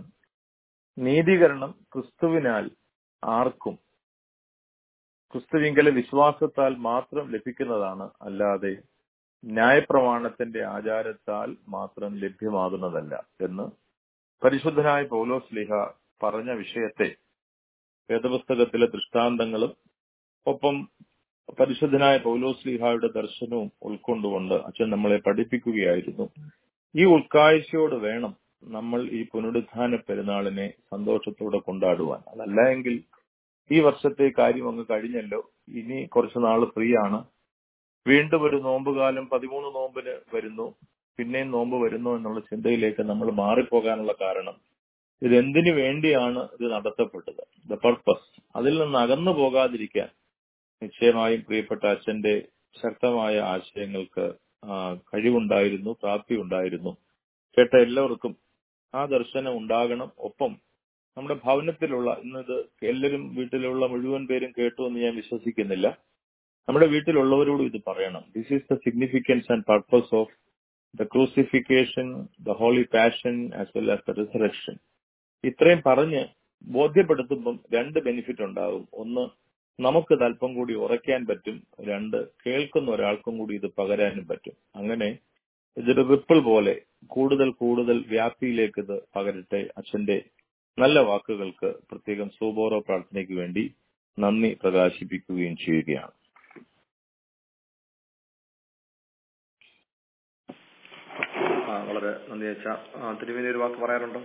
നീതീകരണം ക്രിസ്തുവിനാൽ ആർക്കും ക്രിസ്തുവിങ്കലെ വിശ്വാസത്താൽ മാത്രം ലഭിക്കുന്നതാണ് അല്ലാതെ ന്യായപ്രമാണത്തിന്റെ ആചാരത്താൽ മാത്രം ലഭ്യമാകുന്നതല്ല എന്ന് പരിശുദ്ധനായ പൗലോസ് ലിഹ പറഞ്ഞ വിഷയത്തെ വേദപുസ്തകത്തിലെ ദൃഷ്ടാന്തങ്ങളും ഒപ്പം പരിശുദ്ധനായ പൗലോസ് ലിഹായുടെ ദർശനവും ഉൾക്കൊണ്ടുകൊണ്ട് അച്ഛൻ നമ്മളെ പഠിപ്പിക്കുകയായിരുന്നു ഈ ഉൾക്കാഴ്ചയോട് വേണം നമ്മൾ ഈ പുനരുദ്ധാന പെരുന്നാളിനെ സന്തോഷത്തോടെ കൊണ്ടാടുവാൻ അതല്ല എങ്കിൽ ഈ വർഷത്തെ കാര്യം അങ്ങ് കഴിഞ്ഞല്ലോ ഇനി കുറച്ചു നാൾ ഫ്രീ ആണ് വീണ്ടും ഒരു നോമ്പുകാലം പതിമൂന്ന് നോമ്പിന് വരുന്നു പിന്നെയും നോമ്പ് വരുന്നു എന്നുള്ള ചിന്തയിലേക്ക് നമ്മൾ മാറിപ്പോകാനുള്ള കാരണം ഇത് എന്തിനു വേണ്ടിയാണ് ഇത് നടത്തപ്പെട്ടത് ദ പർപ്പസ് അതിൽ നിന്ന് അകന്നു പോകാതിരിക്കാൻ നിശ്ചയമായും പ്രിയപ്പെട്ട അച്ഛന്റെ ശക്തമായ ആശയങ്ങൾക്ക് ആ, കഴിവുണ്ടായിരുന്നു പ്രാപ്തി ഉണ്ടായിരുന്നു കേട്ട എല്ലാവർക്കും ആ ദർശനം ഉണ്ടാകണം ഒപ്പം നമ്മുടെ ഭവനത്തിലുള്ള ഇന്നത് എല്ലാവരും വീട്ടിലുള്ള മുഴുവൻ പേരും കേട്ടു എന്ന് ഞാൻ വിശ്വസിക്കുന്നില്ല നമ്മുടെ വീട്ടിലുള്ളവരോടും ഇത് പറയണം this is the significance and purpose of the crucifixion the holy passion as well as the resurrection ഇത്രയും പറഞ്ഞ് ബോധ്യപ്പെടുത്തുമ്പം രണ്ട് ബെനിഫിറ്റ് ഉണ്ടാകും ഒന്ന് നമുക്ക് ഇത് അല്പം കൂടി ഉറയ്ക്കാൻ പറ്റും രണ്ട് കേൾക്കുന്ന ഒരാൾക്കും കൂടി ഇത് പകരാനും പറ്റും അങ്ങനെ ഇതൊരു റിപ്പിൾ പോലെ കൂടുതൽ കൂടുതൽ വ്യാപ്തിയിലേക്ക് ഇത് പകരട്ടെ അച്ഛന്റെ നല്ല വാക്കുകൾക്ക് പ്രത്യേകം സൂബോറോ പ്രാർത്ഥനയ്ക്ക് വേണ്ടി നന്ദി പ്രകാശിപ്പിക്കുകയും ചെയ്യുകയാണ് ആ, വളരെ നന്ദി അച്ഛ തിരുവേനി ഒരു വാക്ക് പറയാറുണ്ടോ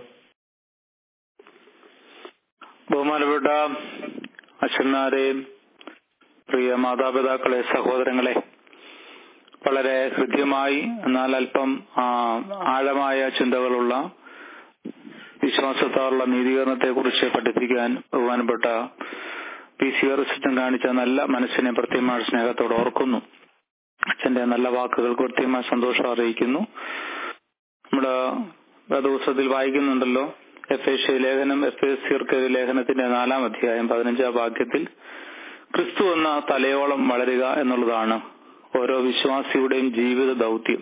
ബഹുമാനപ്പെട്ട അച്ഛന്മാരെയും പ്രിയ മാതാപിതാക്കളെ സഹോദരങ്ങളെ വളരെ ഹൃദ്യമായി എന്നാൽ അല്പം ആ, ആഴമായ ചിന്തകളുള്ള വിശ്വാസത്താലുള്ള നീതീകരണത്തെ കുറിച്ച് പഠിപ്പിക്കാൻ ബഹുമാനപ്പെട്ട പി സി അച്ഛൻ കാണിച്ച നല്ല മനസ്സിനെ പ്രത്യേകമായ സ്നേഹത്തോടെ ഓർക്കുന്നു അച്ഛന്റെ നല്ല വാക്കുകൾ കൃത്യമായ സന്തോഷം അറിയിക്കുന്നു നമ്മുടെ വേദപുസ്തകത്തിൽ വായിക്കുന്നുണ്ടല്ലോ എഫ് എസ് ലേഖനം എഫ് എസ് സിർക്ക് ലേഖനത്തിന്റെ നാലാം അധ്യായം പതിനഞ്ചാം വാക്യത്തിൽ ക്രിസ്തു എന്ന തലയോളം വളരുക എന്നുള്ളതാണ് ഓരോ വിശ്വാസിയുടെയും ജീവിത ദൗത്യം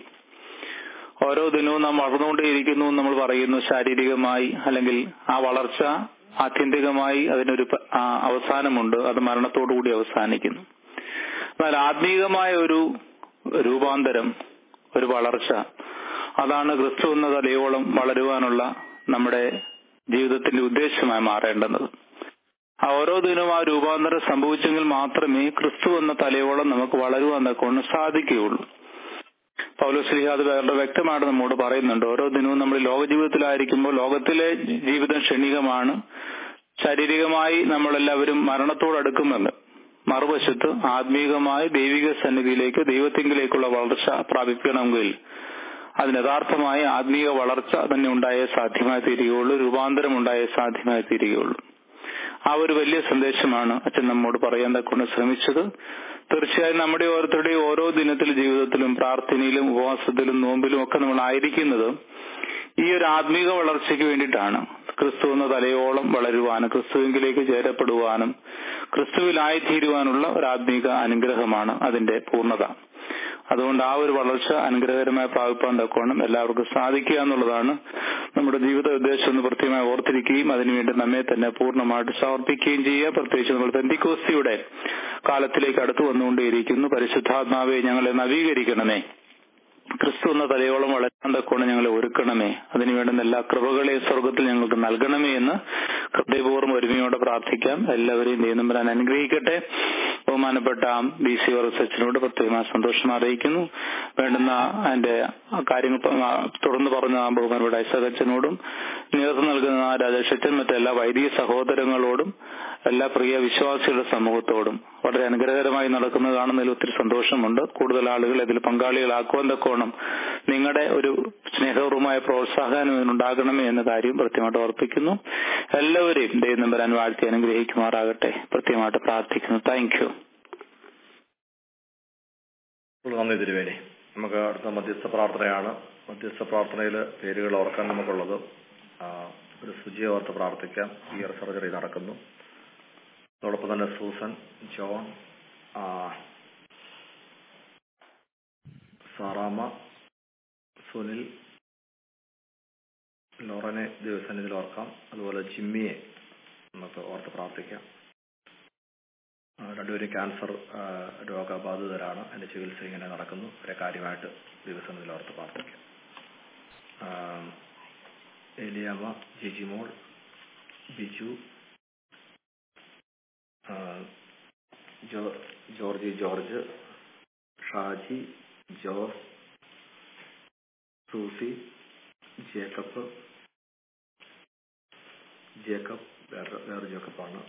ഓരോ ദിനവും നാം വളർന്നുകൊണ്ടേയിരിക്കുന്നു എന്ന് നമ്മൾ പറയുന്നു ശാരീരികമായി അല്ലെങ്കിൽ ആ വളർച്ച ആത്യന്തികമായി അതിനൊരു പ- ആ അവസാനമുണ്ട് അത് മരണത്തോടു കൂടി അവസാനിക്കുന്നു എന്നാൽ ആത്മീകമായ ഒരു രൂപാന്തരം ഒരു വളർച്ച അതാണ് ക്രിസ്തു എന്ന തലയോളം വളരുവാനുള്ള നമ്മുടെ ജീവിതത്തിന്റെ ഉദ്ദേശമായി മാറേണ്ടുന്നത് ആ ഓരോ ദിനവും ആ രൂപാന്തരം സംഭവിച്ചെങ്കിൽ മാത്രമേ ക്രിസ്തു എന്ന തലയോളം നമുക്ക് വളരുവാൻ കൊണ്ട് സാധിക്കുകയുള്ളൂ പൗലോസ്ലിഹ അത് വളരെ വ്യക്തമായിട്ട് നമ്മോട് പറയുന്നുണ്ട് ഓരോ ദിനവും നമ്മൾ ലോക ജീവിതത്തിലായിരിക്കുമ്പോൾ ലോകത്തിലെ ജീവിതം ക്ഷണികമാണ് ശാരീരികമായി നമ്മളെല്ലാവരും മരണത്തോട് അടുക്കുന്നുണ്ട് മറുവശത്ത് ആത്മീകമായി ദൈവിക സന്നിധിയിലേക്ക് ദൈവത്തിങ്കിലേക്കുള്ള വളർച്ച പ്രാപിക്കണമെങ്കിൽ അതിന് യഥാർത്ഥമായ ആത്മീയ വളർച്ച തന്നെ ഉണ്ടായേ സാധ്യമായി തീരുകയുള്ളൂ രൂപാന്തരം ഉണ്ടായേ സാധ്യമായി തീരുകയുള്ളൂ ആ ഒരു വലിയ സന്ദേശമാണ് അച്ഛൻ നമ്മോട് പറയാൻ തക്കൊണ്ട് ശ്രമിച്ചത് തീർച്ചയായും നമ്മുടെ ഓരോരുത്തരുടെയും ഓരോ ദിനത്തിൽ ജീവിതത്തിലും പ്രാർത്ഥനയിലും ഉപവാസത്തിലും നോമ്പിലും ഒക്കെ നമ്മൾ ആയിരിക്കുന്നത് ഈ ഒരു ആത്മീക വളർച്ചയ്ക്ക് വേണ്ടിയിട്ടാണ് ക്രിസ്തു എന്ന തലയോളം വളരുവാനും ക്രിസ്തുവിലേക്ക് ചേരപ്പെടുവാനും ക്രിസ്തുവിലായിത്തീരുവാനുള്ള ഒരു ആത്മീക അനുഗ്രഹമാണ് അതിന്റെ പൂർണ്ണത അതുകൊണ്ട് ആ ഒരു വളർച്ച അനുഗ്രഹകരമായി പ്രാപിപ്പാൻ തക്കോണം എല്ലാവർക്കും സാധിക്കുക എന്നുള്ളതാണ് നമ്മുടെ ജീവിത ഉദ്ദേശം എന്ന് പ്രത്യേകമായി ഓർത്തിരിക്കുകയും അതിനുവേണ്ടി നമ്മെ തന്നെ പൂർണ്ണമായിട്ട് സമർപ്പിക്കുകയും ചെയ്യുക പ്രത്യേകിച്ച് നമ്മൾ പെന്തിക്കോസ്തിയുടെ കാലത്തിലേക്ക് അടുത്തു വന്നുകൊണ്ടേയിരിക്കുന്നു പരിശുദ്ധാത്മാവെ ഞങ്ങളെ നവീകരിക്കണമേ ക്രിസ്തു എന്ന തലയോളം വളരാൻ തക്കോണം ഞങ്ങളെ ഒരുക്കണമേ അതിനു വേണ്ടുന്ന എല്ലാ കൃപകളെയും സ്വർഗത്തിൽ ഞങ്ങൾക്ക് നൽകണമേ എന്ന് ഹൃദയപൂർവ്വം ഒരുമയോടെ പ്രാർത്ഥിക്കാം എല്ലാവരെയും ദൈവം വരാൻ അനുഗ്രഹിക്കട്ടെ ബഹുമാനപ്പെട്ട ബി സി റിസർച്ചിനോട് പ്രത്യേകമായ സന്തോഷം അറിയിക്കുന്നു വേണ്ടുന്ന അതിന്റെ കാര്യങ്ങൾ തുടർന്ന് പറഞ്ഞ ബഹുമാനപ്പെട്ട ഐസകച്ചനോടും നേതൃത്വം നൽകുന്ന രാജേഷച്ചൻ മറ്റെല്ലാ വൈദിക സഹോദരങ്ങളോടും എല്ലാ പ്രിയ വിശ്വാസികളുടെ സമൂഹത്തോടും വളരെ അനുഗ്രഹകരമായി നടക്കുന്നത് കാണുന്നതിൽ ഒത്തിരി സന്തോഷമുണ്ട് കൂടുതൽ ആളുകൾ ഇതിൽ പങ്കാളികളാക്കുവാൻ തക്കോണം നിങ്ങളുടെ ഒരു സ്നേഹപൂർവമായ പ്രോത്സാഹനം ഇതിനുണ്ടാകണമേ എന്ന കാര്യം പ്രത്യേകമായിട്ട് ഓർപ്പിക്കുന്നു എല്ലാവരെയും ദൈവം വരാൻ വാഴ്ത്തി അനുഗ്രഹിക്കുമാറാകട്ടെ പ്രത്യേകമായിട്ട് പ്രാർത്ഥിക്കുന്നു താങ്ക് യു നന്ദി തിരുവേനി നമുക്ക് അടുത്ത മധ്യസ്ഥ പ്രാർത്ഥനയാണ് മധ്യസ്ഥ പ്രാർത്ഥനയിൽ പേരുകൾ ഓർക്കാൻ നമുക്കുള്ളത് ഒരു ശുചിയെ ഓർത്ത് പ്രാർത്ഥിക്കാം ഇയർ സർജറി നടക്കുന്നു അതോടൊപ്പം തന്നെ സൂസൻ ജോൺ സാറാമ സുനിൽ ലോറനെ ദിവസന്നിധിയിൽ ഓർക്കാം അതുപോലെ ജിമ്മിയെ നമുക്ക് ഓർത്ത് പ്രാർത്ഥിക്കാം രണ്ടുപേരും ക്യാൻസർ രോഗബാധിതരാണ് അതിന്റെ ചികിത്സ ഇങ്ങനെ നടക്കുന്നു അവരെ കാര്യമായിട്ട് ദിവസങ്ങളിൽ ഓർത്ത് പ്രാർത്ഥിക്കാം Eliyamma Jijimol Biju Georgie George Shaji Jose Susie Jacob Jacob വേറെ വേറെ ജേക്കബാണ്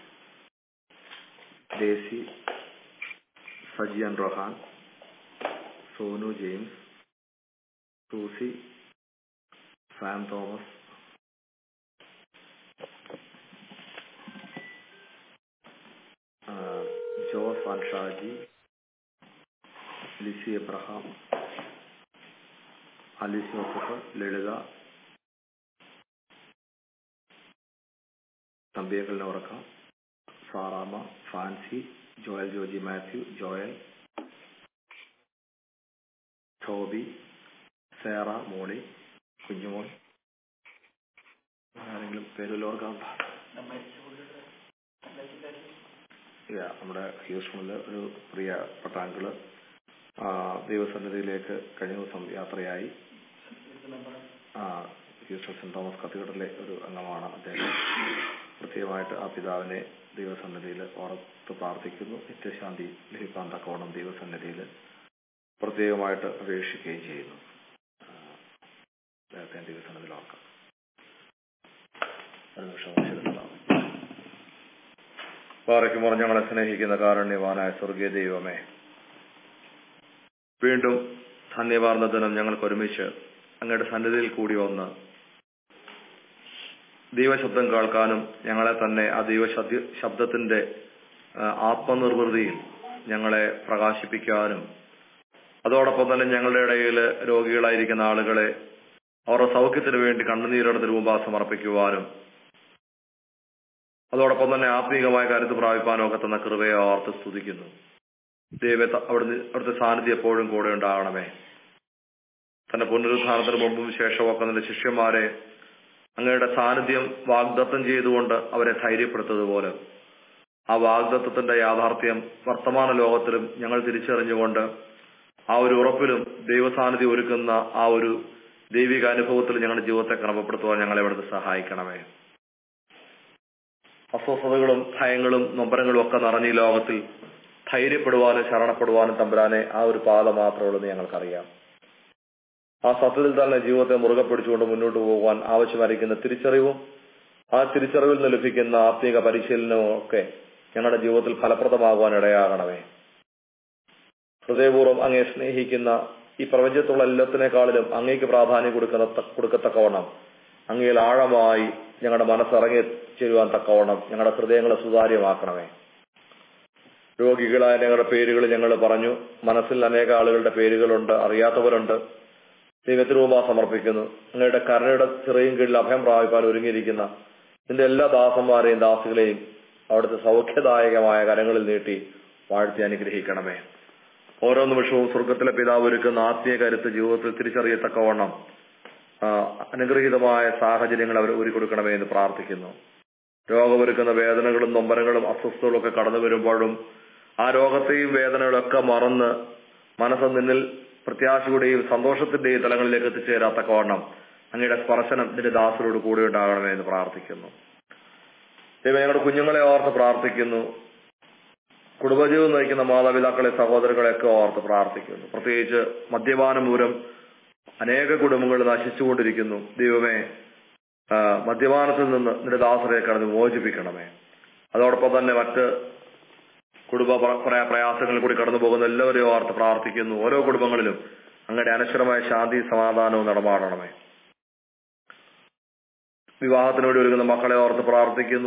ഡേസി സജിയൻ Rohan Sonu James Susie Sam Thomas Jose Ann Shaji Lizzy Abraham Alice Joseph Lalitha തമ്പിയക്കലിനെ ഉറക്കാം Saramma Fancy Joel Joji Mathew Joel Toby Sera Molly Kunjumol ആരെങ്കിലും പേരിലോർക്കാം നമ്മുടെ ഹ്യൂസ്റ്റണില് ഒരു പ്രിയപ്പെട്ട അങ്കിള് ദൈവസന്നിധിയിലേക്ക് കഴിഞ്ഞ ദിവസം യാത്രയായി ഹ്യൂസ്റ്റൺ സെന്റ് തോമസ് കത്തീഡ്രലിലെ ഒരു അംഗമാണ് അദ്ദേഹം പ്രത്യേകമായിട്ട് ആ പിതാവിനെ ദൈവസന്നിധിയിൽ ഓർത്ത് പ്രാർത്ഥിക്കുന്നു നിത്യശാന്തി ലഭിക്കാൻ തക്കോണം ദൈവസന്നിധിയിൽ പ്രത്യേകമായിട്ട് അപേക്ഷിക്കുകയും ചെയ്യുന്നു അദ്ദേഹത്തെ ദൈവസന്നിധിയിൽ ഓർക്കാം ഒരു നിമിഷം പാറയ്ക്കുമോർ ഞങ്ങളെ സ്നേഹിക്കുന്ന കാരുണ്യവാനായ സ്വർഗീയ ദൈവമേ വീണ്ടും ധന്യവാർന്ന ദിനം ഞങ്ങൾക്ക് ഒരുമിച്ച് അങ്ങയുടെ സന്നിധിയിൽ കൂടി വന്ന് ദൈവശബ്ദം കേൾക്കാനും ഞങ്ങളെ തന്നെ ആ ദൈവശബ്ദ ശബ്ദത്തിന്റെ ആത്മനിർവൃതിയിൽ ഞങ്ങളെ പ്രകാശിപ്പിക്കാനും അതോടൊപ്പം തന്നെ ഞങ്ങളുടെ ഇടയിൽ രോഗികളായിരിക്കുന്ന ആളുകളെ അവരുടെ സൗഖ്യത്തിന് വേണ്ടി കണ്ണുനീരുടെ തിരുമുമ്പാ സമർപ്പിക്കുവാനും അതോടൊപ്പം തന്നെ ആത്മീകമായ കരുത്ത് പ്രാപിപ്പാനും ഒക്കെ തന്ന കൃപയെ ഓർത്ത് സ്തുതിക്കുന്നു ദൈവത്തെ അവിടുന്ന് അവിടുത്തെ സാന്നിധ്യം എപ്പോഴും കൂടെ ഉണ്ടാകണമേ തന്റെ പുനരുദ്ധാനത്തിന് മുമ്പും ശേഷവും ഒക്കെ നിന്റെ ശിഷ്യന്മാരെ അങ്ങയുടെ സാന്നിധ്യം വാഗ്ദത്തം ചെയ്തുകൊണ്ട് അവരെ ധൈര്യപ്പെടുത്തതുപോലെ ആ വാഗ്ദത്വത്തിന്റെ യാഥാർത്ഥ്യം വർത്തമാന ലോകത്തിലും ഞങ്ങൾ തിരിച്ചറിഞ്ഞുകൊണ്ട് ആ ഒരു ഉറപ്പിലും ദൈവസാന്നിധ്യം ഒരുക്കുന്ന ആ ഒരു ദൈവിക അനുഭവത്തിൽ ഞങ്ങളുടെ ജീവിതത്തെ ക്രമപ്പെടുത്തുവാൻ ഞങ്ങളെ ഇവിടുന്ന് സഹായിക്കണമേ അസ്വസ്ഥതകളും ഭയങ്ങളും നൊമ്പരങ്ങളും ഒക്കെ നിറഞ്ഞ ഈ ലോകത്തിൽ ധൈര്യപ്പെടുവാനും ശരണപ്പെടുവാനും തമ്പുരാനെ ആ ഒരു പാത മാത്രമേ ഉള്ളൂ എന്ന് ഞങ്ങൾക്കറിയാം ആ സത്യത്തിൽ തന്നെ ജീവിതത്തെ മുറുകെ പിടിച്ചുകൊണ്ട് മുന്നോട്ട് പോകുവാൻ ആവശ്യമായിരിക്കുന്ന തിരിച്ചറിവും ആ തിരിച്ചറിവിൽ നിന്ന് ലഭിക്കുന്ന ആത്മീക പരിശീലനവും ഒക്കെ ഞങ്ങളുടെ ജീവിതത്തിൽ ഫലപ്രദമാകുവാൻ ഇടയാകണമേ ഹൃദയപൂർവ്വം അങ്ങേ സ്നേഹിക്കുന്ന ഈ പ്രപഞ്ചത്തുള്ള എല്ലാത്തിനേക്കാളിലും അങ്ങേക്ക് പ്രാധാന്യം കൊടുക്കുന്ന കൊടുക്കത്തക്കവണ്ണം അങ്ങയിൽ ആഴമായി ഞങ്ങളുടെ മനസ്സിറങ്ങി ചേരുവാൻ തക്കവണ്ണം ഞങ്ങളുടെ ഹൃദയങ്ങളെ സുതാര്യമാക്കണമേ രോഗികളായ ഞങ്ങളുടെ പേരുകൾ ഞങ്ങൾ പറഞ്ഞു മനസ്സിൽ അനേക ആളുകളുടെ പേരുകളുണ്ട് അറിയാത്തവരുണ്ട് ദൈവത്തിനുമാ സമർപ്പിക്കുന്നു അങ്ങയുടെ കരുണയുടെ ചെറിയും കീഴിൽ അഭയം പ്രാപിപ്പാൻ ഒരുങ്ങിയിരിക്കുന്ന നിന്റെ എല്ലാ ദാസന്മാരെയും ദാസികളെയും അവിടുത്തെ സൗഖ്യദായകമായ കരങ്ങളിൽ നീട്ടി വാഴ്ത്തി അനുഗ്രഹിക്കണമേ ഓരോ നിമിഷവും സ്വർഗത്തിലെ പിതാവ് ഒരുക്കുന്ന ആത്മീയ കരുത്ത് ജീവിതത്തിൽ തിരിച്ചറിയത്തക്കവണ്ണം അനുഗ്രഹീതമായ സാഹചര്യങ്ങൾ അവർ ഒരുക്കൊടുക്കണമേ എന്ന് പ്രാർത്ഥിക്കുന്നു രോഗമൊരുക്കുന്ന വേദനകളും നൊമ്പരങ്ങളും അസ്വസ്ഥതകളും ഒക്കെ കടന്നു വരുമ്പോഴും ആ രോഗത്തെയും വേദനകളൊക്കെ മറന്ന് മനസ്സ് നിന്നിൽ പ്രത്യാശയുടെയും സന്തോഷത്തിന്റെയും തലങ്ങളിലേക്ക് എത്തിച്ചേരാത്തക്കവണ്ണം അങ്ങയുടെ സ്പർശനം നിന്റെ ദാസരോട് കൂടെ ഉണ്ടാകണമേ എന്ന് പ്രാർത്ഥിക്കുന്നു ദൈവം ഞങ്ങളുടെ കുഞ്ഞുങ്ങളെ ഓർത്ത് പ്രാർത്ഥിക്കുന്നു കുടുംബജീവൻ നയിക്കുന്ന മാതാപിതാക്കളെ സഹോദരങ്ങളെയൊക്കെ ഓർത്ത് പ്രാർത്ഥിക്കുന്നു പ്രത്യേകിച്ച് മദ്യപാനം മൂലം അനേക കുടുംബങ്ങൾ നശിച്ചുകൊണ്ടിരിക്കുന്നു ദൈവമേ ആ, മദ്യപാനത്തിൽ നിന്ന് നിന്റെ ദാസരെ കടന്ന് മോചിപ്പിക്കണമേ അതോടൊപ്പം തന്നെ മറ്റ് കുടുംബ പ്ര- പ്രയ- പ്രയാസങ്ങളിൽ കൂടി കടന്നു പോകുന്ന എല്ലാവരെയും ഓർത്ത് പ്രാർത്ഥിക്കുന്നു ഓരോ കുടുംബങ്ങളിലും അങ്ങയുടെ അനശ്വരമായ ശാന്തി സമാധാനവും നടമാടണമേ വിവാഹത്തിന് വേണ്ടി ഒരുങ്ങുന്ന മക്കളെ ഓർത്ത് പ്രാർത്ഥിക്കുന്നു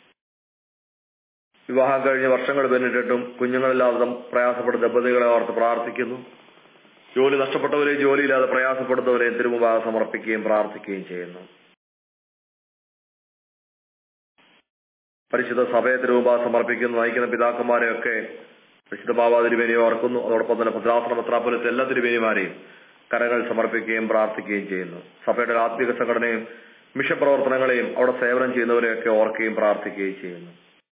വിവാഹം കഴിഞ്ഞ് വർഷങ്ങൾ പിന്നിട്ടിട്ടും കുഞ്ഞുങ്ങളില്ലാതെ പ്രയാസപ്പെടുന്ന ദമ്പതികളെ ഓർത്ത് പ്രാർത്ഥിക്കുന്നു ജോലി നഷ്ടപ്പെട്ടവരെയും ജോലിയില്ലാതെ പ്രയാസപ്പെടുന്നവരെയും തിരുമുമ്പാകെ സമർപ്പിക്കുകയും പ്രാർത്ഥിക്കുകയും ചെയ്യുന്നു പരിശുദ്ധ സഭയെ തിരുമുമ്പാകെ സമർപ്പിക്കുന്നു നയിക്കുന്ന പിതാക്കന്മാരെയൊക്കെ പരിശുദ്ധ ബാബാ തിരുമേനിയെ ഓർക്കുന്നു അതോടൊപ്പം തന്നെ ഭദ്രാസന പത്രാപുരത്തെ എല്ലാ തിരുമേനിമാരെയും കരങ്ങൾ സമർപ്പിക്കുകയും പ്രാർത്ഥിക്കുകയും ചെയ്യുന്നു സഭയുടെ ആത്മിക സംഘടനയും മിഷൻ പ്രവർത്തനങ്ങളെയും അവിടെ സേവനം ചെയ്യുന്നവരെയൊക്കെ ഓർക്കുകയും പ്രാർത്ഥിക്കുകയും ചെയ്യുന്നു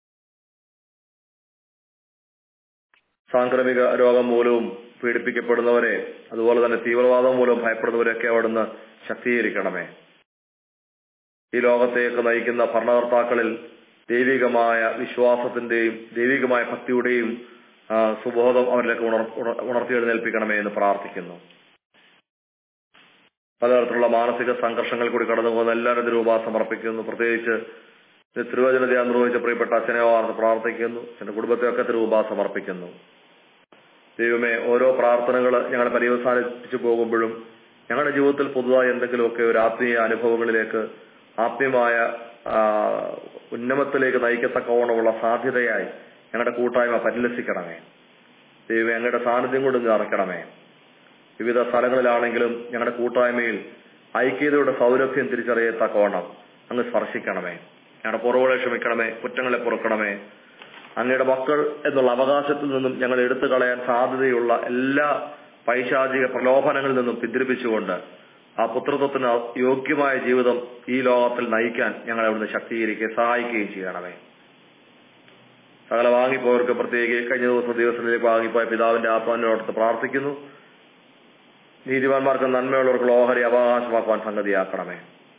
സാംക്രമിക രോഗം മൂലവും പീഡിപ്പിക്കപ്പെടുന്നവരെ അതുപോലെ തന്നെ തീവ്രവാദം മൂലം ഭയപ്പെടുന്നവരെയൊക്കെ അവിടുന്ന് ശക്തീകരിക്കണമേ ഈ ലോകത്തേക്ക് നയിക്കുന്ന ഭരണകർത്താക്കളിൽ ദൈവികമായ വിശ്വാസത്തിന്റെയും ദൈവികമായ ഭക്തിയുടെയും ആ, സുബോധം അവരിലേക്ക് ഉണർ ഉണർ- ഉണർത്തിയെഴുന്നേൽപ്പിക്കണമേ എന്ന് പ്രാർത്ഥിക്കുന്നു പലതരത്തിലുള്ള മാനസിക സംഘർഷങ്ങൾ കൂടി കടന്നു പോകുന്ന എല്ലാവരും രൂപ സമർപ്പിക്കുന്നു പ്രത്യേകിച്ച് ഇത് തിരുവചന ധ്യാനം നിർവഹിച്ച പ്രിയപ്പെട്ട അച്ഛനെ ഓർത്ത് പ്രാർത്ഥിക്കുന്നു എന്റെ കുടുംബത്തെയൊക്കെ തിരുവ സമർപ്പിക്കുന്നു ദൈവമേ ഓരോ പ്രാർത്ഥനകൾ ഞങ്ങളെ പര്യവസാനിപ്പിച്ചു പോകുമ്പോഴും ഞങ്ങളുടെ ജീവിതത്തിൽ പുതുതായി എന്തെങ്കിലുമൊക്കെ ഒരു ആത്മീയ അനുഭവങ്ങളിലേക്ക് ആത്മീയമായ ആ, ഉന്നമത്തിലേക്ക് നയിക്കത്തക്കവണ്ണമുള്ള സാധ്യതയായി ഞങ്ങളുടെ കൂട്ടായ്മ പരിലസിക്കണമേ ദൈവമേ ഞങ്ങളുടെ സാന്നിധ്യം കൊണ്ട് നിറയ്ക്കണമേ വിവിധ സ്ഥലങ്ങളിലാണെങ്കിലും ഞങ്ങളുടെ കൂട്ടായ്മയിൽ ഐക്യതയുടെ സൗരഭ്യം തിരിച്ചറിയത്തക്കവണ്ണം അങ്ങ് സ്പർശിക്കണമേ ഞങ്ങളുടെ കുറവുകളെ ക്ഷമിക്കണമേ കുറ്റങ്ങളെ പൊറുക്കണമേ അങ്ങയുടെ മക്കൾ എന്നുള്ള അവകാശത്തിൽ നിന്നും ഞങ്ങൾ എടുത്തു കളയാൻ സാധ്യതയുള്ള എല്ലാ പൈശാചിക പ്രലോഭനങ്ങളിൽ നിന്നും പിന്തിരിപ്പിച്ചുകൊണ്ട് ആ പുത്രത്വത്തിന് യോഗ്യമായ ജീവിതം ഈ ലോകത്തിൽ നയിക്കാൻ ഞങ്ങളെ അവിടുന്ന് ശക്തീകരിക്കുകയും സഹായിക്കുകയും ചെയ്യണമേ സകല വാങ്ങിപ്പോയവർക്ക് പ്രത്യേകിച്ച് കഴിഞ്ഞ ദിവസം ദിവസത്തിലേക്ക് വാങ്ങിപ്പോയ പിതാവിന്റെ ആത്മാവിനോടത്ത് പ്രാർത്ഥിക്കുന്നു നീതിമാന്മാർക്ക് നന്മയുള്ളവർക്ക് ഓഹരി അവകാശമാക്കുവാൻ സംഗതിയാക്കണമേ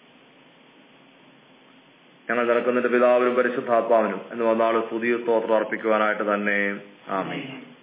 ഞങ്ങൾ നിനക്കുന്നതിന്റെ പിതാവിനും പരിശുദ്ധാത്മാവിനും എന്ന് വന്നാൾ പുതിയ സ്തോത്രം അർപ്പിക്കുവാനായിട്ട് തന്നെ ആമേ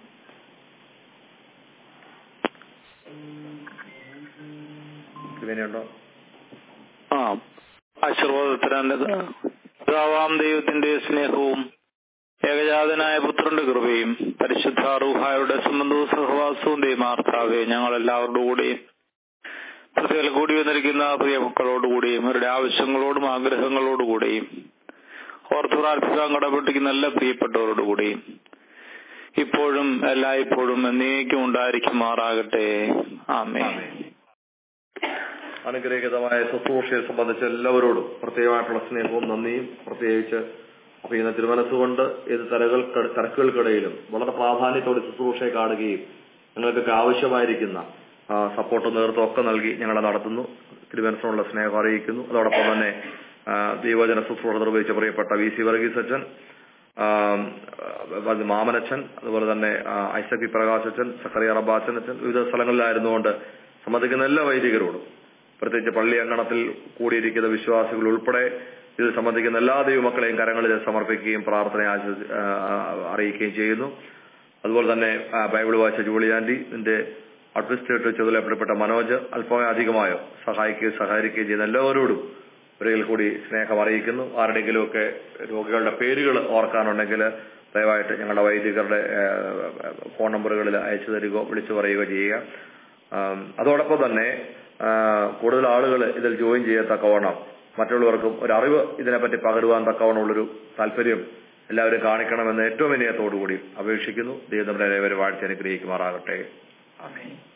ഇവനുണ്ടോ ആ ആശീർവാദത്തിന് പിതാവാം ദൈവത്തിന്റെ സ്നേഹവും ഏകജാതനായ പുത്രന്റെ കൃപയും പരിശുദ്ധ റൂഹായുടെ സംബന്ധവും സഹവാസവും ദൈവമാർത്താവെ ഞങ്ങൾ എല്ലാവരുടെ കൂടെയും പ്രത്യേക കൂടി വന്നിരിക്കുന്ന പ്രിയ മക്കളോടുകൂടിയും അവരുടെ ആവശ്യങ്ങളോടും ആഗ്രഹങ്ങളോടുകൂടിയും ഓർത്ത് പ്രാർത്ഥിക്കാൻ കടപ്പെട്ടിരിക്കുന്ന എല്ലാ പ്രിയപ്പെട്ടവരോടുകൂടിയും ഇപ്പോഴും എല്ലായ്പ്പോഴും എന്നേക്കും ഉണ്ടായിരിക്കുമാറാകട്ടെ ആമേ അനുഗ്രഹീതമായ ശുശ്രൂഷയെ സംബന്ധിച്ച് എല്ലാവരോടും പ്രത്യേകമായിട്ടുള്ള സ്നേഹവും നന്ദിയും പ്രത്യേകിച്ച് അപ്പൊ ഇന്ന് തിരുമനസ്സുകൊണ്ട് ഏത് തരകൾ തിരക്കുകൾക്കിടയിലും വളരെ പ്രാധാന്യത്തോടെ ശുശ്രൂഷയെ കാണുകയും നിങ്ങൾക്കൊക്കെ ആവശ്യമായിരിക്കുന്ന ആ, സപ്പോർട്ട് നേതൃത്വം ഒക്കെ നൽകി ഞങ്ങളെ നടത്തുന്നു തിരുവനന്തപുരത്തിനുള്ള സ്നേഹം അറിയിക്കുന്നു അതോടൊപ്പം തന്നെ ആ, ദൈവജന ശുശ്രൂഷ നിർവഹിച്ച പ്രിയപ്പെട്ട വി സി വർഗീസ് അച്ഛൻ ആ, അത് മാമനച്ഛൻ അതുപോലെ തന്നെ ആ, ഐസക് പി പ്രകാശ് അച്ഛൻ സക്കറിയ റബ്ബാച്ചൻ അച്ഛൻ വിവിധ സ്ഥലങ്ങളിലായിരുന്നുകൊണ്ട് സംബന്ധിക്കുന്ന എല്ലാ വൈദികരോടും പ്രത്യേകിച്ച് പള്ളി അങ്കണത്തിൽ കൂടിയിരിക്കുന്ന വിശ്വാസികൾ ഉൾപ്പെടെ ഇതിൽ സംബന്ധിക്കുന്ന എല്ലാ ദൈവമക്കളെയും കരങ്ങളിൽ സമർപ്പിക്കുകയും പ്രാർത്ഥന ആശ- ആ, അറിയിക്കുകയും ചെയ്യുന്നു അതുപോലെ തന്നെ ആ, ബൈബിൾ വായിച്ച ജൂളിയാൻഡി ഇതിന്റെ അഡ്മിനിസ്ട്രേറ്റർ ചുമതലപ്പെട്ട മനോജ് അല്പമേ അധികമായോ സഹായിക്കുകയും സഹകരിക്കുകയും ചെയ്യുന്ന എല്ലാവരോടും ഒരിക്കൽ കൂടി സ്നേഹം അറിയിക്കുന്നു ആരുടെയെങ്കിലുമൊക്കെ രോഗികളുടെ പേരുകൾ ഓർക്കാനുണ്ടെങ്കിൽ ദയവായിട്ട് ഞങ്ങളുടെ വൈദികരുടെ ആ, ഫോൺ നമ്പറുകളിൽ അയച്ചു തരികയോ വിളിച്ചു പറയുകയോ ചെയ്യുക ആം, അതോടൊപ്പം തന്നെ ആ, കൂടുതൽ ആളുകൾ ഇതിൽ ജോയിൻ ചെയ്യത്തക്കവണ്ണം മറ്റുള്ളവർക്കും ഒരു അറിവ് ഇതിനെപ്പറ്റി പകരുവാൻ തക്കവണ്ണമുള്ളൊരു താല്പര്യം എല്ലാവരും കാണിക്കണമെന്ന് ഏറ്റവും വിനയത്തോടുകൂടി അപേക്ഷിക്കുന്നു ദൈവം നമ്മുടെ ഏവരും വാഴ്ച അനുഗ്രഹിക്കുമാറാകട്ടെ ആമേൻ